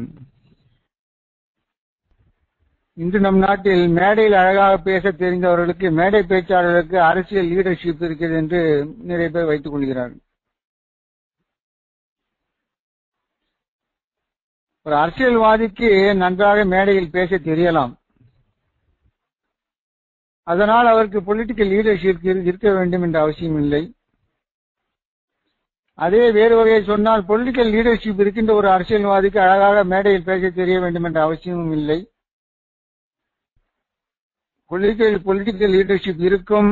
இன்று நம் நாட்டில் மேடையில் அழகாக பேச தெரிந்தவர்களுக்கு மேடை பேச்சாளர்களுக்கு அரசியல் லீடர்ஷிப் இருக்கிறது என்று நிறைய பேர் வைத்துக் கொள்கிறார்கள் ஒரு அரசியல்வாதிக்கு நன்றாக மேடையில் பேச தெரியலாம் அதனால் அவருக்கு பொலிட்டிக்கல் லீடர்ஷிப் இருக்க வேண்டும் என்ற அவசியம் இல்லை அதே வேறு வகையை சொன்னால் பொலிட்டிக்கல் லீடர்ஷிப் இருக்கின்ற ஒரு அரசியல்வாதிக்கு அழகாக மேடையில் பேச தெரிய வேண்டும் என்ற அவசியமும் இல்லை பொலிட்டிக்கல் பொலிட்டிக்கல் லீடர்ஷிப் இருக்கும்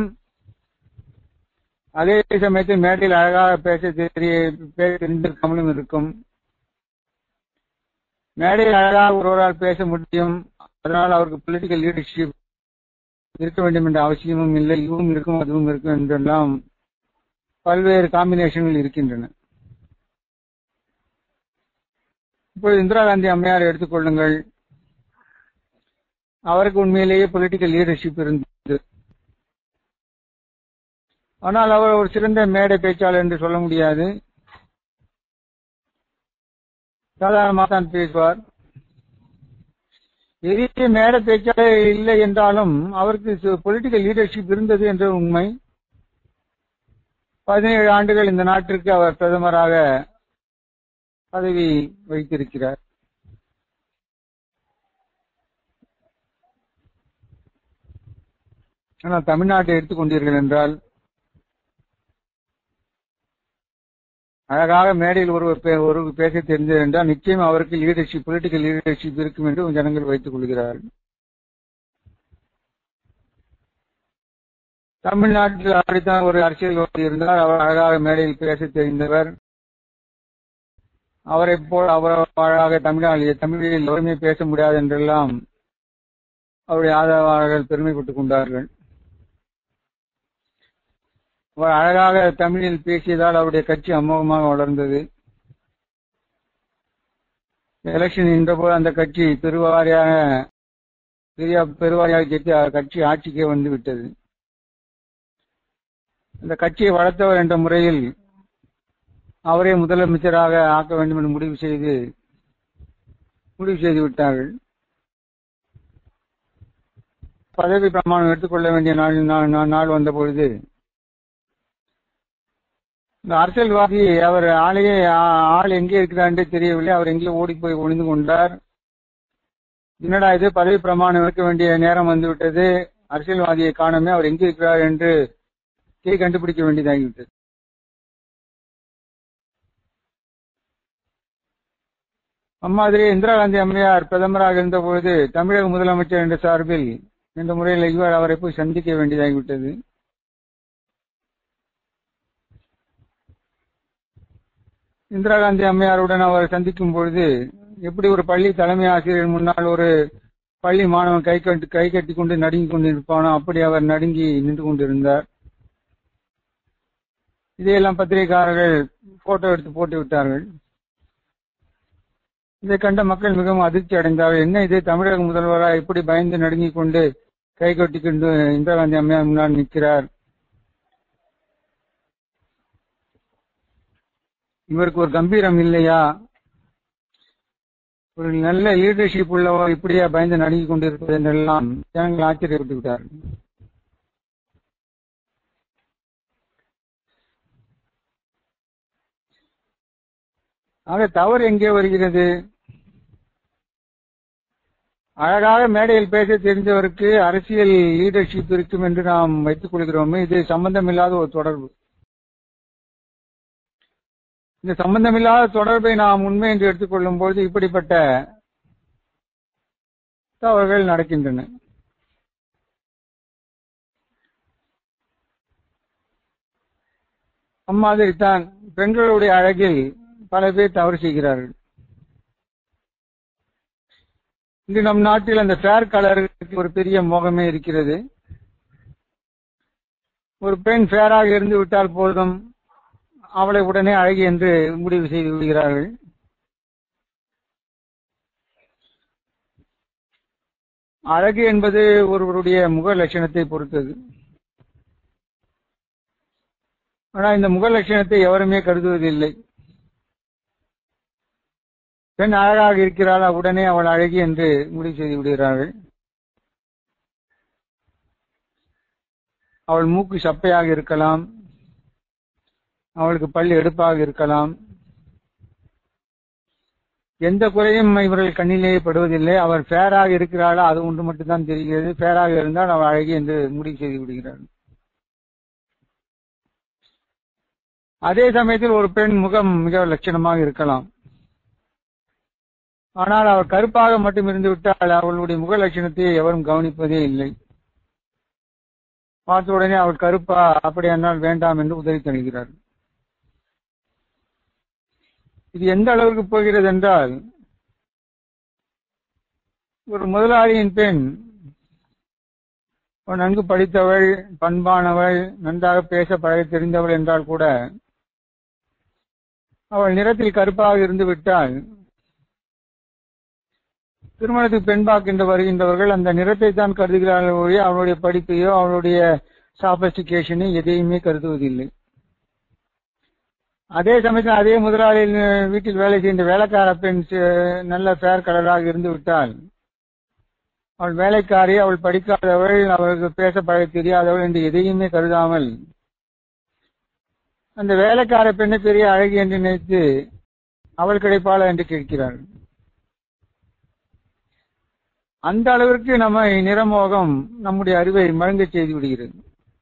அதே சமயத்தில் மேடையில் அழகாக பேச தெரிய பேச தெரிந்திருக்காமலும் இருக்கும் மேடையில் அழகாக ஒருவரால் பேச முடியும் அதனால் அவருக்கு பொலிட்டிக்கல் லீடர்ஷிப் இருக்க வேண்டும் என்ற அவசியமும் இல்லை இதுவும் இருக்கும் அதுவும் இருக்கும் என்றெல்லாம் பல்வேறு காம்பினேஷன்கள் இருக்கின்றன இப்போது இந்திரா காந்தி அம்மையார் எடுத்துக்கொள்ளுங்கள் அவருக்கு உண்மையிலேயே பொலிட்டிக்கல் லீடர்ஷிப் இருந்தது ஆனால் அவர் ஒரு சிறந்த மேடை பேச்சாளர் என்று சொல்ல முடியாது சாதாரணமாக தான் பேசுவார் பெரிய மேடை பேச்சாளர் இல்லை என்றாலும் அவருக்கு பொலிட்டிக்கல் லீடர்ஷிப் இருந்தது என்ற உண்மை பதினேழு ஆண்டுகள் இந்த நாட்டிற்கு அவர் பிரதமராக பதவி வைத்திருக்கிறார் ஆனால் தமிழ்நாட்டை எடுத்துக்கொண்டீர்கள் என்றால் அழகாக மேடையில் ஒருவர் ஒரு பேச தெரிந்தது என்றால் நிச்சயம் அவருக்கு லீடர்ஷிப் பொலிட்டிக்கல் லீடர்ஷிப் இருக்கும் என்று ஜனங்கள் வைத்துக் கொள்கிறார்கள் தமிழ்நாட்டில் அப்படித்தான் ஒரு அரசியல்வாதி இருந்தார் அவர் அழகாக மேடையில் பேச தெரிந்தவர் அவரை போல் அவர் அழகாக தமிழாளிய தமிழில் எவருமே பேச முடியாது என்றெல்லாம் அவருடைய ஆதரவாளர்கள் பெருமைப்பட்டுக் கொண்டார்கள் அவர் அழகாக தமிழில் பேசியதால் அவருடைய கட்சி அமோகமாக வளர்ந்தது எலெக்ஷன் நின்றபோது அந்த கட்சி பெருவாரியாக பெரிய பெருவாரியாக ஜெயித்து கட்சி ஆட்சிக்கே வந்து விட்டது இந்த கட்சியை வளர்த்தவர் என்ற முறையில் அவரே முதலமைச்சராக ஆக்க வேண்டும் என்று முடிவு செய்து முடிவு செய்து விட்டார்கள் பதவி பிரமாணம் எடுத்துக்கொள்ள வேண்டிய நாள் நாள் வந்த பொழுது இந்த அரசியல்வாதி அவர் ஆளையே ஆள் எங்கே இருக்கிறார் தெரியவில்லை அவர் எங்கே ஓடி போய் ஒளிந்து கொண்டார் என்னடா இது பதவி பிரமாணம் எடுக்க வேண்டிய நேரம் வந்துவிட்டது அரசியல்வாதியை காணமே அவர் எங்கே இருக்கிறார் என்று தேடி கண்டுபிடிக்க வேண்டியதாகிவிட்டது அம்மாதிரி இந்திரா காந்தி அம்மையார் பிரதமராக இருந்த பொழுது தமிழக முதலமைச்சர் என்ற சார்பில் என்ற முறையில் இவர் அவரை போய் சந்திக்க வேண்டியதாகிவிட்டது இந்திரா காந்தி அம்மையாருடன் அவர் சந்திக்கும் பொழுது எப்படி ஒரு பள்ளி தலைமை ஆசிரியர் முன்னால் ஒரு பள்ளி மாணவன் கை கட்டி கை கட்டி கொண்டு நடுங்கிக் கொண்டிருப்பானோ அப்படி அவர் நடுங்கி நின்று கொண்டிருந்தார் இதையெல்லாம் பத்திரிகைக்காரர்கள் போட்டோ எடுத்து போட்டு விட்டார்கள் இதை கண்ட மக்கள் மிகவும் அதிர்ச்சி அடைந்தார்கள் என்ன இது தமிழக முதல்வராக இப்படி பயந்து நடுங்கிக் கொண்டு கை கொட்டி கொண்டு இந்திரா காந்தி அம்மையார் முன்னால் நிற்கிறார் இவருக்கு ஒரு கம்பீரம் இல்லையா ஒரு நல்ல லீடர்ஷிப் உள்ளவர் இப்படியா பயந்து நடுங்கிக் கொண்டிருப்பது என்றெல்லாம் ஜனங்கள் ஆச்சரியப்பட்டு விட்டார்கள் ஆக தவறு எங்கே வருகிறது அழகாக மேடையில் பேச தெரிந்தவருக்கு அரசியல் லீடர்ஷிப் இருக்கும் என்று நாம் வைத்துக் கொள்கிறோமே இது சம்பந்தமில்லாத ஒரு தொடர்பு இந்த சம்பந்தமில்லாத தொடர்பை நாம் உண்மை என்று எடுத்துக்கொள்ளும் போது இப்படிப்பட்ட தவறுகள் நடக்கின்றன அம்மாதிரி தான் பெண்களுடைய அழகில் பல பேர் தவறு செய்கிறார்கள் இன்று நம் நாட்டில் அந்த ஃபேர் கலருக்கு ஒரு பெரிய மோகமே இருக்கிறது ஒரு பெண் ஃபேராக இருந்து விட்டால் போதும் அவளை உடனே அழகி என்று முடிவு செய்து விடுகிறார்கள் அழகு என்பது ஒருவருடைய முக லட்சணத்தை பொறுத்தது ஆனால் இந்த முக லட்சணத்தை எவருமே கருதுவதில்லை பெண் அழகாக இருக்கிறாளா உடனே அவள் அழகி என்று முடிவு செய்து விடுகிறார்கள் அவள் மூக்கு சப்பையாக இருக்கலாம் அவளுக்கு பள்ளி எடுப்பாக இருக்கலாம் எந்த குறையும் இவர்கள் கண்ணிலேயே படுவதில்லை அவர் ஃபேராக இருக்கிறாளா அது ஒன்று மட்டும்தான் தெரிகிறது ஃபேராக இருந்தால் அவள் அழகி என்று முடிவு செய்து விடுகிறார் அதே சமயத்தில் ஒரு பெண் முகம் மிக லட்சணமாக இருக்கலாம் ஆனால் அவர் கருப்பாக மட்டும் இருந்து விட்டால் அவளுடைய முக லட்சணத்தை எவரும் கவனிப்பதே இல்லை பார்த்த உடனே அவள் கருப்பா அப்படியானால் வேண்டாம் என்று உதவி தருகிறார் இது எந்த அளவுக்கு போகிறது என்றால் ஒரு முதலாளியின் பெண் நன்கு படித்தவள் பண்பானவள் நன்றாக பேச பழக தெரிந்தவள் என்றால் கூட அவள் நிறத்தில் கருப்பாக இருந்து விட்டால் திருமணத்துக்கு பெண் பார்க்கின்ற வருகின்றவர்கள் அந்த நிறத்தை தான் கருதுகிறார்கள் ஒழிய அவளுடைய படிப்பையோ அவளுடைய சாபஸ்டிகேஷனை எதையுமே கருதுவதில்லை அதே சமயத்தில் அதே முதலாளியின் வீட்டில் வேலை செய்கின்ற வேலைக்கார பெண் நல்ல ஃபேர் கலராக இருந்து விட்டால் அவள் வேலைக்காரி அவள் படிக்காதவள் அவளுக்கு பேச பழக தெரியாதவள் என்று எதையுமே கருதாமல் அந்த வேலைக்கார பெண்ணை பெரிய அழகி என்று நினைத்து அவள் கிடைப்பாளா என்று கேட்கிறாள் அந்த அளவிற்கு நம்ம நிறமோகம் நம்முடைய அறிவை மழுங்க செய்து விடுகிறது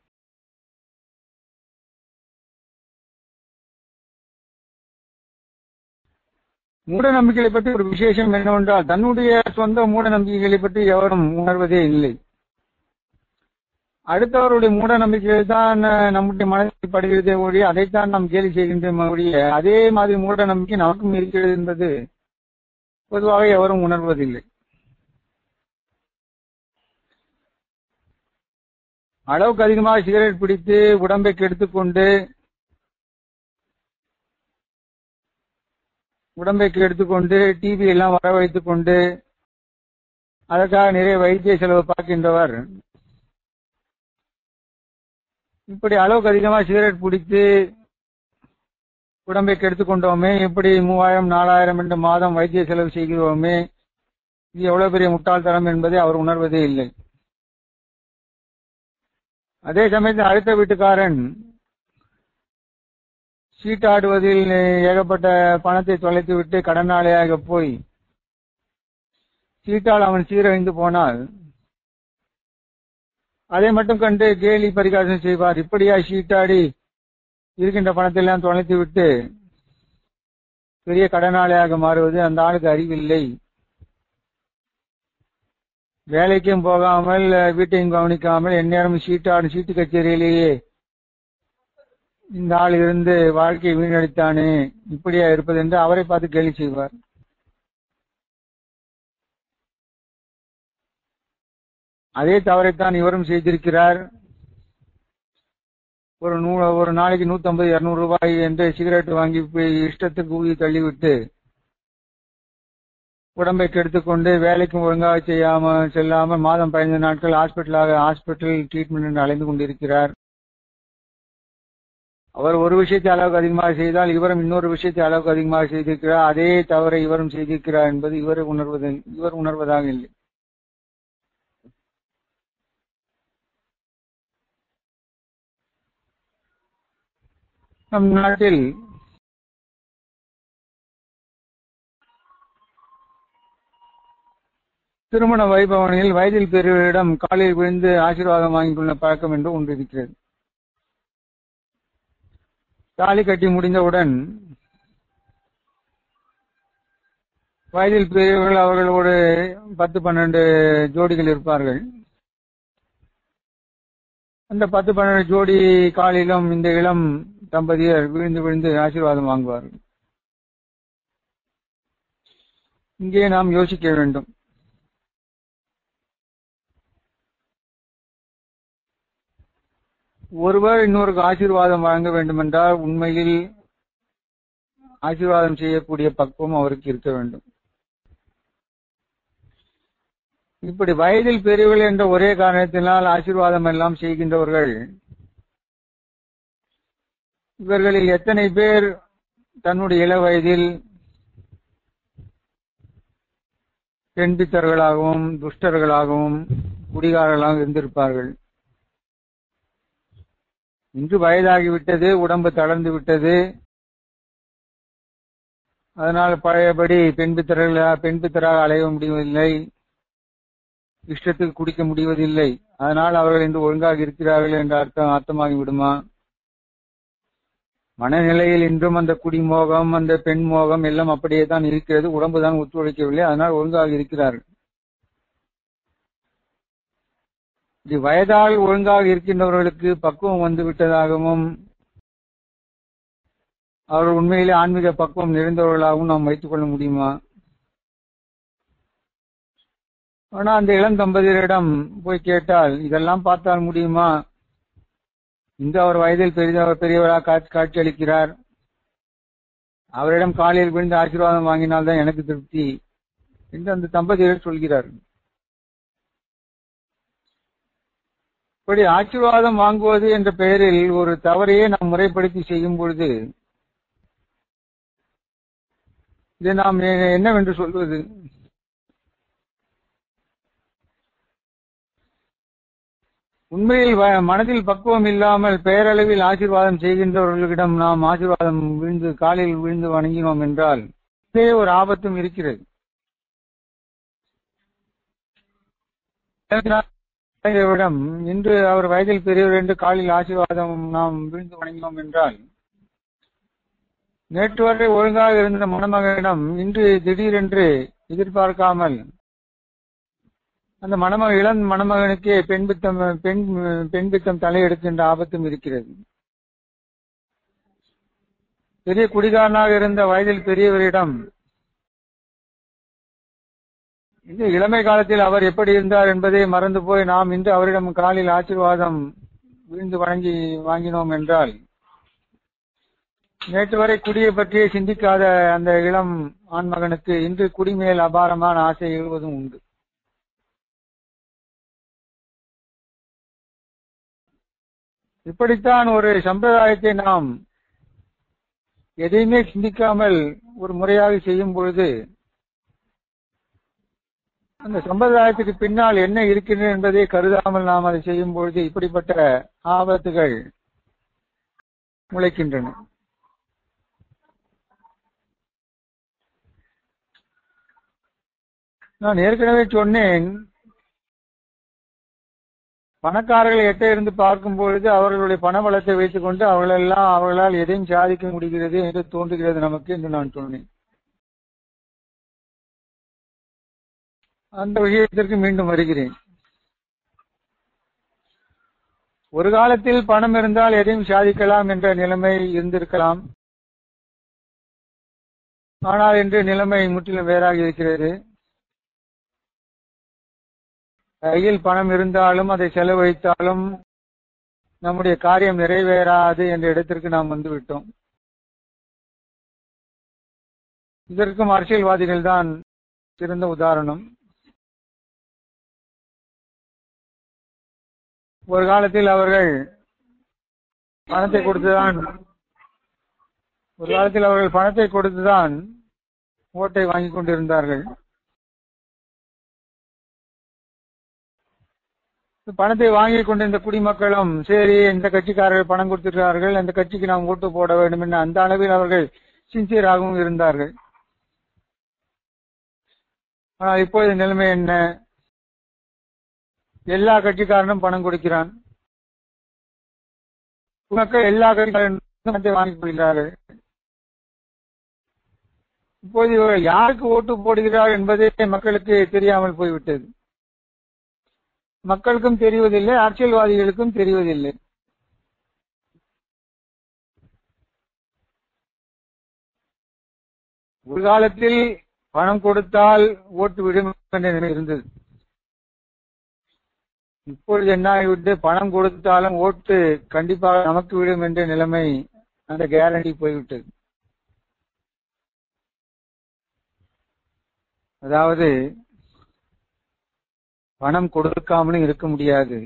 மூட நம்பிக்கைகளை பற்றி ஒரு விசேஷம் என்னவென்றால் தன்னுடைய சொந்த மூட நம்பிக்கைகளை பற்றி எவரும் உணர்வதே இல்லை அடுத்தவருடைய மூட நம்பிக்கைகள் தான் நம்முடைய மனதில் படுகிறதே ஒழிய அதைத்தான் நாம் கேலி செய்கின்றோம் ஒழிய அதே மாதிரி மூட நம்பிக்கை நமக்கும் இருக்கிறது என்பது பொதுவாக எவரும் உணர்வதில்லை அளவுக்கு அதிகமாக சிகரெட் பிடித்து உடம்பை கெடுத்துக்கொண்டு உடம்பை கெடுத்துக்கொண்டு டிவி எல்லாம் வர வைத்துக் கொண்டு அதற்காக நிறைய வைத்திய செலவு பார்க்கின்றவர் இப்படி அளவுக்கு அதிகமாக சிகரெட் பிடித்து உடம்பை கெடுத்துக் கொண்டோமே இப்படி மூவாயிரம் நாலாயிரம் என்று மாதம் வைத்திய செலவு செய்கிறோமே இது எவ்வளவு பெரிய முட்டாள்தனம் என்பதை அவர் உணர்வதே இல்லை அதே சமயத்தில் அடுத்த வீட்டுக்காரன் சீட்டாடுவதில் ஏகப்பட்ட பணத்தை தொலைத்து விட்டு கடனாளியாக போய் சீட்டால் அவன் சீரழிந்து போனால் அதை மட்டும் கண்டு கேலி பரிகாசம் செய்வார் இப்படியா சீட்டாடி இருக்கின்ற பணத்தை எல்லாம் தொலைத்து விட்டு பெரிய கடனாளியாக மாறுவது அந்த ஆளுக்கு அறிவில்லை வேலைக்கும் போகாமல் வீட்டையும் கவனிக்காமல் எந்நேரம் சீட்டாடும் சீட்டு கச்சேரியிலேயே இந்த ஆள் இருந்து வாழ்க்கையை வீணடித்தானே இப்படியா இருப்பது என்று அவரை பார்த்து கேலி செய்வார் அதே தவறைத்தான் இவரும் செய்திருக்கிறார் ஒரு நூ ஒரு நாளைக்கு நூத்தம்பது இருநூறு ரூபாய் என்று சிகரெட் வாங்கி போய் இஷ்டத்துக்கு ஊதி தள்ளிவிட்டு உடம்பை கெடுத்துக்கொண்டு வேலைக்கும் ஒழுங்காக செய்யாம செல்லாம மாதம் பதினைந்து நாட்கள் ஹாஸ்பிட்டலாக ஹாஸ்பிட்டல் ட்ரீட்மெண்ட் அலைந்து கொண்டிருக்கிறார் அவர் ஒரு விஷயத்தை அளவுக்கு அதிகமாக செய்தால் இவரும் இன்னொரு விஷயத்தை அளவுக்கு அதிகமாக செய்திருக்கிறார் அதே தவறை இவரும் செய்திருக்கிறார் என்பது இவர் உணர்வது இவர் உணர்வதாக இல்லை நம் நாட்டில் திருமண வைபவனில் வயதில் பெரியவரிடம் காலில் விழுந்து ஆசீர்வாதம் வாங்கிக் கொள்ள பழக்கம் என்று ஒன்று இருக்கிறது தாலி கட்டி முடிந்தவுடன் வயதில் பெரியவர்கள் அவர்களோடு பத்து பன்னெண்டு ஜோடிகள் இருப்பார்கள் அந்த பத்து பன்னெண்டு ஜோடி காலிலும் இந்த இளம் தம்பதியர் விழுந்து விழுந்து ஆசீர்வாதம் வாங்குவார்கள் இங்கே நாம் யோசிக்க வேண்டும் ஒருவர் இன்னொருக்கு ஆசீர்வாதம் வழங்க வேண்டுமென்றால் உண்மையில் ஆசீர்வாதம் செய்யக்கூடிய பக்குவம் அவருக்கு இருக்க வேண்டும் இப்படி வயதில் பெரியவர்கள் என்ற ஒரே காரணத்தினால் ஆசீர்வாதம் எல்லாம் செய்கின்றவர்கள் இவர்களில் எத்தனை பேர் தன்னுடைய இள வயதில் பெண்பித்தர்களாகவும் துஷ்டர்களாகவும் குடிகாரர்களாகவும் இருந்திருப்பார்கள் இன்று வயதாகிவிட்டது உடம்பு தளர்ந்து விட்டது அதனால் பழையபடி பெண்பித்தர்களா பெண்பித்தராக அலைய முடிவதில்லை இஷ்டத்துக்கு குடிக்க முடிவதில்லை அதனால் அவர்கள் இன்று ஒழுங்காக இருக்கிறார்கள் என்ற அர்த்தம் அர்த்தமாகி விடுமா மனநிலையில் இன்றும் அந்த குடிமோகம் அந்த பெண் மோகம் எல்லாம் அப்படியே தான் இருக்கிறது உடம்பு தான் ஒத்துழைக்கவில்லை அதனால் ஒழுங்காக இருக்கிறார்கள் இது வயதால் ஒழுங்காக இருக்கின்றவர்களுக்கு பக்குவம் வந்து விட்டதாகவும் அவர்கள் உண்மையிலே ஆன்மீக பக்குவம் நிறைந்தவர்களாகவும் நாம் வைத்துக் கொள்ள முடியுமா ஆனா அந்த இளம் தம்பதியரிடம் போய் கேட்டால் இதெல்லாம் பார்த்தால் முடியுமா இன்று அவர் வயதில் பெரியவர் பெரியவராக காட்சி காட்சியளிக்கிறார் அவரிடம் காலையில் விழுந்து ஆசீர்வாதம் வாங்கினால்தான் எனக்கு திருப்தி என்று அந்த தம்பதியர் சொல்கிறார்கள் இப்படி ஆசீர்வாதம் வாங்குவது என்ற பெயரில் ஒரு தவறையே நாம் முறைப்படுத்தி செய்யும் பொழுது இதை நாம் என்னவென்று சொல்வது உண்மையில் மனதில் பக்குவம் இல்லாமல் பெயரளவில் ஆசீர்வாதம் செய்கின்றவர்களிடம் நாம் ஆசீர்வாதம் விழுந்து காலில் விழுந்து வணங்கினோம் என்றால் இதே ஒரு ஆபத்தும் இருக்கிறது விடம் இன்று அவர் வயதில் பெரியவர் என்று காலில் ஆசீர்வாதம் நாம் விழுந்து வணங்கினோம் என்றால் நேற்று வரை ஒழுங்காக இருந்த மணமகனிடம் இன்று திடீரென்று எதிர்பார்க்காமல் அந்த மணமக இளம் மணமகனுக்கே பெண் பித்தம் பெண் பெண் பித்தம் தலையெடுக்கின்ற ஆபத்தும் இருக்கிறது பெரிய குடிகாரனாக இருந்த வயதில் பெரியவரிடம் இந்த இளமை காலத்தில் அவர் எப்படி இருந்தார் என்பதை மறந்து போய் நாம் இன்று அவரிடம் காலில் ஆசீர்வாதம் விழுந்து வணங்கி வாங்கினோம் என்றால் நேற்று வரை குடியை பற்றியே சிந்திக்காத அந்த இளம் ஆண்மகனுக்கு இன்று குடிமேல் அபாரமான ஆசை எழுவதும் உண்டு இப்படித்தான் ஒரு சம்பிரதாயத்தை நாம் எதையுமே சிந்திக்காமல் ஒரு முறையாக செய்யும் பொழுது அந்த சம்பிரதாயத்துக்கு பின்னால் என்ன இருக்கின்றது என்பதை கருதாமல் நாம் அதை செய்யும் பொழுது இப்படிப்பட்ட ஆபத்துகள் முளைக்கின்றன நான் ஏற்கனவே சொன்னேன் பணக்காரர்கள் எட்ட இருந்து பார்க்கும் பொழுது அவர்களுடைய பண பலத்தை வைத்துக் கொண்டு அவர்களெல்லாம் அவர்களால் எதையும் சாதிக்க முடிகிறது என்று தோன்றுகிறது நமக்கு என்று நான் சொன்னேன் அந்த விஷயத்திற்கு மீண்டும் வருகிறேன் ஒரு காலத்தில் பணம் இருந்தால் எதையும் சாதிக்கலாம் என்ற நிலைமை இருந்திருக்கலாம் ஆனால் இன்று நிலைமை முற்றிலும் வேறாக இருக்கிறது கையில் பணம் இருந்தாலும் அதை செலவழித்தாலும் நம்முடைய காரியம் நிறைவேறாது என்ற இடத்திற்கு நாம் வந்துவிட்டோம் இதற்கும் அரசியல்வாதிகள் தான் சிறந்த உதாரணம் ஒரு காலத்தில் அவர்கள் பணத்தை கொடுத்துதான் ஒரு காலத்தில் அவர்கள் பணத்தை கொடுத்துதான் ஓட்டை வாங்கிக் கொண்டிருந்தார்கள் பணத்தை வாங்கிக் கொண்டிருந்த குடிமக்களும் சரி இந்த கட்சிக்காரர்கள் பணம் கொடுத்திருக்கிறார்கள் அந்த கட்சிக்கு நாம் ஓட்டு போட வேண்டும் என்று அந்த அளவில் அவர்கள் சின்சியராகவும் இருந்தார்கள் ஆனால் இப்போது நிலைமை என்ன எல்லா கட்சிக்காரனும் பணம் கொடுக்கிறான் மக்கள் எல்லா கட்சிக்காரனும் பணத்தை வாங்கிக் கொள்கிறார்கள் இப்போது இவர்கள் யாருக்கு ஓட்டு போடுகிறார் என்பதே மக்களுக்கு தெரியாமல் போய்விட்டது மக்களுக்கும் தெரிவதில்லை அரசியல்வாதிகளுக்கும் தெரிவதில்லை ஒரு காலத்தில் பணம் கொடுத்தால் ஓட்டு விடும் என்ற நிலை இருந்தது இப்பொழுது என்ன ஆகிவிட்டு பணம் கொடுத்தாலும் ஓட்டு கண்டிப்பாக நமக்கு விடும் என்ற நிலைமை அந்த கேரண்டி போய்விட்டது அதாவது பணம் கொடுக்காமலும் இருக்க முடியாது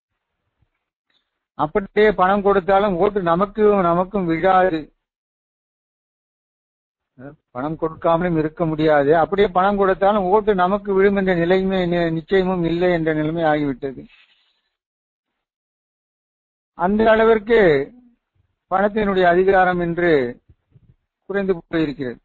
அப்படியே பணம் கொடுத்தாலும் ஓட்டு நமக்கு நமக்கும் விழாது பணம் கொடுக்காமலும் இருக்க முடியாது அப்படியே பணம் கொடுத்தாலும் ஓட்டு நமக்கு விழும் என்ற நிலையுமே நிச்சயமும் இல்லை என்ற நிலைமை ஆகிவிட்டது அந்த அளவிற்கு பணத்தினுடைய அதிகாரம் என்று குறைந்து போயிருக்கிறது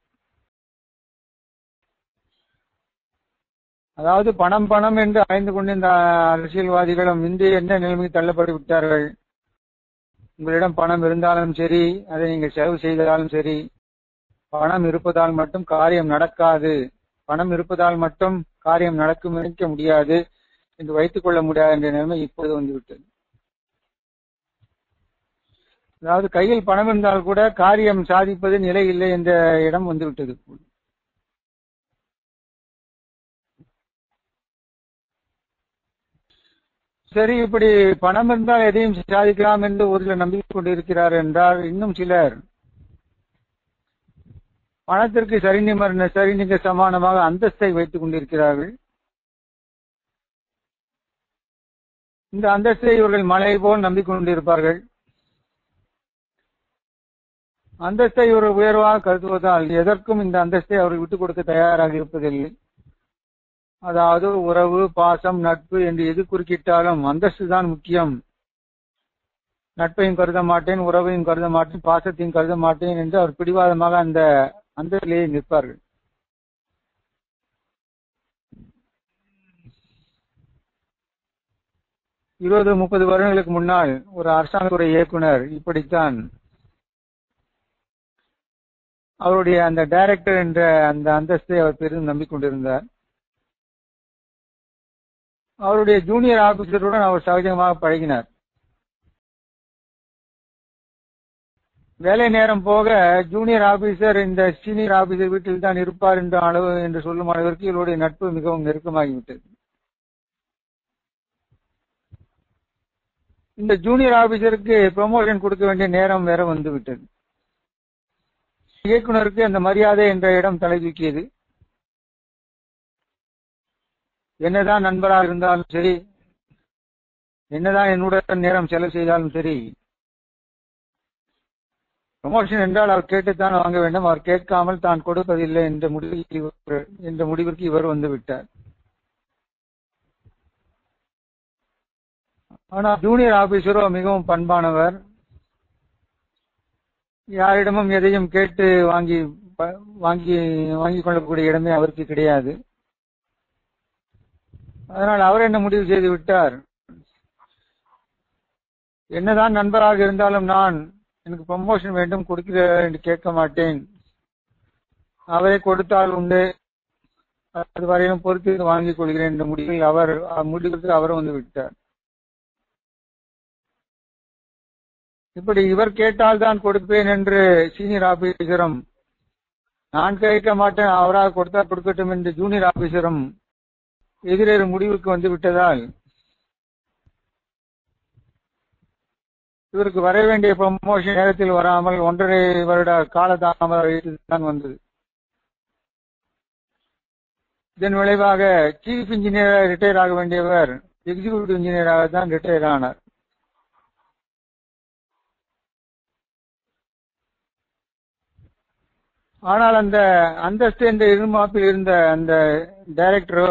அதாவது பணம் பணம் என்று அலைந்து கொண்டிருந்த அரசியல்வாதிகளும் இன்று என்ன நிலைமைக்கு தள்ளப்பட்டு விட்டார்கள் உங்களிடம் பணம் இருந்தாலும் சரி அதை நீங்கள் செலவு செய்தாலும் சரி பணம் இருப்பதால் மட்டும் காரியம் நடக்காது பணம் இருப்பதால் மட்டும் காரியம் நடக்கும் நினைக்க முடியாது என்று வைத்துக் கொள்ள முடியாது என்ற நிலைமை இப்போது வந்துவிட்டது அதாவது கையில் பணம் இருந்தால் கூட காரியம் சாதிப்பது நிலை இல்லை என்ற இடம் வந்துவிட்டது சரி இப்படி பணம் இருந்தால் எதையும் சாதிக்கலாம் என்று ஒரு சிலர் நம்பிக்கை கொண்டிருக்கிறார் என்றால் இன்னும் சிலர் பணத்திற்கு சரிநிமர் சரிநிக சமானமாக அந்தஸ்தை வைத்துக் கொண்டிருக்கிறார்கள் இந்த அந்தஸ்தை இவர்கள் மலை போல் நம்பிக்கொண்டிருப்பார்கள் அந்தஸ்தை ஒரு உயர்வாக கருதுவதால் எதற்கும் இந்த அந்தஸ்தை அவர்கள் விட்டுக் கொடுக்க தயாராக இருப்பதில்லை அதாவது உறவு பாசம் நட்பு என்று எது குறுக்கிட்டாலும் அந்தஸ்து தான் முக்கியம் நட்பையும் கருத மாட்டேன் உறவையும் கருத மாட்டேன் பாசத்தையும் கருத மாட்டேன் என்று அவர் பிடிவாதமாக அந்த அந்தஸ்திலேயே நிற்பார்கள் இருபது முப்பது வருடங்களுக்கு முன்னால் ஒரு அரசாங்கத்துறை இயக்குனர் இப்படித்தான் அவருடைய அந்த டைரக்டர் என்ற அந்த அந்தஸ்தை அவர் பெரிதும் நம்பிக்கொண்டிருந்தார் அவருடைய ஜூனியர் ஆபீசருடன் அவர் சகஜமாக பழகினார் வேலை நேரம் போக ஜூனியர் ஆபீசர் இந்த சீனியர் ஆபீசர் வீட்டில் தான் இருப்பார் என்ற அளவு என்று சொல்லும் அளவிற்கு இவருடைய நட்பு மிகவும் நெருக்கமாகிவிட்டது இந்த ஜூனியர் ஆபீசருக்கு ப்ரமோஷன் கொடுக்க வேண்டிய நேரம் வேற வந்துவிட்டது இயக்குனருக்கு அந்த மரியாதை என்ற இடம் தலை தூக்கியது என்னதான் நண்பராக இருந்தாலும் சரி என்னதான் என்னுடன் நேரம் செலவு செய்தாலும் சரி ப்ரமோஷன் என்றால் அவர் கேட்டுத்தான் வாங்க வேண்டும் அவர் கேட்காமல் தான் கொடுப்பதில்லை என்ற முடிவுக்கு இவர் என்ற முடிவிற்கு இவர் வந்து விட்டார் ஆனால் ஜூனியர் ஆபீசரோ மிகவும் பண்பானவர் யாரிடமும் எதையும் கேட்டு வாங்கி வாங்கி வாங்கிக் கொள்ளக்கூடிய இடமே அவருக்கு கிடையாது அதனால் அவர் என்ன முடிவு செய்து விட்டார் என்னதான் நண்பராக இருந்தாலும் நான் எனக்கு ப்ரமோஷன் வேண்டும் கொடுக்கிறார் என்று கேட்க மாட்டேன் அவரை கொடுத்தால் உண்டு அது வரையிலும் பொறுத்து வாங்கிக் கொள்கிறேன் என்ற முடிவில் அவர் முடிவுக்கு அவர் வந்து விட்டார் இப்படி இவர் கேட்டால் தான் கொடுப்பேன் என்று சீனியர் ஆபீசரும் நான் கேட்க மாட்டேன் அவராக கொடுத்தா கொடுக்கட்டும் என்று ஜூனியர் ஆபீசரும் எதிரேறு முடிவுக்கு வந்து விட்டதால் இவருக்கு வர வேண்டிய ப்ரமோஷன் நேரத்தில் வராமல் ஒன்றரை வருட காலதாமதம் தான் வந்தது இதன் விளைவாக சீஃப் இன்ஜினியராக ரிட்டையர் ஆக வேண்டியவர் எக்ஸிகியூட்டிவ் இன்ஜினியராக தான் ரிட்டையர் ஆனார் ஆனால் அந்த அந்தஸ்து என்ற இருமாப்பில் இருந்த அந்த டைரக்டரோ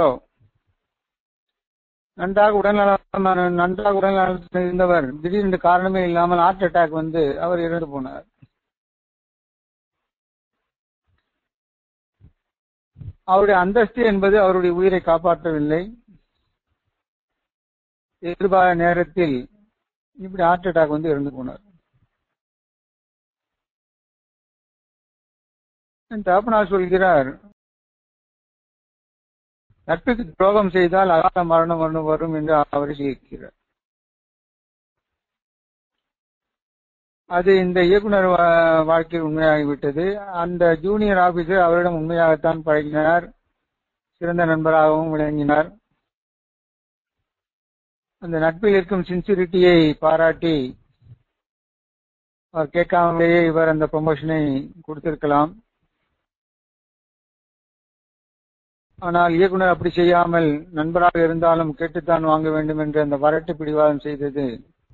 நன்றாக உடல்நலம் நன்றாக உடல்நலத்தில் இருந்தவர் திடீரென்று காரணமே இல்லாமல் ஹார்ட் அட்டாக் வந்து அவர் இறந்து போனார் அவருடைய அந்தஸ்து என்பது அவருடைய உயிரை காப்பாற்றவில்லை எதிர்பாராத நேரத்தில் இப்படி ஹார்ட் அட்டாக் வந்து இறந்து போனார் என் தகப்பனார் சொல்கிறார் நட்புக்கு துரோகம் செய்தால் அகால மரணம் ஒன்று வரும் என்று அவர் இருக்கிறார் அது இந்த இயக்குனர் வா- வாழ்க்கையில் உண்மையாகிவிட்டது அந்த ஜூனியர் ஆபீசர் அவரிடம் உண்மையாகத்தான் பழகினார் சிறந்த நண்பராகவும் விளங்கினார் அந்த நட்பில் இருக்கும் சின்சிரிட்டியை பாராட்டி அவர் கேட்காமலேயே இவர் அந்த ப்ரமோஷனை கொடுத்திருக்கலாம் ஆனால் இயக்குனர் அப்படி செய்யாமல் நண்பராக இருந்தாலும் கேட்டுத்தான் வாங்க வேண்டும் என்று அந்த வரட்டு பிடிவாதம் செய்தது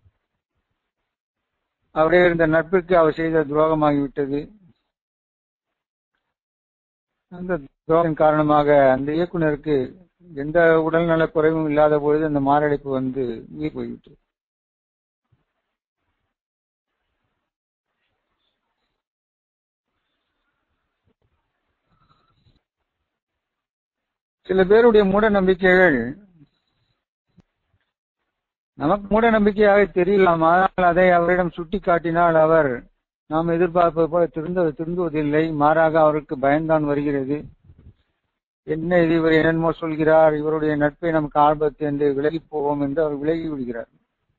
அவரே இருந்த நட்புக்கு அவர் செய்த துரோகமாகிவிட்டது அந்த துரோகம் காரணமாக அந்த இயக்குனருக்கு எந்த உடல்நல குறைவும் இல்லாத பொழுது அந்த மாரடைப்பு வந்து உயிர் போய்விட்டது சில பேருடைய மூட நம்பிக்கைகள் நமக்கு மூட நம்பிக்கையாக தெரியலாம் ஆனால் அதை அவரிடம் சுட்டி காட்டினால் அவர் நாம் எதிர்பார்ப்பது போல திருந்த திருந்துவதில்லை மாறாக அவருக்கு பயம்தான் வருகிறது என்ன இது இவர் என்னென்னமோ சொல்கிறார் இவருடைய நட்பை நமக்கு ஆபத்து என்று விலகி போவோம் என்று அவர் விலகி விடுகிறார்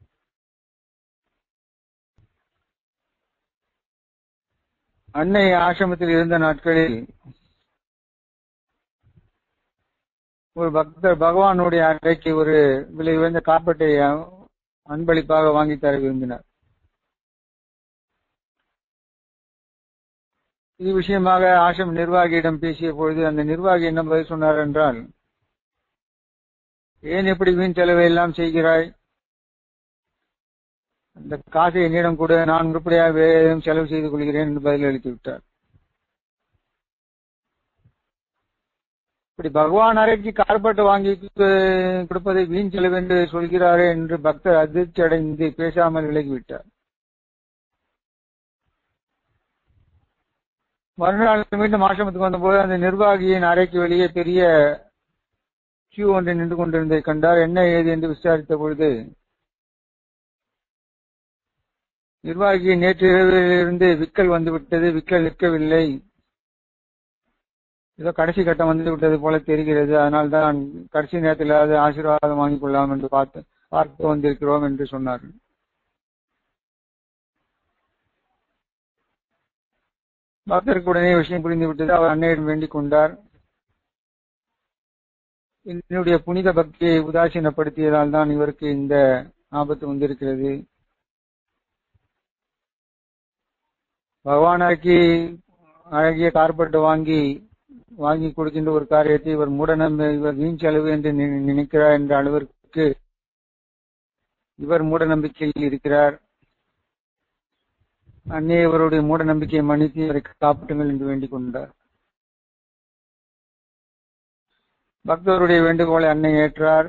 அன்னை ஆசிரமத்தில் இருந்த நாட்களில் ஒரு பக்தர் பகவானுடைய அறைக்கு ஒரு விலை உயர்ந்த காப்பட்டை அன்பளிப்பாக வாங்கி தர விரும்பினார் இது விஷயமாக ஆசிரம் நிர்வாகியிடம் பேசிய பொழுது அந்த நிர்வாகி என்ன பதில் சொன்னார் என்றால் ஏன் இப்படி வீண் செலவை எல்லாம் செய்கிறாய் அந்த காசை என்னிடம் கூட நான் உருப்படியாக வேறு எதுவும் செலவு செய்து கொள்கிறேன் என்று பதில் அளித்து விட்டார் இப்படி பகவான் அறைக்கு கார்பெட் வாங்கி கு- கொடுப்பதை வீண் செலவு என்று சொல்கிறாரே என்று பக்தர் அதிர்ச்சி அடைந்து பேசாமல் விலகிவிட்டார் மறுநாள் மீண்டும் ஆசிரமத்துக்கு வந்தபோது அந்த நிர்வாகியின் அறைக்கு வெளியே பெரிய கியூ ஒன்று நின்று கொண்டிருந்ததை கண்டார் என்ன ஏது என்று விசாரித்த பொழுது நிர்வாகி நேற்று இரவிலிருந்து விக்கல் வந்துவிட்டது விக்கல் நிற்கவில்லை ஏதோ கடைசி கட்டம் வந்து விட்டது போல தெரிகிறது அதனால் தான் கடைசி நேரத்தில் ஆசீர்வாதம் வாங்கிக் கொள்ளலாம் என்று பார்த்து பார்த்து வந்திருக்கிறோம் என்று சொன்னார் பக்தருக்கு உடனே விஷயம் புரிந்து விட்டது அவர் அன்னையிடம் வேண்டிக் கொண்டார் என்னுடைய புனித பக்தியை உதாசீனப்படுத்தியதால் தான் இவருக்கு இந்த ஆபத்து வந்திருக்கிறது பகவானாக்கி அழகிய கார்பெட் வாங்கி வாங்கி கொடுக்கின்ற ஒரு காரியத்தை இவர் மூடநம்பி இவர் வீண் செலவு என்று நி- நினைக்கிறார் என்ற அளவிற்கு இவர் மூட நம்பிக்கையில் இருக்கிறார் அன்னே இவருடைய மூட நம்பிக்கையை மன்னித்து இவரை காப்பாற்றுங்கள் என்று வேண்டிக் கொண்டார் பக்தருடைய வேண்டுகோளை அன்னை ஏற்றார்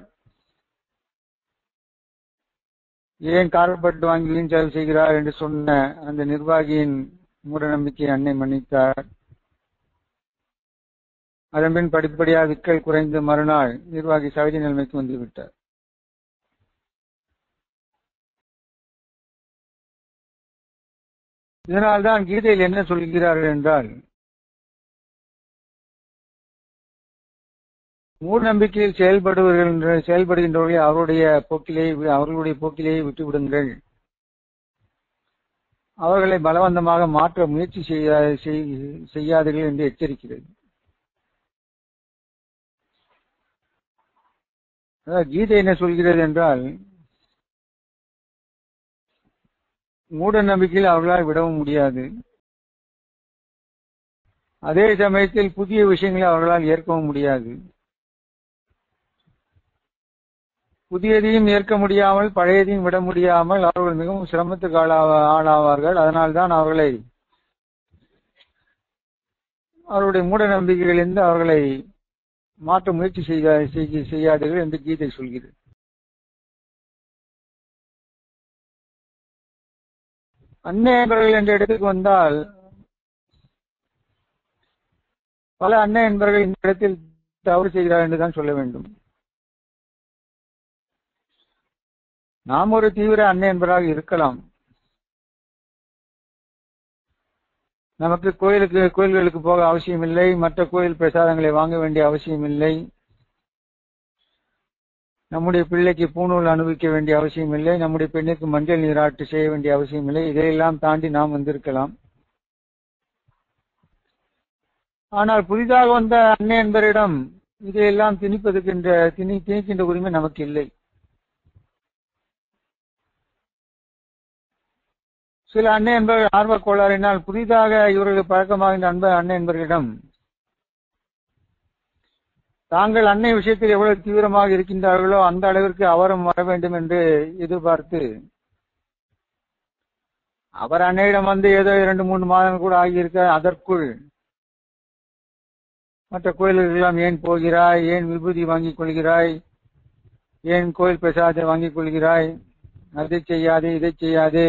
ஏன் கார்பெட் வாங்கி வீண் செலவு செய்கிறார் என்று சொன்ன அந்த நிர்வாகியின் மூட நம்பிக்கையை அன்னை மன்னித்தார் அதன்பின் படிப்படியாக விக்கல் குறைந்து மறுநாள் நிர்வாகி சகஜ நிலைமைக்கு வந்துவிட்டார் இதனால்தான் கீதையில் என்ன சொல்கிறார்கள் என்றால் மூட நம்பிக்கையில் செயல்படுவர்கள் என்று செயல்படுகின்றவர்களை அவருடைய போக்கிலே அவர்களுடைய போக்கிலேயே விட்டுவிடுங்கள் அவர்களை பலவந்தமாக மாற்ற முயற்சி செய்யா- செய்- செய்யாதீர்கள் என்று எச்சரிக்கிறது அதாவது கீதை என்ன சொல்கிறது என்றால் மூட நம்பிக்கையில் அவர்களால் விடவும் முடியாது அதே சமயத்தில் புதிய விஷயங்களை அவர்களால் ஏற்கவும் முடியாது புதியதையும் ஏற்க முடியாமல் பழையதையும் விட முடியாமல் அவர்கள் மிகவும் சிரமத்துக்கு ஆளாவ- ஆளாவார்கள் அதனால்தான் அவர்களை அவருடைய மூட நம்பிக்கைகளிலிருந்து அவர்களை மாற்ற முயற்சி செய்ய செய்ய- செய்யாதீர்கள் என்று கீதை சொல்கிறது அன்னை என்பவர்கள் என்ற இடத்துக்கு வந்தால் பல அன்னை என்பவர்கள் இந்த இடத்தில் தவறு செய்கிறார் என்றுதான் சொல்ல வேண்டும் நாம் ஒரு தீவிர அன்னை என்பவராக இருக்கலாம் நமக்கு கோயிலுக்கு கோயில்களுக்கு போக அவசியம் இல்லை மற்ற கோயில் பிரசாதங்களை வாங்க வேண்டிய அவசியம் இல்லை நம்முடைய பிள்ளைக்கு பூணூல் அனுபவிக்க வேண்டிய அவசியம் இல்லை நம்முடைய பெண்ணுக்கு மஞ்சள் நீராட்டு செய்ய வேண்டிய அவசியம் இல்லை இதையெல்லாம் தாண்டி நாம் வந்திருக்கலாம் ஆனால் புதிதாக வந்த அன்னை என்பவரிடம் இதையெல்லாம் திணிப்பதற்கின்ற திணி திணிக்கின்ற உரிமை நமக்கு இல்லை சில அன்னை என்பவர்கள் ஆர்வ கோளாறினால் புதிதாக இவர்களுக்கு பழக்கமாக இந்த அன்ப அன்னை என்பவர்களிடம் தாங்கள் அன்னை விஷயத்தில் எவ்வளவு தீவிரமாக இருக்கின்றார்களோ அந்த அளவிற்கு அவரும் வர வேண்டும் என்று எதிர்பார்த்து அவர் அன்னையிடம் வந்து ஏதோ இரண்டு மூன்று மாதங்கள் கூட ஆகியிருக்க அதற்குள் மற்ற கோயில்களெல்லாம் ஏன் போகிறாய் ஏன் விபூதி வாங்கிக் கொள்கிறாய் ஏன் கோயில் பிரசாதத்தை வாங்கிக் கொள்கிறாய் அதை செய்யாதே இதை செய்யாதே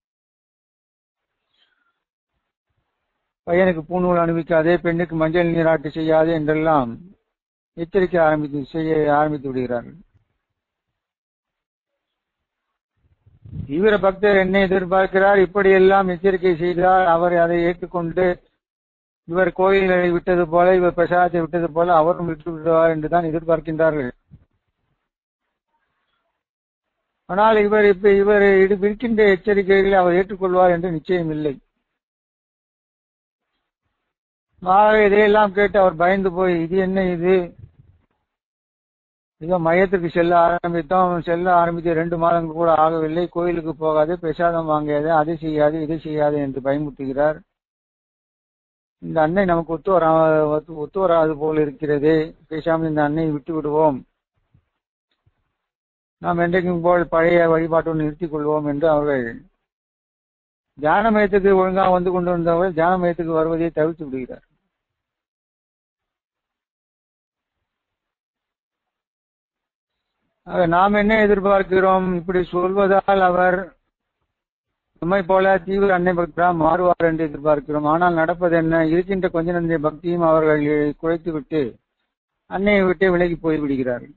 பையனுக்கு பூநூல் அணிவிக்காதே பெண்ணுக்கு மஞ்சள் நீராட்டு செய்யாதே என்றெல்லாம் எச்சரிக்கை ஆரம்பித்து செய்ய ஆரம்பித்து விடுகிறார்கள் தீவிர பக்தர் என்ன எதிர்பார்க்கிறார் இப்படியெல்லாம் எச்சரிக்கை செய்தால் அவர் அதை ஏற்றுக்கொண்டு இவர் கோயிலை விட்டது போல இவர் பிரசாதத்தை விட்டது போல அவரும் விட்டு விடுவார் என்றுதான் எதிர்பார்க்கின்றார்கள் ஆனால் இவர் இப்ப இவர் இடு- விடுக்கின்ற எச்சரிக்கைகளை அவர் ஏற்றுக்கொள்வார் என்று நிச்சயம் இல்லை மாறாக இதையெல்லாம் கேட்டு அவர் பயந்து போய் இது என்ன இது இதோ மையத்துக்கு செல்ல ஆரம்பித்தோம் செல்ல ஆரம்பித்து ரெண்டு மாதங்கள் கூட ஆகவில்லை கோயிலுக்கு போகாது பிரசாதம் வாங்காது அதை செய்யாது இதை செய்யாது என்று பயமுறுத்துகிறார் இந்த அன்னை நமக்கு ஒத்து வரா ஒத்து- ஒத்து வராது போல் இருக்கிறது பேசாமல் இந்த அன்னையை விட்டு விடுவோம் நாம் என்றைக்கும் போல் பழைய வழிபாட்டோடு நிறுத்திக் கொள்வோம் என்று அவர்கள் தியான மையத்துக்கு ஒழுங்காக வந்து கொண்டு வந்தவர்கள் தியான மையத்துக்கு வருவதை தவிர்த்து விடுகிறார் ஆக நாம் என்ன எதிர்பார்க்கிறோம் இப்படி சொல்வதால் அவர் நம்மை போல தீவிர அன்னை பக்தரா மாறுவார் என்று எதிர்பார்க்கிறோம் ஆனால் நடப்பது என்ன இருக்கின்ற கொஞ்ச நஞ்ச பக்தியும் அவர்கள் குறைத்து விட்டு அன்னையை விட்டு விலகி போய் விடுகிறார்கள்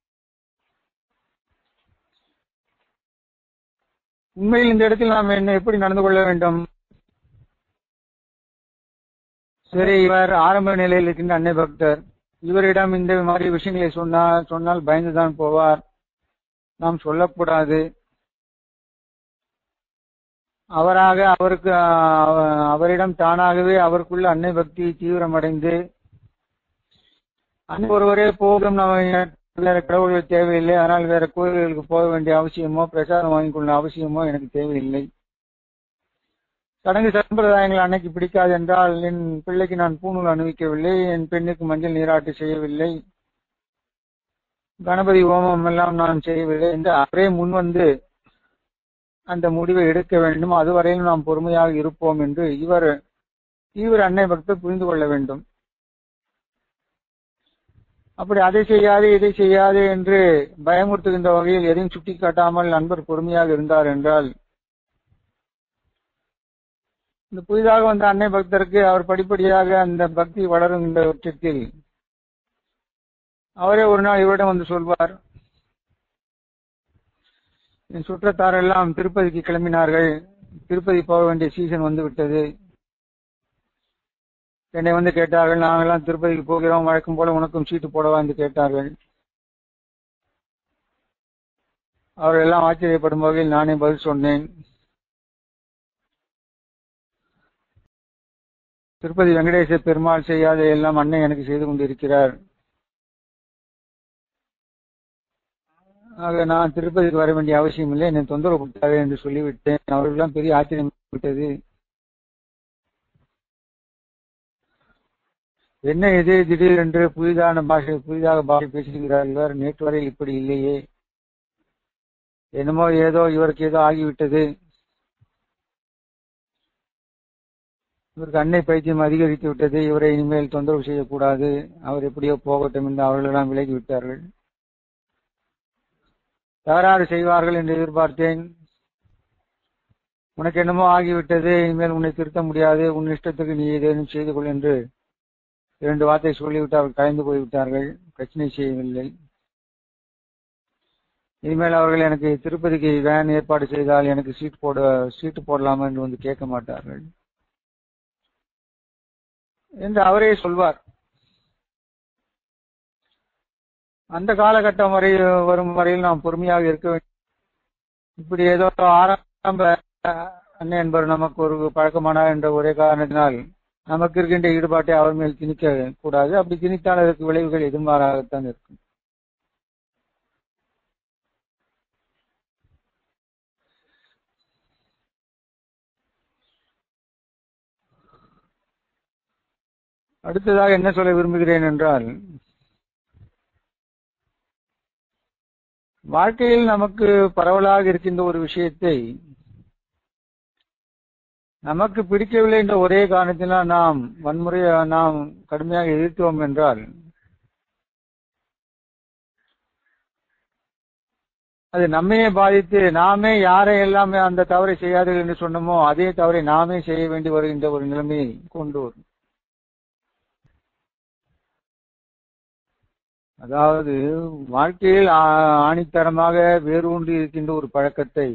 உண்மையில் இந்த இடத்தில் நாம் என்ன எப்படி நடந்து கொள்ள வேண்டும் சரி இவர் ஆரம்ப நிலையில் இருக்கின்ற அன்னை பக்தர் இவரிடம் இந்த மாதிரி விஷயங்களை சொன்னால் சொன்னால் பயந்துதான் போவார் நாம் சொல்லக்கூடாது அவராக அவருக்கு அஹ், அவரிடம் தானாகவே அவருக்குள்ள அன்னை பக்தி தீவிரமடைந்து அன்னை ஒருவரே போதும் நம்ம வேற கடவுள்கள் தேவையில்லை ஆனால் வேற கோயில்களுக்கு போக வேண்டிய அவசியமோ பிரசாதம் வாங்கிக் கொள்ள அவசியமோ எனக்கு தேவையில்லை சடங்கு சம்பிரதாயங்கள் அன்னைக்கு பிடிக்காது என்றால் என் பிள்ளைக்கு நான் பூணூல் அணிவிக்கவில்லை என் பெண்ணுக்கு மஞ்சள் நீராட்டு செய்யவில்லை கணபதி ஹோமம் எல்லாம் நான் செய்யவில்லை என்று அவரே முன்வந்து அந்த முடிவை எடுக்க வேண்டும் அதுவரையிலும் நாம் பொறுமையாக இருப்போம் என்று இவர் தீவிர அன்னை பக்தர் புரிந்து கொள்ள வேண்டும் அப்படி அதை செய்யாது இதை செய்யாது என்று பயமுறுத்துகின்ற வகையில் எதையும் சுட்டிக்காட்டாமல் நண்பர் பொறுமையாக இருந்தார் என்றால் இந்த புதிதாக வந்த அன்னை பக்தருக்கு அவர் படிப்படியாக அந்த பக்தி வளருகின்ற பட்சத்தில் அவரே ஒரு நாள் இவரிடம் வந்து சொல்வார் என் சுற்றத்தாரெல்லாம் திருப்பதிக்கு கிளம்பினார்கள் திருப்பதி போக வேண்டிய சீசன் வந்து விட்டது என்னை வந்து கேட்டார்கள் நாங்கெல்லாம் திருப்பதிக்கு போகிறோம் வழக்கம் போல உனக்கும் சீட்டு போடவா என்று கேட்டார்கள் அவர்கள் எல்லாம் ஆச்சரியப்படும் வகையில் நானே பதில் சொன்னேன் திருப்பதி வெங்கடேச பெருமாள் செய்யாத எல்லாம் அன்னை எனக்கு செய்து கொண்டிருக்கிறார் ஆக நான் திருப்பதிக்கு வர வேண்டிய அவசியம் இல்லை என்னை தொந்தரவு கொடுத்தாரு என்று சொல்லிவிட்டேன் அவர்களெல்லாம் பெரிய ஆச்சரியம் விட்டது என்ன இது திடீரென்று புதிதான பாஷை புதிதாக பாஷை பேசுகிறார் இவர் நேற்று வரை இப்படி இல்லையே என்னமோ ஏதோ இவருக்கு ஏதோ ஆகிவிட்டது இவருக்கு அன்னை பைத்தியம் அதிகரித்து விட்டது இவரை இனிமேல் தொந்தரவு செய்யக்கூடாது அவர் எப்படியோ போகட்டும் என்று அவர்களெல்லாம் விலகி விட்டார்கள் தகராறு செய்வார்கள் என்று எதிர்பார்த்தேன் உனக்கு என்னமோ ஆகிவிட்டது இனிமேல் உன்னை திருத்த முடியாது உன் இஷ்டத்துக்கு நீ ஏதேனும் செய்து கொள் என்று இரண்டு வார்த்தை சொல்லிவிட்டு அவர் கலைந்து போய்விட்டார்கள் பிரச்சனை செய்யவில்லை இனிமேல் அவர்கள் எனக்கு திருப்பதிக்கு வேன் ஏற்பாடு செய்தால் எனக்கு சீட் போட சீட்டு போடலாமா என்று வந்து கேட்க மாட்டார்கள் என்று அவரே சொல்வார் அந்த காலகட்டம் வரை வரும் வரையில் நாம் பொறுமையாக இருக்க வேண்டும் இப்படி ஏதோ ஆரம்ப அண்ணன் என்பவர் நமக்கு ஒரு பழக்கமானார் என்ற ஒரே காரணத்தினால் நமக்கு இருக்கின்ற ஈடுபாட்டை அவர் மேல் திணிக்க கூடாது அப்படி திணித்தால் அதற்கு விளைவுகள் எதிர்மாறாகத்தான் இருக்கும் அடுத்ததாக என்ன சொல்ல விரும்புகிறேன் என்றால் வாழ்க்கையில் நமக்கு பரவலாக இருக்கின்ற ஒரு விஷயத்தை நமக்கு பிடிக்கவில்லை என்ற ஒரே காரணத்தினால் நாம் வன்முறையை நாம் கடுமையாக எதிர்த்தோம் என்றால் அது நம்மையே பாதித்து நாமே யாரை எல்லாமே அந்த தவறை செய்யாதீர்கள் என்று சொன்னோமோ அதே தவறை நாமே செய்ய வேண்டி வருகின்ற ஒரு நிலைமையை கொண்டு வரும் அதாவது வாழ்க்கையில் ஆணித்தரமாக வேரூன்றி இருக்கின்ற ஒரு பழக்கத்தை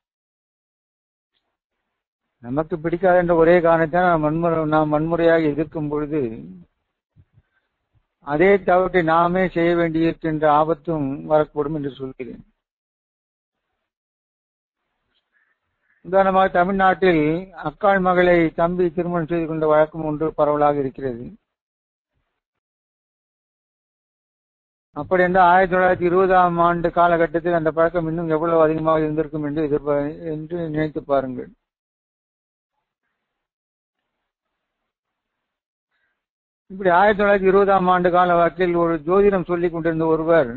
நமக்கு பிடிக்காத என்ற ஒரே காரணத்தால் நாம் வன்முறை நாம் வன்முறையாக எதிர்க்கும் பொழுது அதே தவற்றை நாமே செய்ய வேண்டியிருக்கின்ற ஆபத்தும் வரக்கூடும் என்று சொல்கிறேன் உதாரணமாக தமிழ்நாட்டில் அக்காள் மகளை தம்பி திருமணம் செய்து கொண்ட வழக்கம் ஒன்று பரவலாக இருக்கிறது அப்படி என்றால் ஆயிரத்தி தொள்ளாயிரத்தி இருபதாம் ஆண்டு காலகட்டத்தில் அந்த பழக்கம் இன்னும் எவ்வளவு அதிகமாக இருந்திருக்கும் என்று எதிர்பார் என்று நினைத்து பாருங்கள் இப்படி ஆயிரத்தி தொள்ளாயிரத்தி இருபதாம் ஆண்டு கால வாக்கில் ஒரு ஜோதிடம் சொல்லிக் கொண்டிருந்த ஒருவர்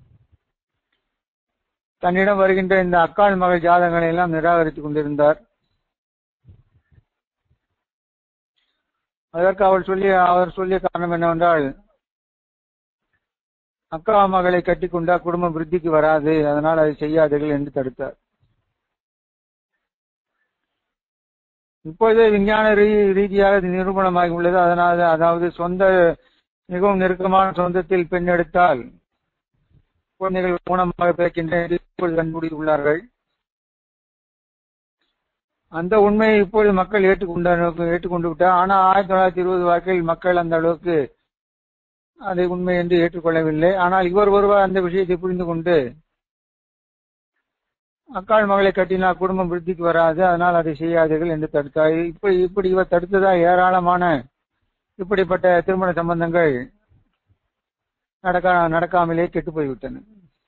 தன்னிடம் வருகின்ற இந்த அக்காள் மகள் ஜாதகங்களை எல்லாம் நிராகரித்துக் கொண்டிருந்தார் அதற்கு அவர் சொல்லிய அவர் சொல்லிய காரணம் என்னவென்றால் அக்கா மகளை கட்டிக்கொண்டா குடும்பம் விருத்திக்கு வராது அதனால் அதை செய்யாதீர்கள் என்று தடுத்தார் இப்போது விஞ்ஞான ரீதியாக நிரூபணமாகி உள்ளது அதனால் அதாவது சொந்த மிகவும் நெருக்கமான சொந்தத்தில் பெண் எடுத்தால் குழந்தைகள் ஊனமாக பிறக்கின்ற கண்டுபிடித்துள்ளார்கள் அந்த உண்மையை இப்பொழுது மக்கள் ஏற்றுக்கொண்ட ஏற்றுக்கொண்டு விட்டார் ஆனால் ஆயிரத்தி தொள்ளாயிரத்தி இருபது வாக்கில் மக்கள் அந்த அளவுக்கு அதை உண்மை என்று ஏற்றுக்கொள்ளவில்லை ஆனால் இவர் ஒருவர் அந்த விஷயத்தை புரிந்து கொண்டு அக்காள் மகளை கட்டினால் குடும்பம் விருத்திக்கு வராது அதனால் அதை செய்யாதீர்கள் என்று தடுத்தார் இப்படி இப்படி இவர் தடுத்ததால் ஏராளமான இப்படிப்பட்ட திருமண சம்பந்தங்கள் நடக்க நடக்காமலே கெட்டு போய்விட்டன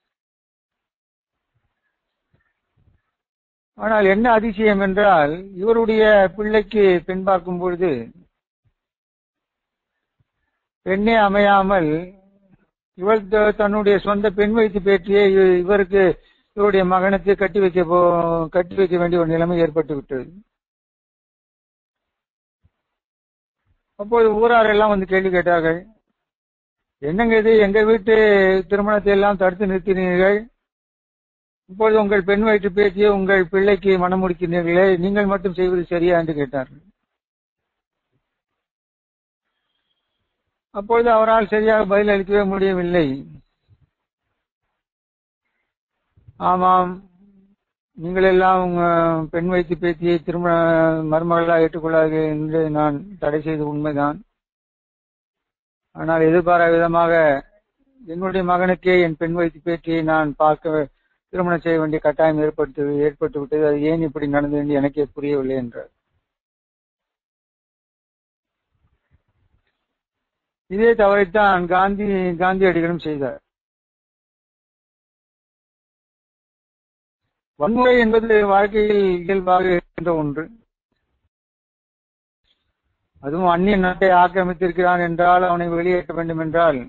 ஆனால் என்ன அதிசயம் என்றால் இவருடைய பிள்ளைக்கு பெண் பார்க்கும் பொழுது பெண்ணே அமையாமல் இவள் தன்னுடைய சொந்த பெண் வைத்து பேற்றியே இவருக்கு இவருடைய மகனுக்கு கட்டி வைக்க போ கட்டி வைக்க வேண்டிய ஒரு நிலைமை ஏற்பட்டு விட்டது அப்போது ஊரார் எல்லாம் வந்து கேள்வி கேட்டார்கள் என்னங்க இது எங்க வீட்டு திருமணத்தை எல்லாம் தடுத்து நிறுத்தினீர்கள் இப்பொழுது உங்கள் பெண் வயிற்று பேச்சியை உங்கள் பிள்ளைக்கு மனம் முடிக்கிறீர்களே நீங்கள் மட்டும் செய்வது சரியா என்று கேட்டார்கள் அப்பொழுது அவரால் சரியாக பதில் அளிக்கவே முடியவில்லை ஆமாம் நீங்கள் எல்லாம் உங்க பெண் வைத்து பேத்தியை திருமண மருமகளாக ஏற்றுக்கொள்ளாது என்று நான் தடை செய்த உண்மைதான் ஆனால் எதிர்பாராத விதமாக என்னுடைய மகனுக்கே என் பெண் வைத்து பேட்டியை நான் பார்க்க திருமணம் செய்ய வேண்டிய கட்டாயம் ஏற்பட்டு ஏற்பட்டு விட்டது அது ஏன் இப்படி நடந்தது என்று எனக்கே புரியவில்லை என்றார் இதே தவறைத்தான் காந்தி காந்தியடிகளும் செய்தார் வன்முறை என்பது வாழ்க்கையில் இயல்பாக இருக்கின்ற ஒன்று அதுவும் அந்நிய நாட்டை ஆக்கிரமித்திருக்கிறான் என்றால் அவனை வெளியேற்ற வேண்டும் என்றால்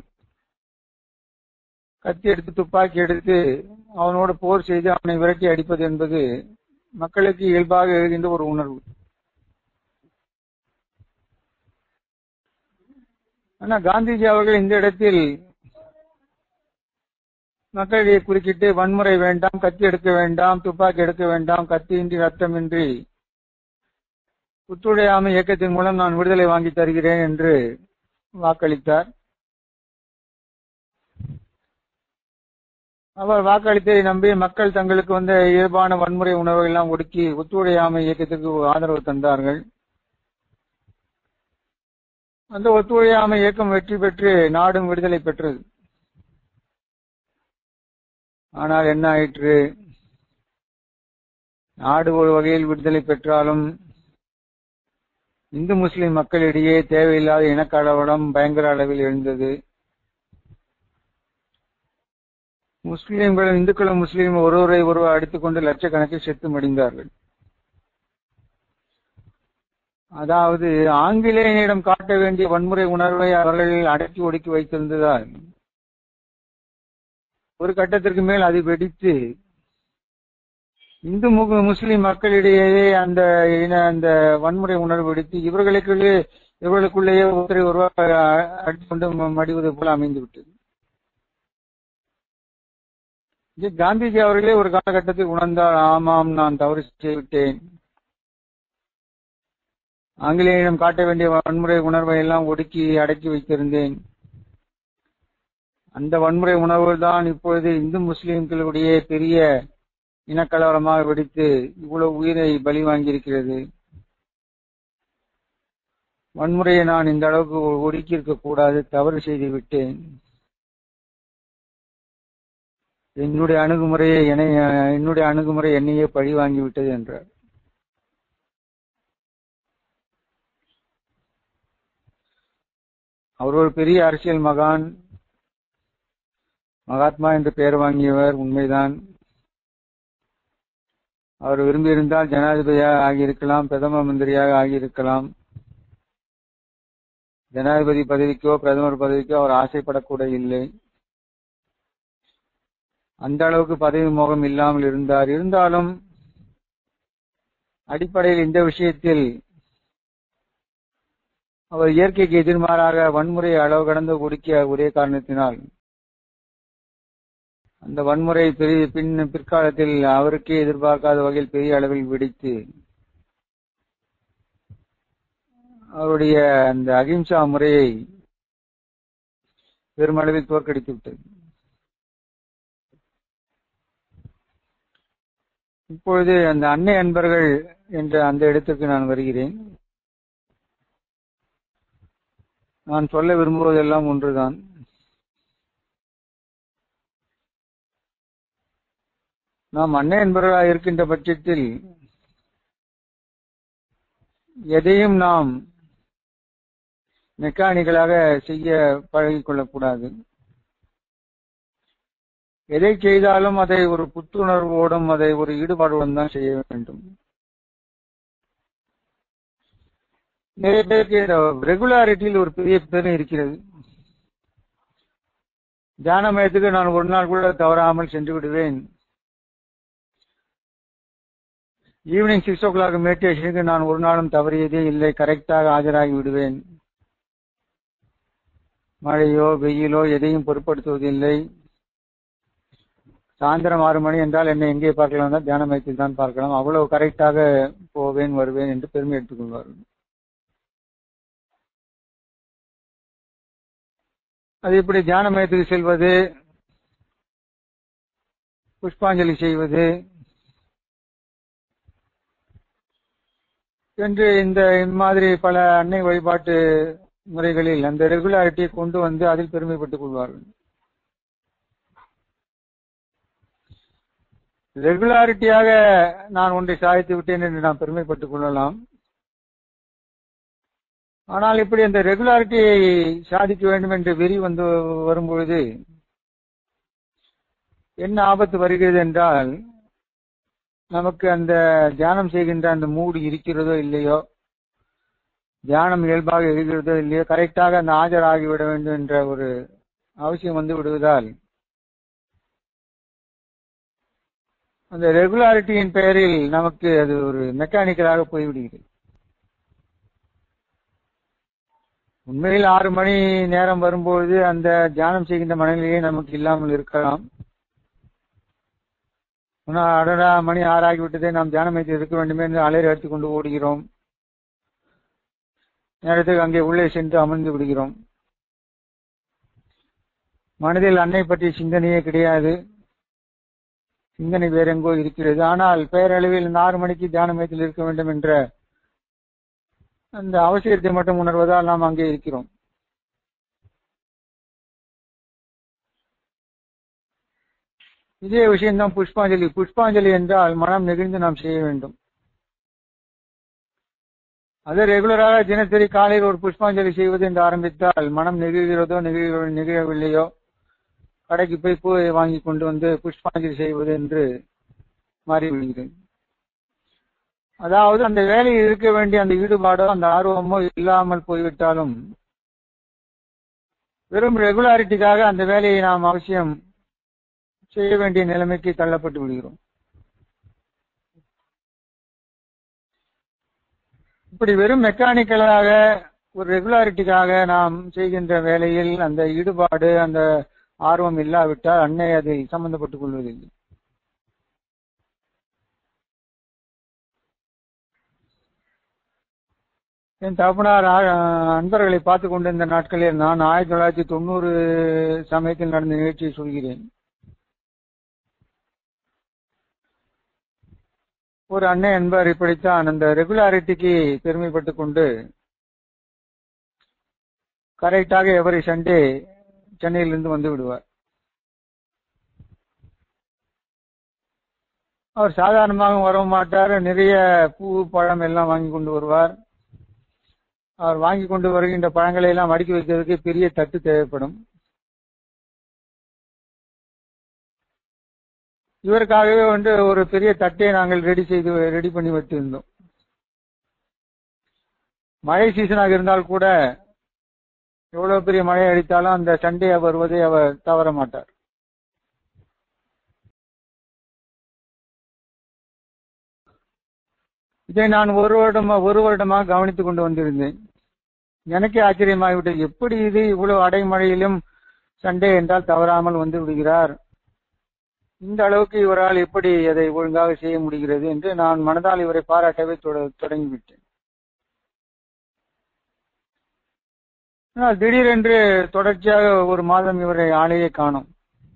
கத்தி எடுத்து துப்பாக்கி எடுத்து அவனோடு போர் செய்து அவனை விரட்டி அடிப்பது என்பது மக்களுக்கு இயல்பாக எழுகின்ற ஒரு உணர்வு ஆனா காந்திஜி அவர்கள் இந்த இடத்தில் மக்களிடையே குறுக்கிட்டு வன்முறை வேண்டாம் கத்தி எடுக்க வேண்டாம் துப்பாக்கி எடுக்க வேண்டாம் கத்தியின்றி ரத்தமின்றி ஒத்துழையாமை இயக்கத்தின் மூலம் நான் விடுதலை வாங்கி தருகிறேன் என்று வாக்களித்தார் அவர் வாக்களித்ததை நம்பி மக்கள் தங்களுக்கு வந்த இயல்பான வன்முறை உணர்வை எல்லாம் ஒடுக்கி ஒத்துழையாமை இயக்கத்திற்கு ஆதரவு தந்தார்கள் அந்த ஒத்துழையாமை இயக்கம் வெற்றி பெற்று நாடும் விடுதலை பெற்றது ஆனால் என்ன ஆயிற்று நாடு ஒரு வகையில் விடுதலை பெற்றாலும் இந்து முஸ்லிம் மக்களிடையே தேவையில்லாத இனக்கலவரம் பயங்கர அளவில் எழுந்தது முஸ்லிம்களும் இந்துக்களும் முஸ்லீம் ஒருவரை ஒருவர் அடித்துக் கொண்டு லட்சக்கணக்கில் செத்து மடிந்தார்கள் அதாவது ஆங்கிலேயனிடம் காட்ட வேண்டிய வன்முறை உணர்வை அவர்கள் அடக்கி ஒடுக்கி வைத்திருந்ததால் ஒரு கட்டத்திற்கு மேல் அது வெடித்து இந்து முஸ்லிம் மக்களிடையே அந்த இன அந்த வன்முறை உணர்வு வெடித்து இவர்களுக்குள்ளே இவர்களுக்குள்ளேயே ஒருத்தரை ஒருவர் அடித்துக்கொண்டு மடிவது போல அமைந்து விட்டது காந்திஜி அவர்களே ஒரு காலகட்டத்தில் உணர்ந்தார் ஆமாம் நான் தவறு செய்துவிட்டேன் ஆங்கிலேயரிடம் காட்ட வேண்டிய வன்முறை உணர்வை எல்லாம் ஒடுக்கி அடக்கி வைத்திருந்தேன் அந்த வன்முறை உணர்வு தான் இப்பொழுது இந்து முஸ்லிம்களுடைய பெரிய இனக்கலவரமாக வெடித்து இவ்வளவு உயிரை பலி வாங்கியிருக்கிறது வன்முறையை நான் இந்த அளவுக்கு ஒடுக்கி இருக்க கூடாது தவறு செய்து விட்டேன் என்னுடைய அணுகுமுறையை என்னுடைய அணுகுமுறை என்னையே பழி வாங்கிவிட்டது என்றார் அவர் ஒரு பெரிய அரசியல் மகான் மகாத்மா என்று பெயர் வாங்கியவர் உண்மைதான் அவர் விரும்பியிருந்தால் ஜனாதிபதியாக ஆகியிருக்கலாம் பிரதம மந்திரியாக ஆகியிருக்கலாம் ஜனாதிபதி பதவிக்கோ பிரதமர் பதவிக்கோ அவர் ஆசைப்படக்கூட இல்லை அந்த அளவுக்கு பதவி மோகம் இல்லாமல் இருந்தார் இருந்தாலும் அடிப்படையில் இந்த விஷயத்தில் அவர் இயற்கைக்கு எதிர்மாறாக வன்முறை அளவு கடந்து ஒடுக்கிய ஒரே காரணத்தினால் அந்த வன்முறை பெரிய பின் பிற்காலத்தில் அவருக்கே எதிர்பார்க்காத வகையில் பெரிய அளவில் வெடித்து அவருடைய அந்த அகிம்சா முறையை பெருமளவில் தோற்கடித்து விட்டது இப்பொழுது அந்த அன்னை அன்பர்கள் என்ற அந்த இடத்திற்கு நான் வருகிறேன் நான் சொல்ல விரும்புவதெல்லாம் ஒன்றுதான் நாம் அன்னை என்பவர்களாக இருக்கின்ற பட்சத்தில் எதையும் நாம் மெக்கானிக்கலாக செய்ய பழகிக் கொள்ளக்கூடாது எதை செய்தாலும் அதை ஒரு புத்துணர்வோடும் அதை ஒரு ஈடுபாடுடன் தான் செய்ய வேண்டும் நிறைய பேருக்கு ரெகுலாரிட்டியில் ஒரு பெரிய பெரும் இருக்கிறது தியான மையத்துக்கு நான் ஒரு நாள் கூட தவறாமல் சென்று விடுவேன் ஈவினிங் சிக்ஸ் ஓ கிளாக் மெடிடேஷனுக்கு நான் ஒரு நாளும் தவறியதே இல்லை கரெக்டாக ஆஜராகி விடுவேன் மழையோ வெயிலோ எதையும் பொருட்படுத்துவதில்லை சாயந்தரம் ஆறு மணி என்றால் என்னை எங்கே பார்க்கலாம் தான் தியான மையத்தில் தான் பார்க்கலாம் அவ்வளவு கரெக்டாக போவேன் வருவேன் என்று பெருமை எடுத்துக் கொள்வார்கள் அது எப்படி தியான மையத்துக்கு செல்வது புஷ்பாஞ்சலி செய்வது என்று இந்த மாதிரி பல அன்னை வழிபாட்டு முறைகளில் அந்த ரெகுலாரிட்டியை கொண்டு வந்து அதில் பெருமைப்பட்டுக் கொள்வார்கள் ரெகுலாரிட்டியாக நான் ஒன்றை சாதித்து விட்டேன் என்று நாம் பெருமைப்பட்டுக் கொள்ளலாம் ஆனால் இப்படி அந்த ரெகுலாரிட்டியை சாதிக்க வேண்டும் என்று வெறி வந்து வரும்பொழுது என்ன ஆபத்து வருகிறது என்றால் நமக்கு அந்த தியானம் செய்கின்ற அந்த மூடு இருக்கிறதோ இல்லையோ தியானம் இயல்பாக இருக்கிறதோ இல்லையோ கரெக்டாக அந்த ஆஜராகிவிட வேண்டும் என்ற ஒரு அவசியம் வந்து விடுவதால் அந்த ரெகுலாரிட்டியின் பெயரில் நமக்கு அது ஒரு மெக்கானிக்கலாக போய்விடுகிறது உண்மையில் ஆறு மணி நேரம் வரும்பொழுது அந்த தியானம் செய்கின்ற மனநிலையே நமக்கு இல்லாமல் இருக்கலாம் அடடா மணி ஆறாகிவிட்டதே நாம் தியானம் வைத்து இருக்க வேண்டுமே என்று அலையை எடுத்துக் கொண்டு ஓடுகிறோம் நேரத்துக்கு அங்கே உள்ளே சென்று அமர்ந்து விடுகிறோம் மனதில் அன்னை பற்றிய சிந்தனையே கிடையாது சிந்தனை வேற எங்கோ இருக்கிறது ஆனால் பெயரளவில் இந்த ஆறு மணிக்கு தியான மையத்தில் இருக்க வேண்டும் என்ற அந்த அவசியத்தை மட்டும் உணர்வதால் நாம் அங்கே இருக்கிறோம் இதே விஷயம்தான் புஷ்பாஞ்சலி புஷ்பாஞ்சலி என்றால் மனம் நெகிழ்ந்து நாம் செய்ய வேண்டும் அது ரெகுலராக தினசரி காலையில் ஒரு புஷ்பாஞ்சலி செய்வது என்று ஆரம்பித்தால் மனம் நெகிழ்கிறதோ நெகிழ நெகிழவில்லையோ கடைக்கு போய் பூவை வாங்கி கொண்டு வந்து புஷ்பாஞ்சலி செய்வது என்று மாறிவிடுகிறது அதாவது அந்த வேலையில் இருக்க வேண்டிய அந்த ஈடுபாடோ அந்த ஆர்வமோ இல்லாமல் போய்விட்டாலும் வெறும் ரெகுலாரிட்டிக்காக அந்த வேலையை நாம் அவசியம் செய்ய வேண்டிய நிலைமைக்கு தள்ளப்பட்டு விடுகிறோம் இப்படி வெறும் மெக்கானிக்கலாக ஒரு ரெகுலாரிட்டிக்காக நாம் செய்கின்ற வேலையில் அந்த ஈடுபாடு அந்த ஆர்வம் இல்லாவிட்டால் அன்னை அதை சம்பந்தப்பட்டுக் கொள்வதில்லை என் தகப்பனார் அன்பர்களை பார்த்து கொண்டிருந்த நாட்களில் நான் ஆயிரத்தி தொள்ளாயிரத்தி தொண்ணூறு சமயத்தில் நடந்த நிகழ்ச்சியை சொல்கிறேன் ஒரு அன்னை என்பவர் இப்படித்தான் அந்த ரெகுலாரிட்டிக்கு பெருமைப்பட்டுக் கொண்டு கரெக்டாக எவரி சண்டே சென்னையிலிருந்து வந்து விடுவார் அவர் சாதாரணமாக வர மாட்டார் நிறைய பூ பழம் எல்லாம் வாங்கி கொண்டு வருவார் அவர் வாங்கி கொண்டு வருகின்ற பழங்களை எல்லாம் அடுக்கி வைக்கிறதுக்கு பெரிய தட்டு தேவைப்படும் இவருக்காகவே வந்து ஒரு பெரிய தட்டை நாங்கள் ரெடி செய்து ரெடி பண்ணி வைத்திருந்தோம் மழை சீசனாக இருந்தால் கூட எவ்வளவு பெரிய மழை அடித்தாலும் அந்த சண்டே வருவதை அவர் தவற மாட்டார் இதை நான் ஒரு வருடமா ஒரு வருடமாக கவனித்துக் கொண்டு வந்திருந்தேன் எனக்கே ஆச்சரியமாகிவிட்டது எப்படி இது இவ்வளவு அடைமழையிலும் சண்டே என்றால் தவறாமல் வந்து விடுகிறார் இந்த அளவுக்கு இவரால் எப்படி அதை ஒழுங்காக செய்ய முடிகிறது என்று நான் மனதால் இவரை பாராட்டவே தொடங்கிவிட்டேன் ஆனால் திடீரென்று தொடர்ச்சியாக ஒரு மாதம் இவரை ஆளையே காணும்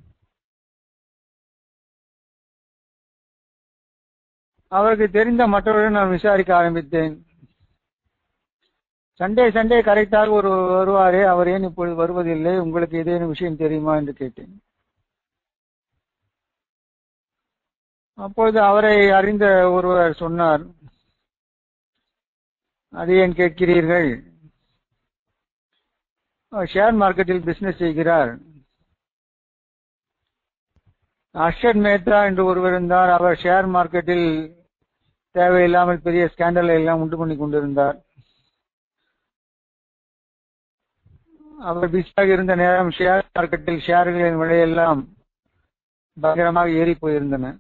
அவருக்கு தெரிந்த மற்றவர்கள் நான் விசாரிக்க ஆரம்பித்தேன் சண்டே சண்டே கரெக்டாக ஒரு வருவாரே அவர் ஏன் இப்பொழுது வருவதில்லை உங்களுக்கு ஏதேனும் விஷயம் தெரியுமா என்று கேட்டேன் அப்பொழுது அவரை அறிந்த ஒருவர் சொன்னார் அது ஏன் கேட்கிறீர்கள் ஷேர் மார்க்கெட்டில் பிசினஸ் செய்கிறார் அர்ஷத் மேத்தா என்று ஒருவர் இருந்தார் அவர் ஷேர் மார்க்கெட்டில் தேவையில்லாமல் பெரிய ஸ்கேண்டலை எல்லாம் உண்டு பண்ணி கொண்டிருந்தார் அவர் பிஸியாக இருந்த நேரம் ஷேர் மார்க்கெட்டில் ஷேர்களின் விலையெல்லாம் பயங்கரமாக ஏறி போயிருந்தன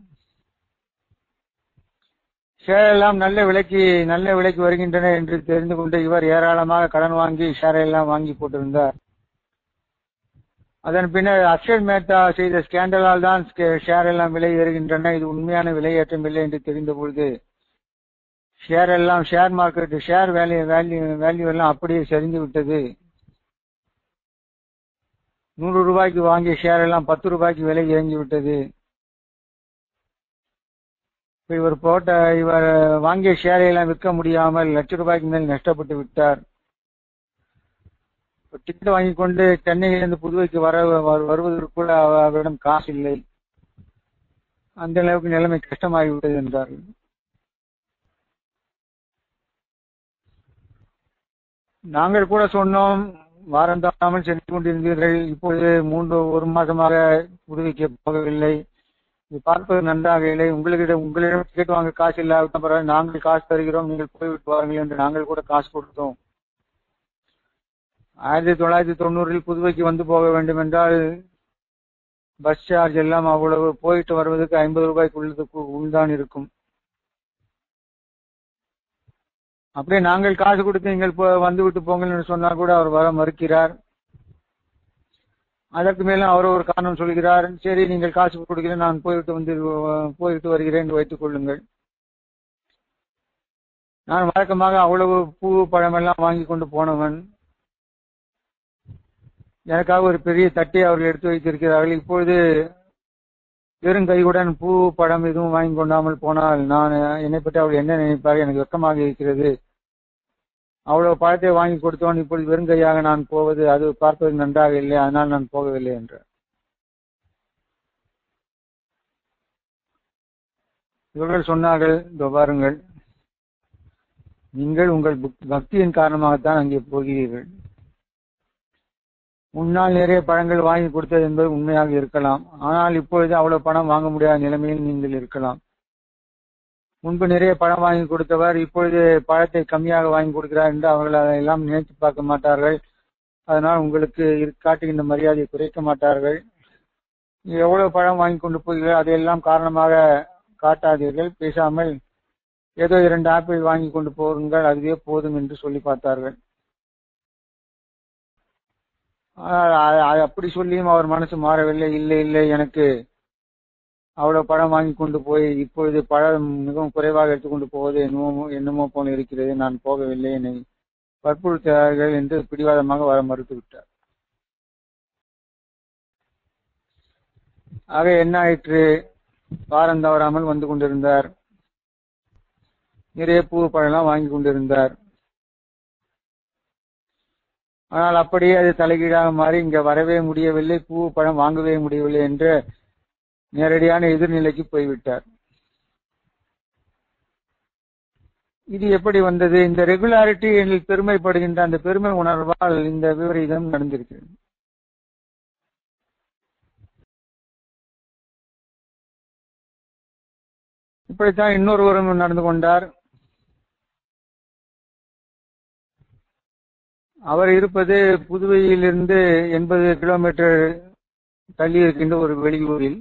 ஷேர் எல்லாம் நல்ல விலைக்கு நல்ல விலைக்கு வருகின்றன என்று தெரிந்து கொண்டு இவர் ஏராளமாக கடன் வாங்கி ஷேரை எல்லாம் வாங்கி போட்டிருந்தார் அதன் பின்னர் அக்ஷர் மேத்தா செய்த ஸ்கேண்டலால் தான் ஷேர் எல்லாம் விலை ஏறுகின்றன இது உண்மையான விலையேற்றம் இல்லை என்று தெரிந்த பொழுது ஷேர் எல்லாம் share market share value value value எல்லாம் அப்படியே சரிந்து விட்டது நூறு ரூபாய்க்கு வாங்கிய ஷேர் எல்லாம் பத்து ரூபாய்க்கு விலை இறங்கி விட்டது இவர் போட்ட இவர் வாங்கிய ஷேரை எல்லாம் விற்க முடியாமல் லட்ச ரூபாய்க்கு மேல் நஷ்டப்பட்டு விட்டார் டிக்கெட் வாங்கி கொண்டு சென்னையிலிருந்து புதுவைக்கு வர வருவதற்கு கூட அவரிடம் காசு இல்லை அந்த அளவுக்கு நிலைமை கஷ்டமாகிவிட்டது என்றார்கள் நாங்கள் கூட சொன்னோம் வாரம் தாராமல் சென்று கொண்டிருந்தீர்கள் இப்பொழுது மூன்று ஒரு மாதமாக புதுவைக்கு போகவில்லை இது பார்ப்பது நன்றாக இல்லை உங்களிடம் உங்களிடம் டிக்கெட் வாங்க காசு இல்லாவிட்ட பரவாயில்லை நாங்கள் காசு தருகிறோம் நீங்கள் போய்விட்டு வாருங்கள் என்று நாங்கள் கூட காசு கொடுத்தோம் ஆயிரத்தி தொள்ளாயிரத்தி தொண்ணூறில் புதுவைக்கு வந்து போக வேண்டும் என்றால் பஸ் சார்ஜ் எல்லாம் அவ்வளவு போயிட்டு வருவதற்கு ஐம்பது ரூபாய்க்குள்ளதுக்கு உள்தான் இருக்கும் அப்படியே நாங்கள் காசு கொடுத்து நீங்கள் வந்து விட்டு போங்கள் என்று சொன்னால் கூட அவர் வர மறுக்கிறார் அதற்கு மேலும் அவர் ஒரு காரணம் சொல்கிறார் சரி நீங்கள் காசு கொடுக்கிறேன் நான் போயிட்டு வந்து போயிட்டு வருகிறேன் என்று வைத்துக் கொள்ளுங்கள் நான் வழக்கமாக அவ்வளவு பூ பழமெல்லாம் வாங்கி கொண்டு போனவன் எனக்காக ஒரு பெரிய தட்டை அவர்கள் எடுத்து வைத்திருக்கிறார்கள் இப்பொழுது வெறும் கையுடன் பூ பழம் எதுவும் வாங்கி கொண்டாமல் போனால் நான் என்னை பற்றி அவள் என்ன நினைப்பார் எனக்கு வெக்கமாக இருக்கிறது அவ்வளவு பழத்தை வாங்கி கொடுத்தவன் இப்பொழுது வெறும் கையாக நான் போவது அது பார்ப்பது நன்றாக இல்லை அதனால் நான் போகவில்லை என்றார் இவர்கள் சொன்னார்கள் இதோ பாருங்கள் நீங்கள் உங்கள் பக்தியின் காரணமாகத்தான் அங்கே போகிறீர்கள் முன்னால் நிறைய பழங்கள் வாங்கி கொடுத்தது என்பது உண்மையாக இருக்கலாம் ஆனால் இப்பொழுது அவ்வளவு பணம் வாங்க முடியாத நிலைமையில் நீங்கள் இருக்கலாம் முன்பு நிறைய பழம் வாங்கி கொடுத்தவர் இப்பொழுது பழத்தை கம்மியாக வாங்கி கொடுக்கிறார் என்று அவர்கள் அதையெல்லாம் நினைத்து பார்க்க மாட்டார்கள் அதனால் உங்களுக்கு காட்டுகின்ற மரியாதையை குறைக்க மாட்டார்கள் எவ்வளவு பழம் வாங்கி கொண்டு போகிறீர்கள் அதையெல்லாம் காரணமாக காட்டாதீர்கள் பேசாமல் ஏதோ இரண்டு ஆப்பிள் வாங்கி கொண்டு போருங்கள் அதுவே போதும் என்று சொல்லி பார்த்தார்கள் அப்படி சொல்லியும் அவர் மனசு மாறவில்லை இல்லை இல்லை எனக்கு அவ்வளவு பழம் வாங்கி கொண்டு போய் இப்பொழுது பழம் மிகவும் குறைவாக எடுத்துக்கொண்டு போவது என்னமோ என்னமோ போல இருக்கிறது நான் போகவில்லை என்னை வற்புறுத்தார்கள் என்று பிடிவாதமாக வர மறுத்து விட்டார் ஆக என்ன ஆயிற்று வாரம் தவறாமல் வந்து கொண்டிருந்தார் நிறைய பூ பழம்லாம் வாங்கி கொண்டிருந்தார் ஆனால் அப்படியே அது தலைகீழாக மாறி இங்க வரவே முடியவில்லை பூ பழம் வாங்கவே முடியவில்லை என்று நேரடியான எதிர்நிலைக்கு போய்விட்டார் இது எப்படி வந்தது இந்த ரெகுலாரிட்டி எங்களுக்கு பெருமைப்படுகின்ற அந்த பெருமை உணர்வால் இந்த விபரீதம் நடந்திருக்கிறது இப்படித்தான் இன்னொருவரும் நடந்து கொண்டார் அவர் இருப்பது புதுவையிலிருந்து எண்பது கிலோமீட்டர் தள்ளி இருக்கின்ற ஒரு வெளியூரில்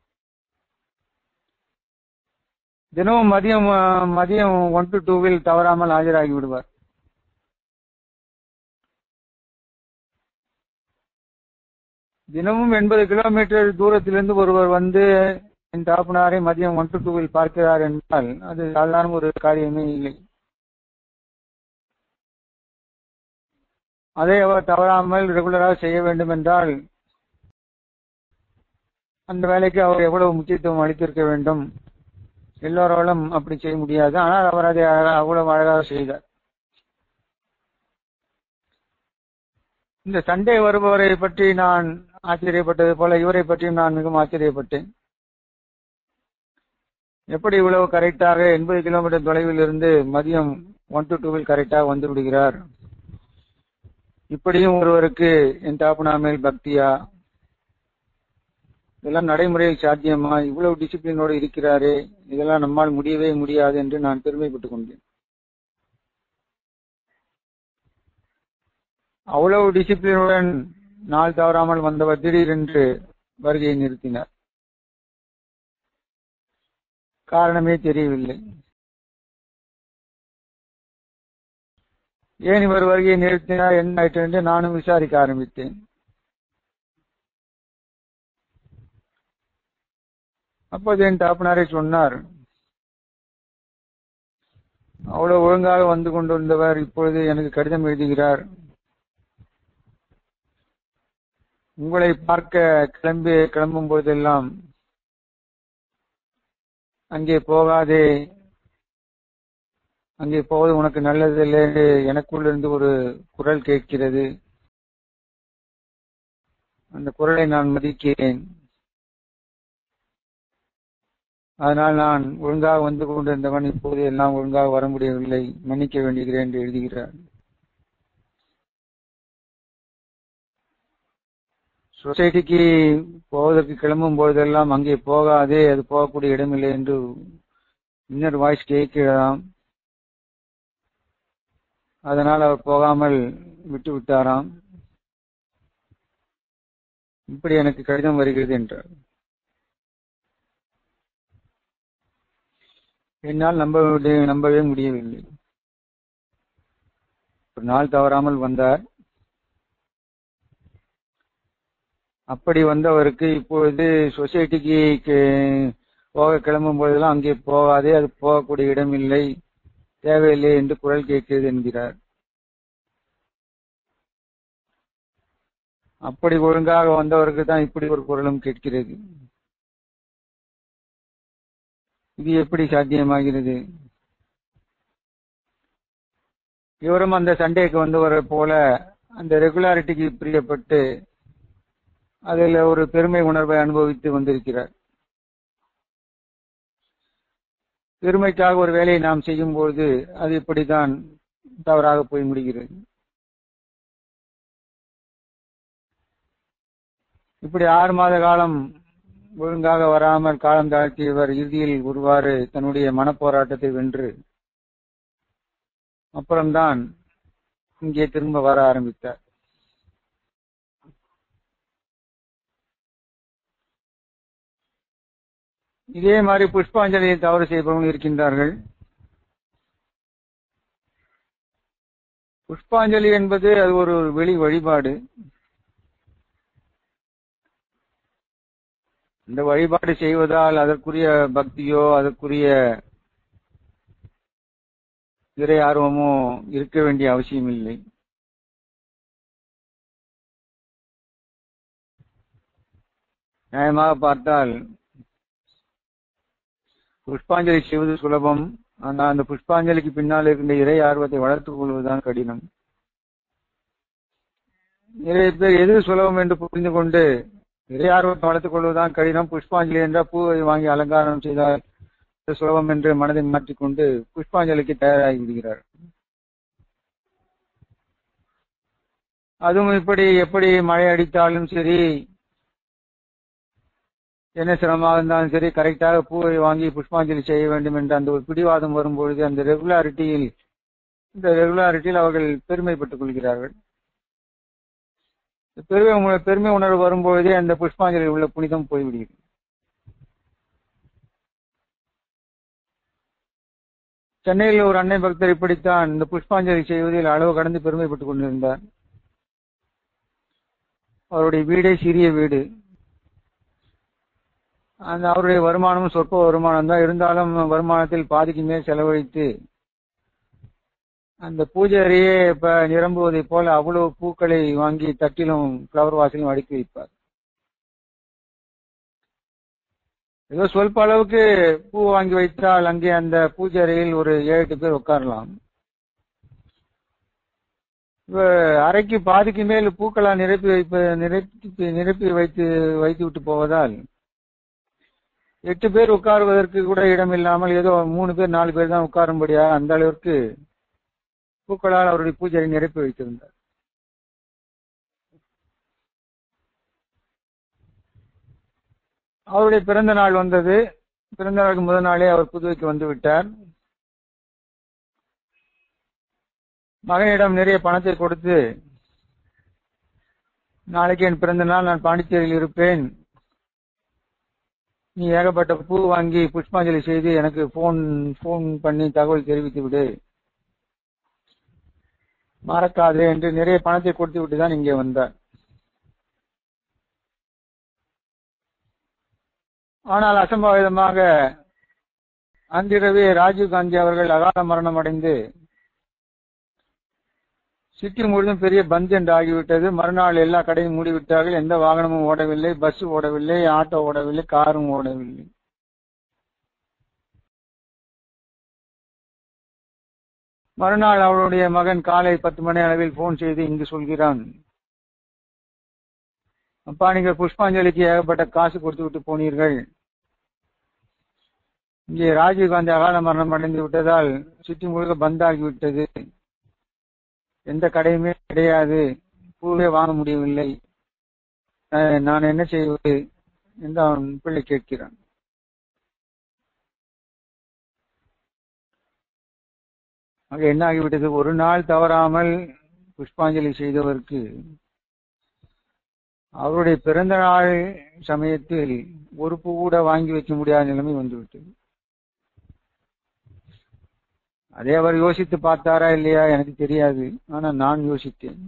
தினமும் மதியம் மதியம் ஒன் டு டூவில் தவறாமல் ஆஜராகி விடுவார் தினமும் எண்பது கிலோமீட்டர் தூரத்திலிருந்து ஒருவர் வந்து என் தாப்புனாரை மதியம் ஒன் டு டூவில் பார்க்கிறார் என்றால் அது சாதாரண ஒரு காரியமே இல்லை அதை அவர் தவறாமல் ரெகுலராக செய்ய வேண்டும் என்றால் அந்த வேலைக்கு அவர் எவ்வளவு முக்கியத்துவம் அளித்திருக்க வேண்டும் எல்லோராலும் அப்படி செய்ய முடியாது ஆனால் அவர் அதை அவ்வளவு அழகாக செய்தார் இந்த சண்டே வருபவரை பற்றி நான் ஆச்சரியப்பட்டது போல இவரை பற்றியும் நான் மிகவும் ஆச்சரியப்பட்டேன் எப்படி இவ்வளவு கரெக்டாக எண்பது கிலோமீட்டர் தொலைவில் இருந்து மதியம் ஒன் டு டூவில் கரெக்டாக வந்து விடுகிறார் இப்படியும் ஒருவருக்கு என் தாப்புனா மேல் பக்தியா இதெல்லாம் நடைமுறையில் சாத்தியமா இவ்வளவு டிசிப்ளினோடு இருக்கிறாரே இதெல்லாம் நம்மால் முடியவே முடியாது என்று நான் பெருமைப்பட்டுக் கொண்டேன் அவ்வளவு டிசிப்ளினுடன் நாள் தவறாமல் வந்தவர் திடீரென்று வருகையை நிறுத்தினார் காரணமே தெரியவில்லை ஏன் இவர் வருகையை நிறுத்தினார் என்ன ஆயிற்று என்று நானும் விசாரிக்க ஆரம்பித்தேன் அப்போது என் தாப்பனாரை சொன்னார் அவ்வளவு ஒழுங்காக வந்து கொண்டிருந்தவர் இப்பொழுது எனக்கு கடிதம் எழுதுகிறார் உங்களை பார்க்க கிளம்பி கிளம்பும் போதெல்லாம் அங்கே போகாதே அங்கே போவது உனக்கு நல்லதில்லை என்று எனக்குள்ள இருந்து ஒரு குரல் கேட்கிறது அந்த குரலை நான் மதிக்கிறேன் அதனால் நான் ஒழுங்காக வந்து கொண்டிருந்தவன் இப்போது எல்லாம் ஒழுங்காக வர முடியவில்லை மன்னிக்க வேண்டுகிறேன் என்று எழுதுகிறார் சொசைட்டிக்கு போவதற்கு கிளம்பும் போதெல்லாம் அங்கே போகாதே அது போகக்கூடிய இடமில்லை என்று இன்னர் வாய்ஸ் கேட்கிறதாம் அதனால் அவர் போகாமல் விட்டு விட்டாராம் இப்படி எனக்கு கடிதம் வருகிறது என்றார் என்னால் நம்ப நம்பவே முடியவில்லை ஒரு நாள் தவறாமல் வந்தார் அப்படி வந்தவருக்கு இப்பொழுது சொசைட்டிக்கு போக கிளம்பும் போதெல்லாம் அங்கே போகாதே அது போகக்கூடிய இடம் இல்லை தேவையில்லை என்று குரல் கேட்கிறது என்கிறார் அப்படி ஒழுங்காக வந்தவருக்கு தான் இப்படி ஒரு குரலும் கேட்கிறது இது எப்படி சாத்தியமாகிறது இவரும் அந்த சண்டேக்கு வந்தவரை போல அந்த ரெகுலாரிட்டிக்கு பிரியப்பட்டு அதில் ஒரு பெருமை உணர்வை அனுபவித்து வந்திருக்கிறார் பெருமைக்காக ஒரு வேலையை நாம் செய்யும் பொழுது அது இப்படித்தான் தவறாக போய் முடிகிறது இப்படி ஆறு மாத காலம் ஒழுங்காக வராமல் காலம் தாழ்த்தியவர் இறுதியில் ஒருவாறு தன்னுடைய மனப்போராட்டத்தை வென்று அப்புறம்தான் இங்கே திரும்ப வர ஆரம்பித்தார் இதே மாதிரி புஷ்பாஞ்சலியை தவறு செய்பவர்கள் இருக்கின்றார்கள் புஷ்பாஞ்சலி என்பது அது ஒரு வெளி வழிபாடு இந்த வழிபாடு செய்வதால் அதற்குரிய பக்தியோ அதற்குரிய இறை ஆர்வமோ இருக்க வேண்டிய அவசியம் இல்லை நியாயமாக பார்த்தால் புஷ்பாஞ்சலி செய்வது சுலபம் ஆனால் அந்த புஷ்பாஞ்சலிக்கு பின்னால் இருக்கின்ற இறை ஆர்வத்தை வளர்த்துக் கொள்வதுதான் கடினம் நிறைய பேர் எது சுலபம் என்று புரிந்து கொண்டு இறை ஆர்வத்தை வளர்த்துக் கொள்வதுதான் கடினம் புஷ்பாஞ்சலி என்றால் பூவை வாங்கி அலங்காரம் செய்தால் சுலபம் என்று மனதை மாற்றிக்கொண்டு புஷ்பாஞ்சலிக்கு தயாராகி விடுகிறார் அதுவும் இப்படி எப்படி மழை அடித்தாலும் சரி என்ன சிரமமாக இருந்தாலும் சரி கரெக்டாக பூவை வாங்கி புஷ்பாஞ்சலி செய்ய வேண்டும் என்ற அந்த ஒரு பிடிவாதம் வரும்பொழுது அந்த ரெகுலாரிட்டியில் இந்த ரெகுலாரிட்டியில் அவர்கள் பெருமைப்பட்டுக் கொள்கிறார்கள் பெருமை பெருமை உணர்வு வரும்பொழுதே அந்த புஷ்பாஞ்சலி உள்ள புனிதம் போய்விடுகிறது சென்னையில் ஒரு அன்னை பக்தர் இப்படித்தான் இந்த புஷ்பாஞ்சலி செய்வதில் அளவு கடந்து பெருமைப்பட்டுக் கொண்டிருந்தார் அவருடைய வீடே சிறிய வீடு அந்த அவருடைய வருமானமும் சொற்ப வருமானம் தான் இருந்தாலும் வருமானத்தில் பாதிக்கு மேல் செலவழித்து அந்த பூஜை அறையே இப்ப நிரம்புவதை போல அவ்வளவு பூக்களை வாங்கி தட்டிலும் பிளவர் வாசலும் அடுக்கி வைப்பார் ஏதோ சொல்ப அளவுக்கு பூ வாங்கி வைத்தால் அங்கே அந்த பூஜை அறையில் ஒரு ஏழு எட்டு பேர் உட்காரலாம் அறைக்கு பாதிக்கு மேல் பூக்களால் நிரப்பி வைப்ப நிரப்பி நிரப்பி வைத்து வைத்து விட்டு போவதால் எட்டு பேர் உட்காருவதற்கு கூட இடம் இல்லாமல் ஏதோ மூணு பேர் நாலு பேர் தான் உட்காரும்படியா அந்த அளவிற்கு பூக்களால் அவருடைய பூஜையை நிரப்பி வைத்திருந்தார் அவருடைய பிறந்த நாள் வந்தது பிறந்த நாளுக்கு முதல் நாளே அவர் புதுவைக்கு வந்து விட்டார் மகனிடம் நிறைய பணத்தை கொடுத்து நாளைக்கு என் பிறந்த நாள் நான் பாண்டிச்சேரியில் இருப்பேன் நீ ஏகப்பட்ட பூ வாங்கி புஷ்பாஞ்சலி செய்து எனக்கு போன் போன் பண்ணி தகவல் தெரிவித்து விடு மறக்காதே என்று நிறைய பணத்தை கொடுத்து விட்டு தான் இங்கே வந்தார் ஆனால் அசம்பாவிதமாக அன்றிரவே ராஜீவ் காந்தி அவர்கள் அகால மரணம் அடைந்து சிட்டி முழுவதும் பெரிய பந்த் என்று ஆகிவிட்டது மறுநாள் எல்லா கடையும் மூடிவிட்டார்கள் எந்த வாகனமும் ஓடவில்லை பஸ் ஓடவில்லை ஆட்டோ ஓடவில்லை காரும் ஓடவில்லை மறுநாள் அவருடைய மகன் காலை பத்து மணி அளவில் போன் செய்து இங்கு சொல்கிறான் அப்பா நீங்கள் புஷ்பாஞ்சலிக்கு ஏகப்பட்ட காசு கொடுத்து விட்டு போனீர்கள் இங்கே ராஜீவ்காந்தி அகால மரணம் அடைந்து விட்டதால் சிட்டி முழுக்க பந்தாகிவிட்டது எந்த கடையுமே கிடையாது பூவே வாங்க முடியவில்லை அஹ், நான் என்ன செய்வது என்று அவன் பிள்ளை கேட்கிறான் ஆக என்ன ஆகிவிட்டது ஒரு நாள் தவறாமல் புஷ்பாஞ்சலி செய்தவருக்கு அவருடைய பிறந்த நாள் சமயத்தில் ஒரு பூ கூட வாங்கி வைக்க முடியாத நிலைமை வந்துவிட்டது அதே அவர் யோசித்து பார்த்தாரா இல்லையா எனக்கு தெரியாது ஆனா நான் யோசித்தேன்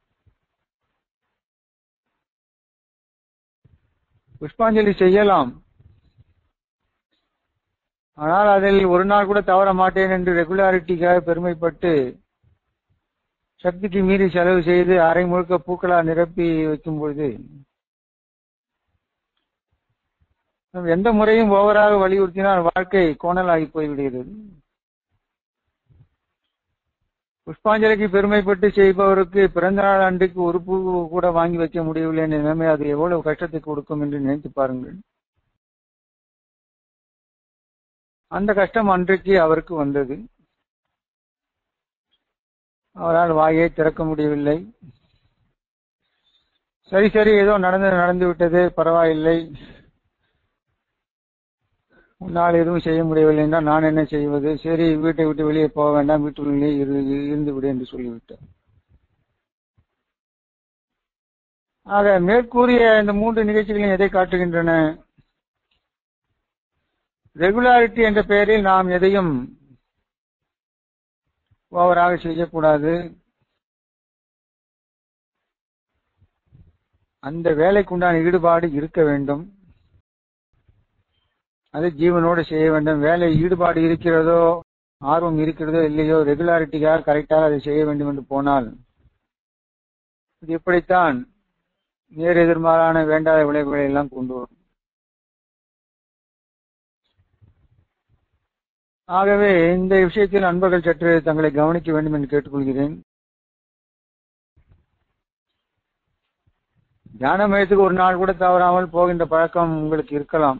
புஷ்பாஞ்சலி செய்யலாம் ஆனால் அதில் ஒரு நாள் கூட தவற மாட்டேன் என்று ரெகுலாரிட்டிக்காக பெருமைப்பட்டு சக்திக்கு மீறி செலவு செய்து அரை முழுக்க பூக்களா நிரப்பி வைக்கும் பொழுது நாம் எந்த முறையும் ஓவராக வலியுறுத்தினால் வாழ்க்கை கோணலாகி போய்விடுகிறது புஷ்பாஞ்சலிக்கு பெருமைப்பட்டு செய்பவருக்கு பிறந்த நாள் அன்றைக்கு ஒரு பூ கூட வாங்கி வைக்க முடியவில்லை என்ற நிலைமை அது எவ்வளவு கஷ்டத்தை கொடுக்கும் என்று நினைத்து பாருங்கள் அந்த கஷ்டம் அன்றைக்கு அவருக்கு வந்தது அவரால் வாயை திறக்க முடியவில்லை சரி சரி ஏதோ நடந்து நடந்து விட்டது பரவாயில்லை உன்னால் எதுவும் செய்ய முடியவில்லை என்றால் நான் என்ன செய்வது சரி வீட்டை விட்டு வெளியே போக வேண்டாம் வீட்டுக்குள்ளே இரு இருந்து விடு என்று சொல்லிவிட்டார் ஆக மேற்கூறிய இந்த மூன்று நிகழ்ச்சிகளும் எதை காட்டுகின்றன ரெகுலாரிட்டி என்ற பெயரில் நாம் எதையும் ஓவராக செய்யக்கூடாது அந்த வேலைக்குண்டான ஈடுபாடு இருக்க வேண்டும் அது ஜீவனோடு செய்ய வேண்டும் வேலை ஈடுபாடு இருக்கிறதோ ஆர்வம் இருக்கிறதோ இல்லையோ ரெகுலாரிட்டிக்காக கரெக்டாக அதை செய்ய வேண்டும் என்று போனால் இது இப்படித்தான் நேர் எதிர்மாறான வேண்டாத விளைவுகளை எல்லாம் கொண்டு வரும் ஆகவே இந்த விஷயத்தில் அன்பர்கள் சற்று தங்களை கவனிக்க வேண்டும் என்று கேட்டுக்கொள்கிறேன் தியான மையத்துக்கு ஒரு நாள் கூட தவறாமல் போகின்ற பழக்கம் உங்களுக்கு இருக்கலாம்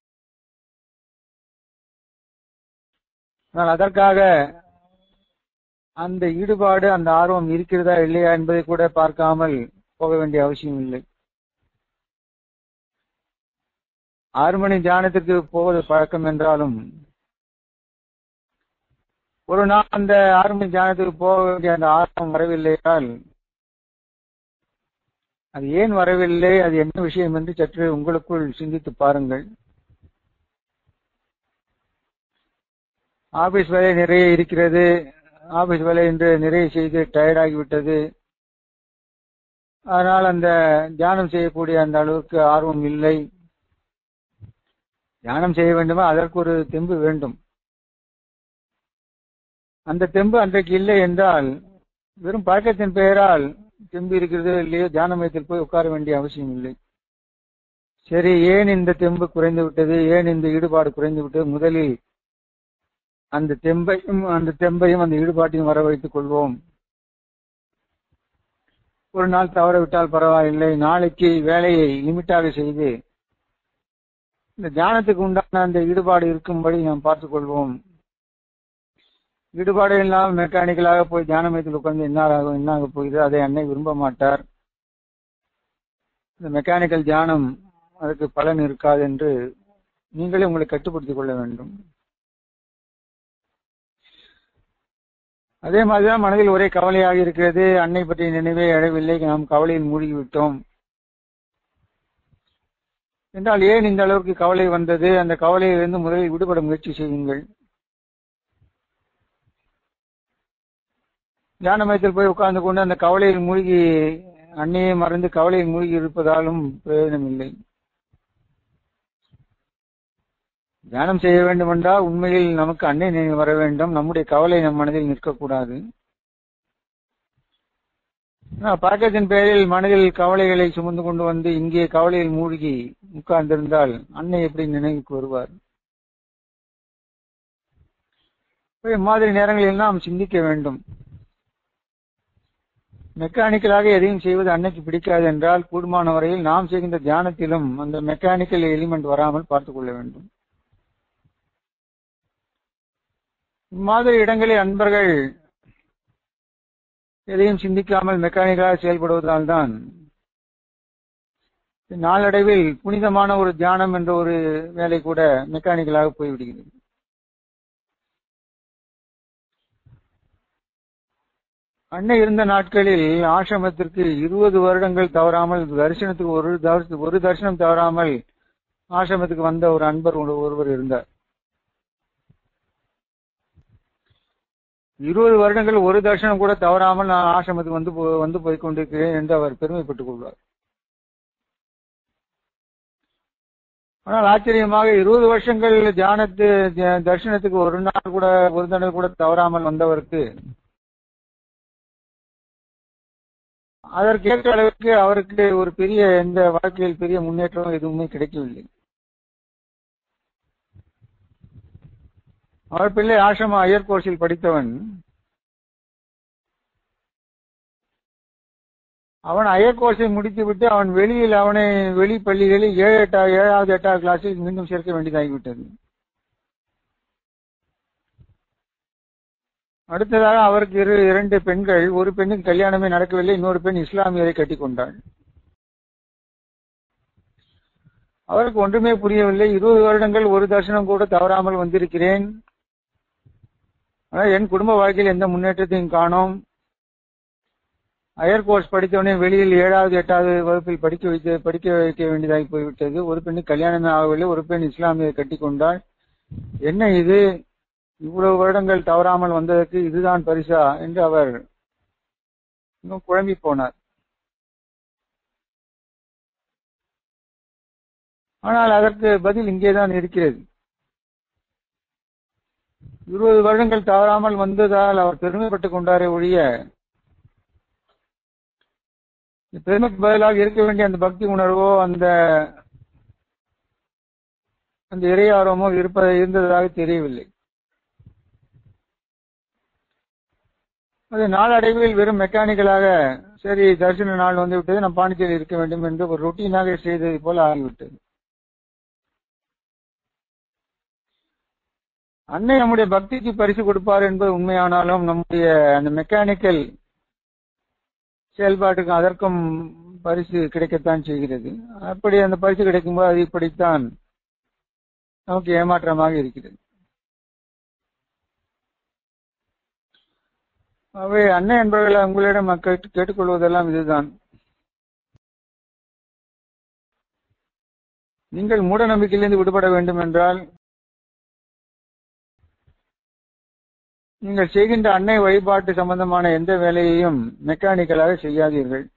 ஆனால் அதற்காக அந்த ஈடுபாடு அந்த ஆர்வம் இருக்கிறதா இல்லையா என்பதை கூட பார்க்காமல் போக வேண்டிய அவசியம் இல்லை ஆறு மணி தியானத்திற்கு போவது பழக்கம் என்றாலும் ஒரு நாள் அந்த ஆறு மணி தியானத்துக்கு போக வேண்டிய அந்த ஆர்வம் வரவில்லை என்றால் அது ஏன் வரவில்லை அது என்ன விஷயம் என்று சற்று உங்களுக்குள் சிந்தித்து பாருங்கள் ஆபீஸ் வேலை நிறைய இருக்கிறது ஆபீஸ் வேலை என்று நிறைய செய்து டயர்ட் ஆகிவிட்டது அதனால் அந்த தியானம் செய்யக்கூடிய அந்த அளவுக்கு ஆர்வம் இல்லை தியானம் செய்ய வேண்டுமா அதற்கு ஒரு தெம்பு வேண்டும் அந்த தெம்பு அன்றைக்கு இல்லை என்றால் வெறும் பழக்கத்தின் பெயரால் தெம்பு இருக்கிறதோ இல்லையோ தியான மையத்தில் போய் உட்கார வேண்டிய அவசியம் இல்லை சரி ஏன் இந்த தெம்பு குறைந்து விட்டது ஏன் இந்த ஈடுபாடு குறைந்து விட்டது முதலில் அந்த தெம்பையும் அந்த தெம்பையும் அந்த ஈடுபாட்டையும் வர வைத்துக் கொள்வோம் ஒரு நாள் தவற விட்டால் பரவாயில்லை நாளைக்கு வேலையை லிமிட்டாக செய்து இந்த தியானத்துக்கு உண்டான அந்த ஈடுபாடு இருக்கும்படி நாம் பார்த்துக் கொள்வோம் ஈடுபாடு இல்லாமல் மெக்கானிக்கலாக போய் தியான மையத்தில் உட்கார்ந்து என்ன ஆகும் என்ன ஆக போகுது அதை அன்னை விரும்ப மாட்டார் இந்த மெக்கானிக்கல் தியானம் அதுக்கு பலன் இருக்காது என்று நீங்களே உங்களை கட்டுப்படுத்திக் கொள்ள வேண்டும் அதே மாதிரிதான் மனதில் ஒரே கவலையாக இருக்கிறது அன்னை பற்றிய நினைவே எழவில்லை நாம் கவலையில் மூழ்கிவிட்டோம் என்றால் ஏன் இந்த அளவுக்கு கவலை வந்தது அந்த கவலையிலிருந்து முதலில் விடுபட முயற்சி செய்யுங்கள் தியான மையத்தில் போய் உட்கார்ந்து கொண்டு அந்த கவலையில் மூழ்கி அன்னையை மறந்து கவலையில் மூழ்கி இருப்பதாலும் பிரயோஜனம் இல்லை தியானம் செய்ய வேண்டும் என்றால் உண்மையில் நமக்கு அன்னை நினைவு வர வேண்டும் நம்முடைய கவலை நம் மனதில் நிற்கக்கூடாது பழக்கத்தின் பெயரில் மனதில் கவலைகளை சுமந்து கொண்டு வந்து இங்கே கவலையில் மூழ்கி உட்கார்ந்திருந்தால் அன்னை எப்படி நினைவுக்கு வருவார் மாதிரி நேரங்களில் நாம் சிந்திக்க வேண்டும் மெக்கானிக்கலாக எதையும் செய்வது அன்னைக்கு பிடிக்காது என்றால் கூடுமான வரையில் நாம் செய்கின்ற தியானத்திலும் அந்த மெக்கானிக்கல் எலிமெண்ட் வராமல் பார்த்துக் கொள்ள வேண்டும் இம்மாதிரி இடங்களில் அன்பர்கள் எதையும் சிந்திக்காமல் மெக்கானிக்கலாக செயல்படுவதால் தான் நாளடைவில் புனிதமான ஒரு தியானம் என்ற ஒரு வேலை கூட மெக்கானிக்கலாக போய்விடுகிறது அன்னை இருந்த நாட்களில் ஆசிரமத்திற்கு இருபது வருடங்கள் தவறாமல் தரிசனத்துக்கு ஒரு தரிச- ஒரு தரிசனம் தவறாமல் ஆசிரமத்துக்கு வந்த ஒரு அன்பர் ஒரு- ஒருவர் இருந்தார் இருபது வருடங்கள் ஒரு தரிசனம் கூட தவறாமல் நான் ஆசிரமத்துக்கு வந்து போ- வந்து போய் கொண்டிருக்கிறேன் என்று அவர் பெருமைப்பட்டுக் கொள்வார் ஆனால் ஆச்சரியமாக இருபது வருஷங்கள் தியானத்து தி- தரிசனத்துக்கு ஒரு நாள் கூட ஒரு தடவை கூட தவறாமல் வந்தவருக்கு அதற்கேற்ற அளவுக்கு அவருக்கு ஒரு பெரிய எந்த வாழ்க்கையில் பெரிய முன்னேற்றம் எதுவுமே கிடைக்கவில்லை அவர் பிள்ளை ஆசிரம ஐயர் கோர்ஸில் படித்தவன் அவன் ஐயர் கோர்ஸை முடித்துவிட்டு அவன் வெளியில் அவனை வெளி பள்ளிகளில் ஏழு எட்டா ஏழாவது எட்டாவது கிளாஸில் மீண்டும் சேர்க்க வேண்டியதாகிவிட்டது அடுத்ததாக அவருக்கு இரு இரண்டு பெண்கள் ஒரு பெண்ணுக்கு கல்யாணமே நடக்கவில்லை இன்னொரு பெண் இஸ்லாமியரை கட்டிக்கொண்டாள் அவருக்கு ஒன்றுமே புரியவில்லை இருபது வருடங்கள் ஒரு தரிசனம் கூட தவறாமல் வந்திருக்கிறேன் ஆனால் என் குடும்ப வாழ்க்கையில் எந்த முன்னேற்றத்தையும் காணோம் ஹையர் கோர்ஸ் படித்தவனே வெளியில் ஏழாவது எட்டாவது வகுப்பில் படிக்க வைத்து படிக்க வைக்க வேண்டியதாகி போய்விட்டது ஒரு பெண்ணுக்கு கல்யாணமே ஆகவில்லை ஒரு பெண் இஸ்லாமியை கட்டிக்கொண்டாள் என்ன இது இவ்வளவு வருடங்கள் தவறாமல் வந்ததற்கு இதுதான் பரிசா என்று அவர் இன்னும் குழம்பி போனார் ஆனால் அதற்கு பதில் இங்கேதான் இருக்கிறது இருபது வருடங்கள் தவறாமல் வந்ததால் அவர் பெருமைப்பட்டுக் கொண்டாரே ஒழிய பெருமைக்கு பதிலாக இருக்க வேண்டிய அந்த பக்தி உணர்வோ அந்த அந்த இறையார்வமோ இருப்ப இருந்ததாக தெரியவில்லை அது நாளடைவில் வெறும் மெக்கானிக்கலாக சரி தரிசன நாள் வந்து விட்டது நம்ம பாண்டிச்சேரி இருக்க வேண்டும் என்று ஒரு ரொட்டீனாக செய்தது போல ஆகிவிட்டது அன்னை நம்முடைய பக்திக்கு பரிசு கொடுப்பார் என்பது உண்மையானாலும் நம்முடைய அந்த மெக்கானிக்கல் செயல்பாட்டுக்கு அதற்கும் பரிசு கிடைக்கத்தான் செய்கிறது அப்படி அந்த பரிசு கிடைக்கும்போது அது இப்படித்தான் நமக்கு ஏமாற்றமாக இருக்கிறது அவை அன்னை என்பவர்களை உங்களிடம் மக்கள் கேட்டுக்கொள்வதெல்லாம் இதுதான் நீங்கள் மூட நம்பிக்கையிலிருந்து விடுபட வேண்டும் என்றால் நீங்கள் செய்கின்ற அன்னை வழிபாட்டு சம்பந்தமான எந்த வேலையையும் மெக்கானிக்கலாக செய்யாதீர்கள்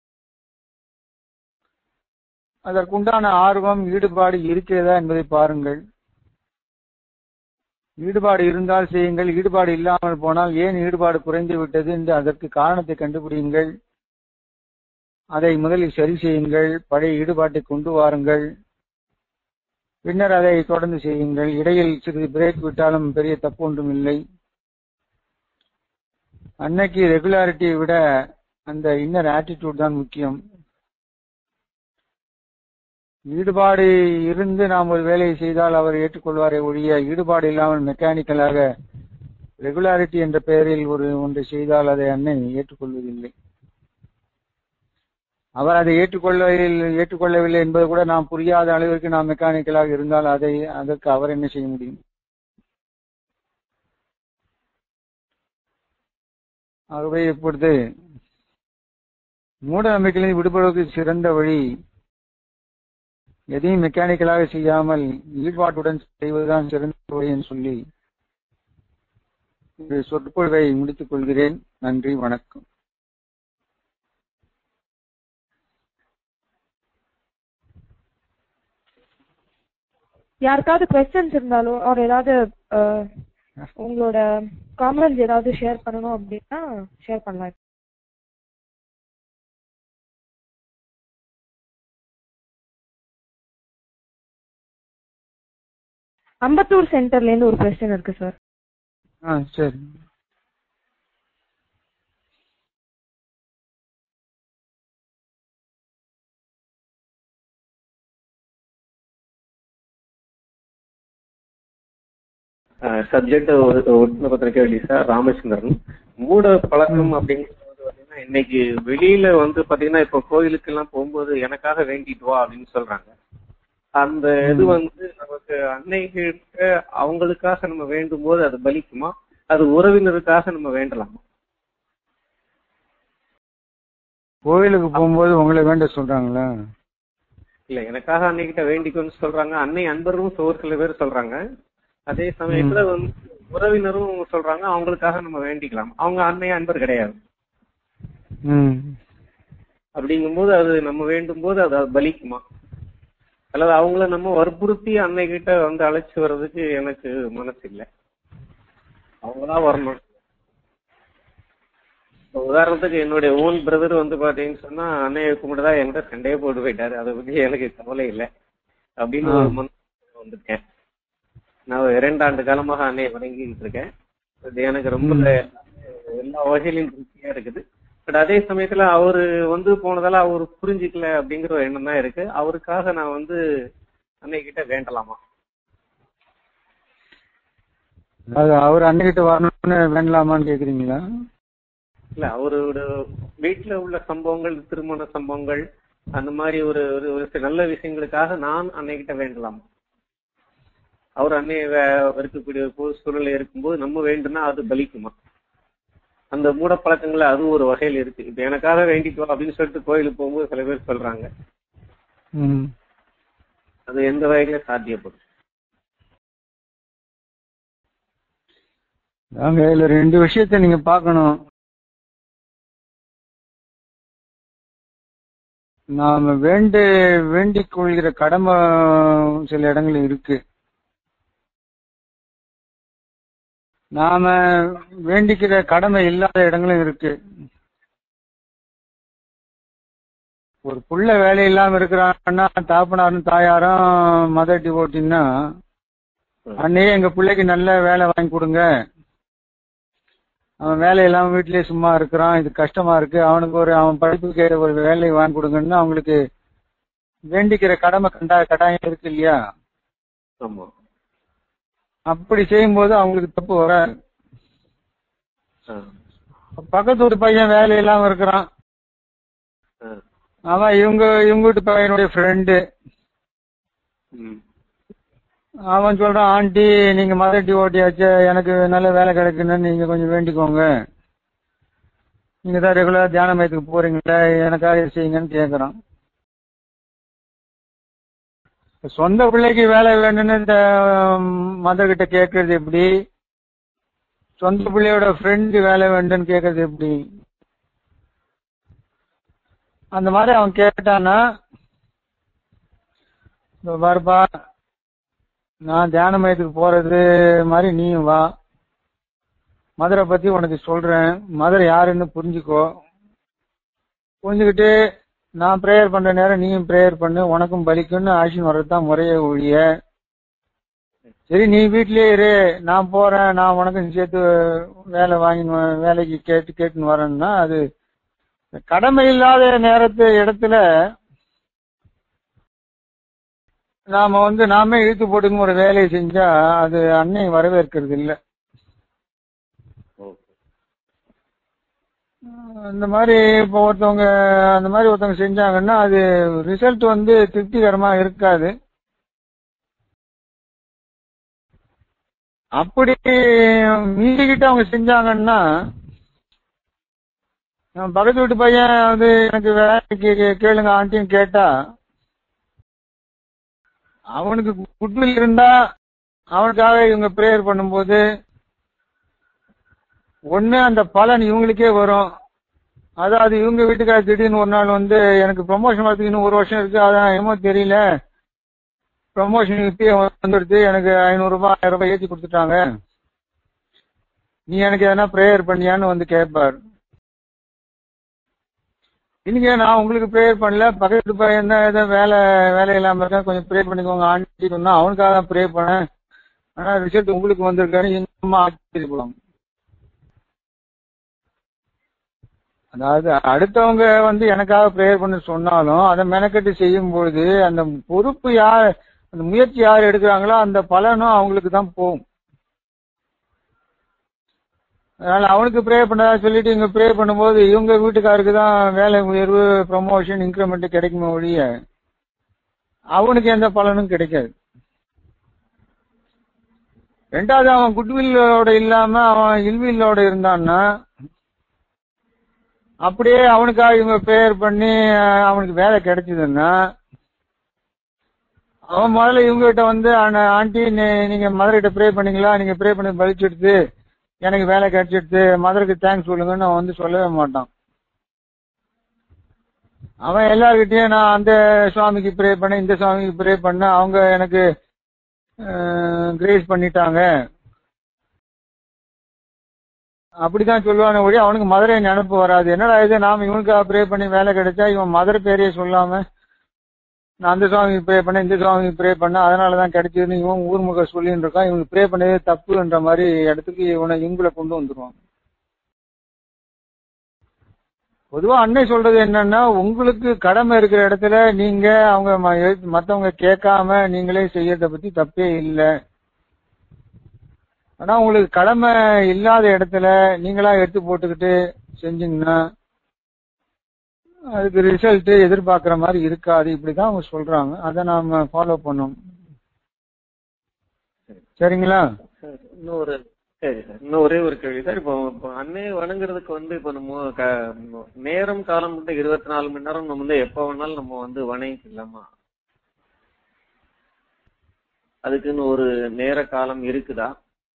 அதற்குண்டான ஆர்வம் ஈடுபாடு இருக்கிறதா என்பதை பாருங்கள் ஈடுபாடு இருந்தால் செய்யுங்கள் ஈடுபாடு இல்லாமல் போனால் ஏன் ஈடுபாடு குறைந்து விட்டது என்று அதற்கு காரணத்தை கண்டுபிடியுங்கள் அதை முதலில் சரி செய்யுங்கள் பழைய ஈடுபாட்டை கொண்டு வாருங்கள் பின்னர் அதை தொடர்ந்து செய்யுங்கள் இடையில் சிறிது பிரேக் விட்டாலும் பெரிய தப்பு ஒன்றும் இல்லை அன்னைக்கு ரெகுலாரிட்டியை விட அந்த இன்னர் ஆட்டிடியூட் தான் முக்கியம் ஈடுபாடு இருந்து நாம் ஒரு வேலையை செய்தால் அவர் ஏற்றுக்கொள்வாரே ஒழிய ஈடுபாடு இல்லாமல் மெக்கானிக்கலாக ரெகுலாரிட்டி என்ற பெயரில் ஒரு ஒன்றை செய்தால் அதை அன்னை ஏற்றுக்கொள்வதில்லை அவர் அதை ஏற்றுக்கொள்ள ஏற்றுக்கொள்ளவில்லை என்பது கூட நாம் புரியாத அளவிற்கு நாம் மெக்கானிக்கலாக இருந்தால் அதை அதற்கு அவர் என்ன செய்ய முடியும் ஆகவே இப்பொழுது மூட நம்பிக்கையிலிருந்து விடுபடுவதற்கு சிறந்த வழி எதையும் மெக்கானிக்கலாக செய்யாமல் ஈடுபாட்டுடன் செய்வதுதான் சிறந்த வழி என்று சொல்லி இந்த சொற்பொழிவை முடித்துக் கொள்கிறேன் நன்றி வணக்கம் யாருக்காவது கொஸ்டின்ஸ் இருந்தாலோ அவர் ஏதாவது அஹ், உங்களோட காமெண்ட்ஸ் ஏதாவது ஷேர் பண்ணணும் அப்படின்னா ஷேர் பண்ணலாம் அம்பத்தூர் சென்டர்ல இருந்து ஒரு கொஸ்டின் இருக்கு சார் ஆ சரி சப்ஜெக்ட் ஒட்டுமொத்த கேள்வி சார் ராமச்சந்திரன் மூட பழக்கம் அப்படிங்கிறது வந்து பாத்தீங்கன்னா இன்னைக்கு வெளியில வந்து பாத்தீங்கன்னா இப்ப கோயிலுக்கு எல்லாம் போகும்போது எனக்காக வேண்டிட்டு வா அப்படின்னு சொல்றாங்க அந்த இது வந்து நமக்கு அன்னைகிட்ட அவங்களுக்காக நம்ம வேண்டும் போது அது பலிக்குமா அது உறவினருக்காக நம்ம வேண்டலாமா கோயிலுக்கு போகும்போது உங்களை வேண்ட சொல்றாங்களா இல்ல எனக்காக அன்னைக்கிட்ட வேண்டிக்கோன்னு சொல்றாங்க அன்னை அன்பரும் ஒரு சில பேர் சொல்றாங்க அதே சமயத்துல வந்து உறவினரும் சொல்றாங்க அவங்களுக்காக நம்ம வேண்டிக்கலாம் அவங்க அன்னை அன்பர் கிடையாது ம் அப்படிங்கும்போது அது நம்ம வேண்டும் போது அது பலிக்குமா அல்லது அவங்கள நம்ம வற்புறுத்தி அன்னை கிட்ட வந்து அழைச்சு வர்றதுக்கு எனக்கு மனசு இல்லை அவங்கதான் வரணும் இப்ப உதாரணத்துக்கு என்னுடைய ஓன் பிரதர் வந்து பாத்தீங்கன்னு சொன்னா அன்னையை கும்பிட்டுதான் என்கிட்ட சண்டையே போட்டு போயிட்டாரு அதை பத்தி எனக்கு கவலை இல்லை அப்படின்னு ஒரு மன வந்திருக்கேன் நான் ஒரு இரண்டு ஆண்டு காலமாக அன்னையை வணங்கிட்டு இருக்கேன் இது எனக்கு ரொம்ப எல்லா வகையிலும் திருப்தியா இருக்குது பட் அதே சமயத்துல அவரு வந்து போனதால அவரு புரிஞ்சுக்கல அப்படிங்கிற ஒரு எண்ணம் தான் இருக்கு அவருக்காக நான் வந்து அன்னை கிட்ட வேண்டலாமா அது அவர் அன்னைக்கிட்ட வரணும்னு வேண்டலாமான்னு கேக்குறீங்களா இல்ல அவரோட வீட்டுல உள்ள சம்பவங்கள் திருமண சம்பவங்கள் அந்த மாதிரி ஒரு ஒரு ஒரு சில நல்ல விஷயங்களுக்காக நான் அன்னைக்கிட்ட வேண்டலாம் அவர் அன்னை வே- இருக்கக்கூடிய ஒரு பொது சூழ்நிலை இருக்கும்போது நம்ம வேண்டுனா அது பலிக்குமா அந்த மூட பழக்கங்கள்ல அது ஒரு வகையில் இருக்கு இப்ப எனக்காக வேண்டிக்கோ அப்படின்னு சொல்லிட்டு கோயிலுக்கு போகும்போது சில பேர் சொல்றாங்க ம் அது எந்த வகையில சாத்தியப்படும் அங்க இதுல ரெண்டு விஷயத்த நீங்க பார்க்கணும் நாம வேண்டு வேண்டிக் கொள்கிற கடமை சில இடங்கள் இருக்கு நாம வேண்டிக்கிற கடமை இல்லாத இடங்களும் இருக்கு ஒரு புள்ள வேலை இல்லாம இருக்கிறான்னா தாப்பனாரும் தாயாரும் மதர் டிவோட்டின்னா அன்னையே எங்க பிள்ளைக்கு நல்ல வேலை வாங்கி கொடுங்க அவன் வேலை இல்லாம வீட்லயே சும்மா இருக்கிறான் இது கஷ்டமா இருக்கு அவனுக்கு ஒரு அவன் படிப்புக்கு ஏற்ற ஒரு வேலையை வாங்கி கொடுங்கன்னு அவங்களுக்கு வேண்டிக்கிற கடமை கண்டா கட்டாயம் இருக்கு இல்லையா ஆமா அப்படி செய்யும்போது அவங்களுக்கு தப்பு வராது ஆ. பக்கத்து வீட்டு பையன் வேலை இல்லாம இருக்கிறான் ஆ. அவன் இவங்க இவங்க வீட்டு பையனுடைய ஃப்ரெண்டு ம். அவன் சொல்றான் ஆண்டி நீங்க மதர் டிவோட்டியாச்சு எனக்கு நல்ல வேலை கிடைக்கணும்னு நீங்க கொஞ்சம் வேண்டிக்கோங்க நீங்க தான் ரெகுலரா தியான மையத்துக்கு போறீங்களா எனக்காக இதை செய்யுங்கன்னு கேக்குறான் சொந்த பிள்ளைக்கு வேலை வேணும்னு இந்த மதர் கிட்ட கேக்குறது எப்படி சொந்த பிள்ளையோட ஃப்ரெண்டு வேலை வேண்டும்னு கேக்குறது எப்படி அந்த மாதிரி அவன் கேட்டானா "இதோ பாருப்பா நான் தியான மையத்துக்கு போறது மாதிரி நீயும் வா மதுரை பத்தி உனக்கு சொல்றேன் மதுரை யாருன்னு புரிஞ்சுக்கோ புரிஞ்சுக்கிட்டு நான் ப்ரேயர் பண்ற நேரம் நீயும் ப்ரேயர் பண்ணு உனக்கும் பலிக்கும்னு ஆக்ஷன் வர்றதுதான் முறையே ஒழிய சரி நீ வீட்லயே இரு நான் போறேன் நான் உனக்கும் சேர்த்து வேலை வாங்கி வேலைக்கு கேட்டு கேட்டுன்னு வரேன்னா அது கடமை இல்லாத நேரத்து இடத்துல நாம வந்து நாமே இழுத்து போட்டுங்க ஒரு வேலையை செஞ்சா அது அன்னை வரவேற்கிறது இல்ல ஓகே. அந்த மாதிரி இப்போ ஒருத்தவங்க அந்த மாதிரி ஒருத்தவங்க செஞ்சாங்கன்னா அது ரிசல்ட் வந்து திருப்திகரமா இருக்காது அப்படி மீறிக்கிட்டு அவங்க செஞ்சாங்கன்னா நம்ம பக்கத்து வீட்டு பையன் வந்து எனக்கு வேலைக்கு கே- கேளுங்க ஆண்டின்னு கேட்டா அவனுக்கு குட்வில் இருந்தா அவனுக்காக இவங்க ப்ரேயர் பண்ணும்போது ஒண்ணு அந்த பலன் இவங்களுக்கே வரும் அதாவது இவங்க வீட்டுக்கார திடீர்னு ஒரு நாள் வந்து எனக்கு ப்ரொமோஷன் வரதுக்கு இன்னும் ஒரு வருஷம் இருக்கு அதான் என்னமோ தெரியல ப்ரொமோஷன் இப்பயே வந்துடுது எனக்கு ஐநூறு ரூபாய் ஆயிரம் ரூபாய் ஏத்தி கொடுத்துட்டாங்க நீ எனக்கு எதனா ப்ரேயர் பண்ணியான்னு வந்து கேட்பார் இன்னைக்கு நான் உங்களுக்கு ப்ரேயர் பண்ணல பக்கத்து பையன் தான் ஏதோ வேலை வேலை இல்லாம இருக்கா கொஞ்சம் ப்ரே பண்ணிக்கோங்க ஆண்டி சொன்னா அவனுக்காக தான் ப்ரே பண்ணேன் ஆனா ரிசல்ட் உங்களுக்கு வந்திருக்காரு இன்னும் ஆச்சரியப்படும் அதாவது அடுத்தவங்க வந்து எனக்காக ப்ரேயர் பண்ண சொன்னாலும் அதை மெனக்கெட்டு செய்யும் பொழுது அந்த பொறுப்பு யார் அந்த முயற்சி யார் எடுக்கிறாங்களோ அந்த பலனும் அவங்களுக்கு தான் போகும் அதனால அவனுக்கு ப்ரே பண்ணதா சொல்லிட்டு இவங்க ப்ரே பண்ணும்போது இவங்க வீட்டுக்காருக்கு தான் வேலை உயர்வு ப்ரமோஷன் இன்க்ரிமெண்ட் கிடைக்குமே ஒழிய அவனுக்கு எந்த பலனும் கிடைக்காது ரெண்டாவது அவன் குட்வில்லோட இல்லாம அவன் இல்வில்லோட இருந்தான்னா அப்படியே அவனுக்காக இவங்க ப்ரேயர் பண்ணி அஹ், அவனுக்கு வேலை கிடைச்சதுன்னா அவன் முதல்ல இவங்க கிட்ட வந்து "அண்ணா, ஆண்டி நீ- நீங்க மதர் கிட்ட ப்ரே பண்ணீங்களா நீங்க ப்ரே பண்ணி பலிச்சிடுது எனக்கு வேலை கிடைச்சிடுது மதருக்கு தேங்க்ஸ் சொல்லுங்கன்னு அவன் வந்து சொல்லவே மாட்டான் அவன் எல்லார்கிட்டயும் நான் அந்த சுவாமிக்கு ப்ரே பண்ண இந்த சுவாமிக்கு ப்ரே பண்ண அவங்க எனக்கு கிரேஸ் பண்ணிட்டாங்க அப்படிதான் சொல்லுவானே ஒழிய அவனுக்கு மதுரை நினப்பு வராது என்னடா இது நாம இவனுக்கு ப்ரே பண்ணி வேலை கிடைச்சா இவன் மதுரை பேரையே சொல்லாம நான் அந்த சுவாமிக்கு ப்ரே பண்ண இந்த சுவாமிக்கு ப்ரே பண்ண அதனாலதான் கிடைச்சதுன்னு இவன் ஊர்முக சொல்லின்னு இருக்கான் இவனுக்கு ப்ரே பண்ணதே தப்புன்ற மாதிரி இடத்துக்கு இவனை இவங்களை கொண்டு வந்துருவான் பொதுவா அன்னை சொல்றது என்னன்னா உங்களுக்கு கடமை இருக்கிற இடத்துல நீங்க அவங்க ம- எழு- மத்தவங்க கேட்காம நீங்களே செய்யறத பத்தி தப்பே இல்லை ஆனா உங்களுக்கு கடமை இல்லாத இடத்துல நீங்களா எடுத்து போட்டுக்கிட்டு செஞ்சீங்கன்னா அதுக்கு ரிசல்ட் எதிர்பார்க்கிற மாதிரி இருக்காது இப்படிதான் அவங்க சொல்றாங்க அதை நாம ஃபாலோ பண்ணணும் சரிங்களா சார் இன்னொரு சரி சார் இன்னும் ஒரே ஒரு கேள்வி சார் இப்போ இப்போ அன்னையை வணங்குறதுக்கு வந்து இப்போ நம்ம க- நேரம் காலம் வந்து இருபத்தி நாலு மணி நேரம் நம்ம வந்து எப்போ வேணாலும் நம்ம வந்து வணங்கிக்கலாமா அதுக்குன்னு ஒரு நேர காலம் இருக்குதா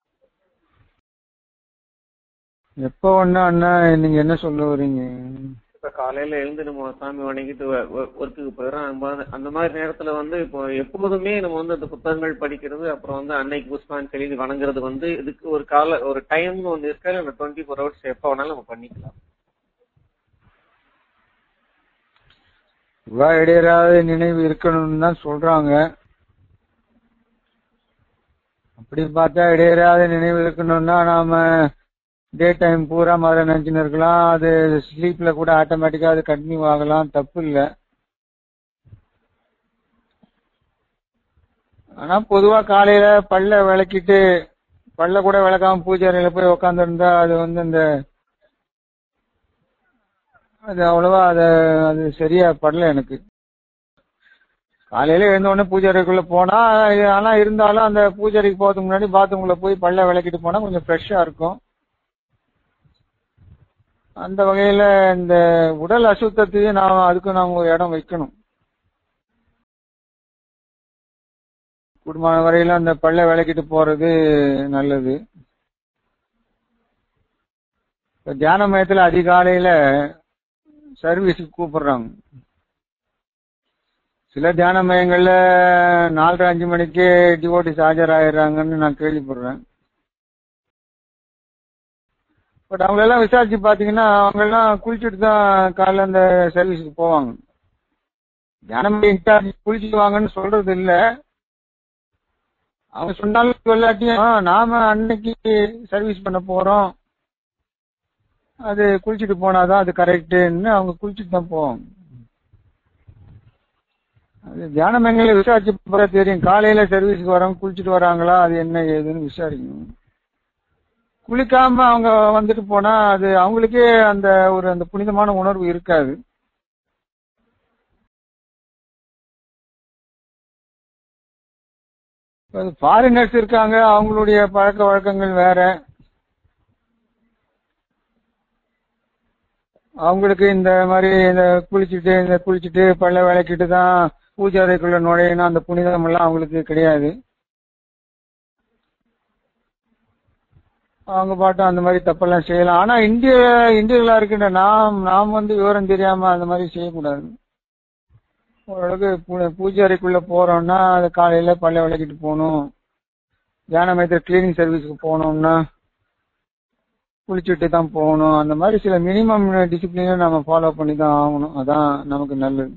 எப்போ ஒண்ணு அண்ணா நீங்க என்ன சொல்ல வரீங்க இப்ப காலையில எழுந்து நம்ம சாமி வணங்கிட்டு ஒர்க்குக்கு போயிடறோம் அந்த மாதிரி- அந்த மாதிரி நேரத்துல வந்து இப்போ எப்போதுமே நம்ம வந்து அந்த புத்தகங்கள் படிக்கிறது அப்புறம் வந்து அன்னைக்கு புஷ்பாஞ்சலி வணங்குறது வந்து இதுக்கு ஒரு கால ஒரு டைம்னு ஒன்று இருக்கா இல்லை டுவெண்ட்டி ஃபோர் ஹவர்ஸ் எப்போ வேணாலும் நம்ம பண்ணிக்கலாம் இவா இடையராத நினைவு இருக்கணும்னு தான் சொல்றாங்க அப்படி பார்த்தா இடையராத நினைவு இருக்கணும்னா நாம டே டைம் பூரா மழை நினைச்சுன்னு இருக்கலாம் அது ஸ்லீப்ல கூட ஆட்டோமேட்டிக்கா அது கண்டினியூ ஆகலாம் தப்பு இல்லை ஆனா பொதுவா காலையில பல்ல விளக்கிட்டு பல்ல கூட விளக்காம பூஜை அறையில போய் உக்காந்து இருந்தா அது வந்து இந்த அது அவ்வளவா அது அது சரியா படல எனக்கு காலையில எழுந்த உடனே பூஜை அறைக்குள்ள போனா ஆனா இருந்தாலும் அந்த பூஜை அறைக்கு போறதுக்கு முன்னாடி பாத்ரூம்ல போய் பல்ல விளக்கிட்டு போனா கொஞ்சம் ஃப்ரெஷ்ஷா இருக்கும் அந்த வகையில இந்த உடல் அசுத்தத்தையும் நாம் அதுக்கு நாம் ஒரு இடம் வைக்கணும் குடும்பமான வரையில அந்த பல்ல விளக்கிட்டு போறது நல்லது இப்ப தியான மையத்துல அதிகாலையில சர்வீஸுக்கு கூப்பிடுறாங்க சில தியான மையங்கள்ல நாலரை அஞ்சு மணிக்கு டிவோட்டிஸ் ஆஜராயிடுறாங்கன்னு நான் கேள்விப்படுறேன் பட் அவங்க எல்லாம் விசாரிச்சு பாத்தீங்கன்னா அவங்க எல்லாம் குளிச்சுட்டு தான் காலைல அந்த சர்வீஸுக்கு போவாங்க தியான மையம் இன்சார்ஜ் குளிச்சுட்டு வாங்கன்னு சொல்றது இல்ல அவங்க சொன்னாலும் சொல்லாட்டியும் "ஆ, நாம அன்னைக்கு சர்வீஸ் பண்ண போறோம் அது குளிச்சுட்டு போனாதான் அது கரெக்டுன்னு அவங்க குளிச்சுட்டு தான் போவாங்க அது தியான மையங்களை விசாரிச்சு பார்த்தா தெரியும் காலையில சர்வீஸ்க்கு வரவங்க குளிச்சுட்டு வராங்களா அது என்ன ஏதுன்னு விசாரிக்கணும் குளிக்காம அவங்க வந்துட்டு போனா அது அவங்களுக்கே அந்த ஒரு அந்த புனிதமான உணர்வு இருக்காது ஃபாரினர்ஸ் இருக்காங்க அவங்களுடைய பழக்க வழக்கங்கள் வேற அவங்களுக்கு இந்த மாதிரி இந்த குளிச்சுட்டு இந்த குளிச்சுட்டு பல்ல விளக்கிட்டு தான் பூஜை அறைக்குள்ள நுழையணும் அந்த புனிதம் எல்லாம் அவங்களுக்கு கிடையாது அவங்க பாட்டும் அந்த மாதிரி தப்பெல்லாம் செய்யலாம் ஆனா இந்திய இந்தியர்களா இருக்கின்ற நாம் நாம் வந்து விவரம் தெரியாம அந்த மாதிரி செய்யக்கூடாது ஓரளவுக்கு பூ- பூஜை அறைக்குள்ள போறோம்னா அது காலையில பல்ல விளக்கிட்டு போகணும் தியான மையத்தில் கிளீனிங் சர்வீஸ்க்கு போனோம்னா குளிச்சுட்டு தான் போகணும் அந்த மாதிரி சில மினிமம் டிசிப்ளினை நம்ம ஃபாலோ பண்ணி தான் ஆகணும் அதான் நமக்கு நல்லது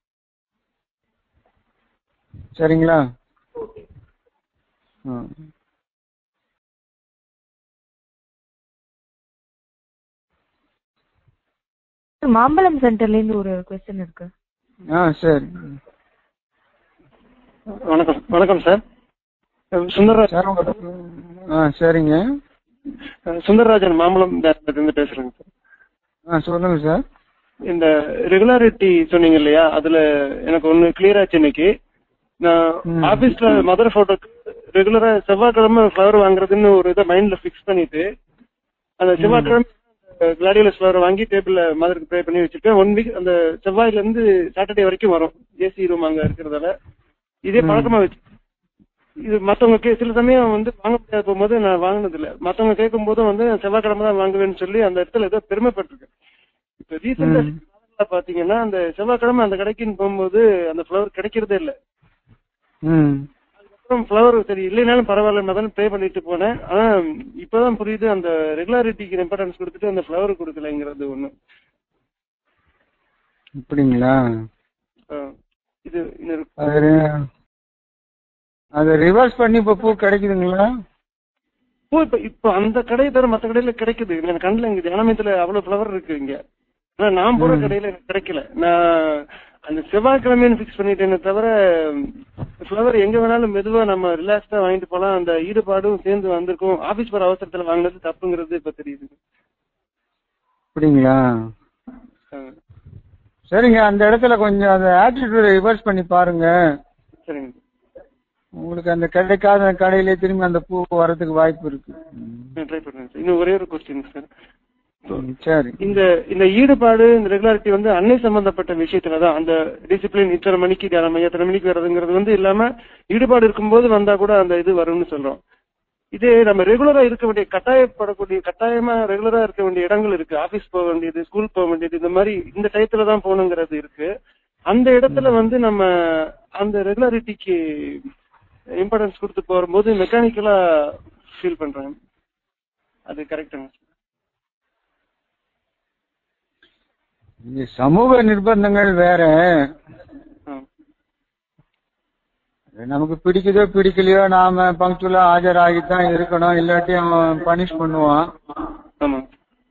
சரிங்களா ஓகே ஆ. மாம்பழம் சென்டர்ல இருந்து ஒரு கொஸ்டின் இருக்கு ஆ சரி வணக்கம் வணக்கம் சார் சுந்தரராஜ் சார் உங்க- ஆ சரிங்க அஹ் சுந்தரராஜன் மாம்பழம் இருந்து பேசுறேங்க சார் ஆ சொல்லுங்க சார் இந்த ரெகுலாரிட்டி சொன்னீங்க இல்லையா அதுல எனக்கு ஒண்ணு கிளியர் ஆச்சு இன்னைக்கு நான் ம். ஆபீஸ்ல மதர் போட்டோக்கு ரெகுலரா செவ்வாய்க்கிழமை ஃபிளவர் வாங்குறதுன்னு ஒரு இதை மைண்ட்ல ஃபிக்ஸ் பண்ணிட்டு அந்த செவ்வாய்க்கிழமை கிளாடியோலஸ் ஃபிளவர் வாங்கி டேபிள்ல மதருக்கு ப்ரே பண்ணி வச்சிருக்கேன் ஒன் வீக் அந்த செவ்வாயில இருந்து சாட்டர்டே வரைக்கும் வரும் ஏசி ரூம் அங்க இருக்கிறதால இதே ம். பழக்கமா வச்சு இது மத்தவங்க கே சில சமயம் வந்து வாங்க முடியாத போகும்போது நான் வாங்கினது இல்ல மத்தவங்க கேட்கும் போதும் வந்து செவ்வாய்க்கிழமை தான் வாங்குவேன்னு சொல்லி அந்த இடத்துல ஏதோ பெருமைப்பட்டிருக்கேன் இப்ப ரீசெண்டா ம். பாத்தீங்கன்னா அந்த செவ்வாய்க்கிழமை அந்த கடைக்குன்னு போகும்போது அந்த ஃபிளவர் கிடைக்கிறதே இல்ல ம் அப்புறம் ஃபிளவர் சரி இல்லைனாலும் பரவாயில்ல நான் தான் ப்ரே பண்ணிட்டு போனேன் ஆனா இப்பதான் புரியுது அந்த ரெகுலாரிட்டிக்கு இம்பார்ட்டன்ஸ் கொடுத்துட்டு அந்த ஃபிளவர் கொடுக்கலைங்கிறது ஒண்ணு அப்படிங்களா அஹ் இது இன்னொரு அது ரி- அது ரிவர்ஸ் பண்ணி இப்ப பூ கிடைக்குதுங்களா பூ இப்ப இப்ப அந்த கடையை தவிர மத்த கடையில கிடைக்குது எனக்கு கண்ணுல இங்க ஜனமயத்துல அவ்வளவு ஃபிளவர் இருக்கு இங்க ஆனா நான் போற ம். கடையில எனக்கு கிடைக்கல நான் அந்த செவ்வாய்க்கிழமைன்னு ஃபிக்ஸ் பண்ணிட்டேனே தவிர ஃபிளவர் எங்க வேணாலும் மெதுவா நம்ம ரிலாக்ஸ்டா வாங்கிட்டு போலாம் அந்த ஈடுபாடும் சேர்ந்து வந்திருக்கும் ஆபீஸ் போற அவசரத்துல வாங்கினது தப்புங்கிறது இப்ப தெரியுது அப்படிங்களா அஹ் சரிங்க அந்த இடத்துல கொஞ்சம் அந்த ஆட்டிடியூட ரிவர்ஸ் பண்ணி பாருங்க சரிங்க உங்களுக்கு அந்த கிடைக்காத கடையிலே திரும்பி அந்த பூ வரதுக்கு வாய்ப்பு இருக்கு ட்ரை பண்ணுறேன் சார் இன்னும் ஒரே ஒரு கொஸ்டின் சார் ம், சரி இந்த இந்த ஈடுபாடு இந்த ரெகுலாரிட்டி வந்து அன்னை சம்பந்தப்பட்ட விஷயத்துல தான் அந்த டிசிப்ளின் இத்தனை மணிக்கு தியானம் எத்தனை மணிக்கு வர்றதுங்கிறது வந்து இல்லாம ஈடுபாடு இருக்கும்போது வந்தா கூட அந்த இது வரும்னு சொல்றோம் இதே நம்ம ரெகுலரா இருக்க வேண்டிய கட்டாயப்படக்கூடிய கட்டாயமா ரெகுலரா இருக்க வேண்டிய இடங்கள் இருக்கு ஆபீஸ் போக வேண்டியது ஸ்கூல் போக வேண்டியது இந்த மாதிரி இந்த டயத்துல தான் போகணுங்கிறது இருக்கு அந்த இடத்துல வந்து நம்ம அந்த ரெகுலாரிட்டிக்கு இம்பார்ட்டன்ஸ் கொடுத்து போகும்போது மெக்கானிக்கலா ஃபீல் பண்றேன் அது கரெக்டுங்க இங்க சமூக நிர்பந்தங்கள் வேற ஆ அது நமக்கு பிடிக்குதோ பிடிக்கலையோ நாம பங்க்சுவலா ஆஜராகித்தான் இருக்கணும் இல்லாட்டி அவன் பனிஷ் பண்ணுவான் ஆமா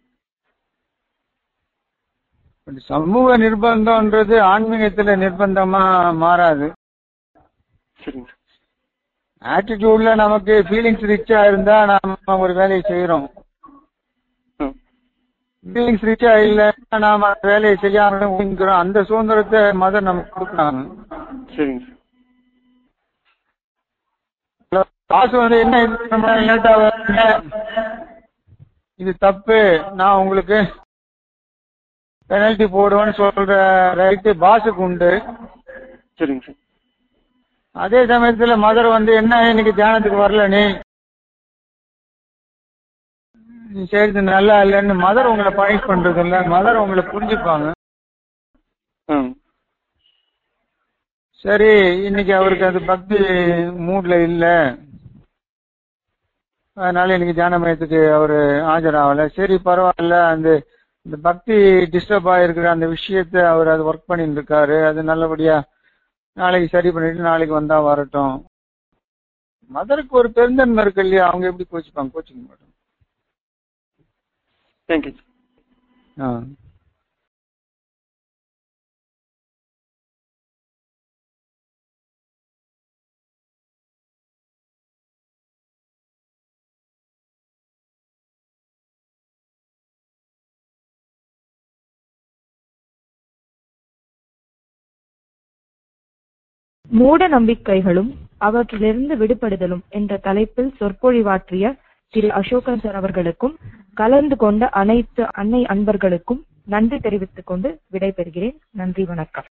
இந்த சமூக நிர்பந்தம்ன்றது ஆன்மீகத்துல நிர்பந்தமா மாறாது சரிங்க ஆட்டிடியூட்ல நமக்கு ஃபீலிங்ஸ் ரிச்சா இருந்தா நாம ஒரு வேலையை செய்யறோம் ஆ ஃபீலிங்ஸ் ரிச்சா இல்ல நாம அந்த வேலையை செய்யாம ஊங்கிக்கிறோம் அந்த சுதந்திரத்தை மதம் நமக்கு கொடுக்குறாங்க சரிங்க காசு வந்து என்ன இது நம்ம லேட்டா வரீங்க இது தப்பு நான் உங்களுக்கு பெனல்டி போடுவேன்னு சொல்ற ரைட்டு பாஸுக்கு உண்டு சரிங்க சார் அதே சமயத்துல மதர் வந்து என்ன இன்னைக்கு தியானத்துக்கு வரல நீ நீ செய்யறது நல்லா இல்லைன்னு மதர் உங்களை பனிஷ் பண்றது இல்ல மதர் உங்களை புரிஞ்சுப்பாங்க ஆ சரி இன்னைக்கு அவருக்கு அது பக்தி மூட்ல இல்ல அதனால இன்னைக்கு தியான மையத்துக்கு அவரு ஆஜராகல சரி பரவாயில்ல அந்த இந்த பக்தி டிஸ்டர்ப் ஆயிருக்கிற அந்த விஷயத்த அவர் அது ஒர்க் பண்ணிட்டு இருக்காரு அது நல்லபடியா நாளைக்கு சரி பண்ணிட்டு நாளைக்கு வந்தா வரட்டும் மதருக்கு ஒரு பெருந்தன்மை இருக்கு இல்லையா அவங்க எப்படி கோச்சிப்பாங்க கோச்சிக்க மாட்டாங்க தேங்க்யூ ஆ மூட நம்பிக்கைகளும் அவற்றிலிருந்து விடுபடுதலும் என்ற தலைப்பில் சொற்பொழிவாற்றிய திரு அசோகன் சார் அவர்களுக்கும் கலந்து கொண்ட அனைத்து அன்னை அன்பர்களுக்கும் நன்றி தெரிவித்துக் கொண்டு விடைபெறுகிறேன் நன்றி வணக்கம்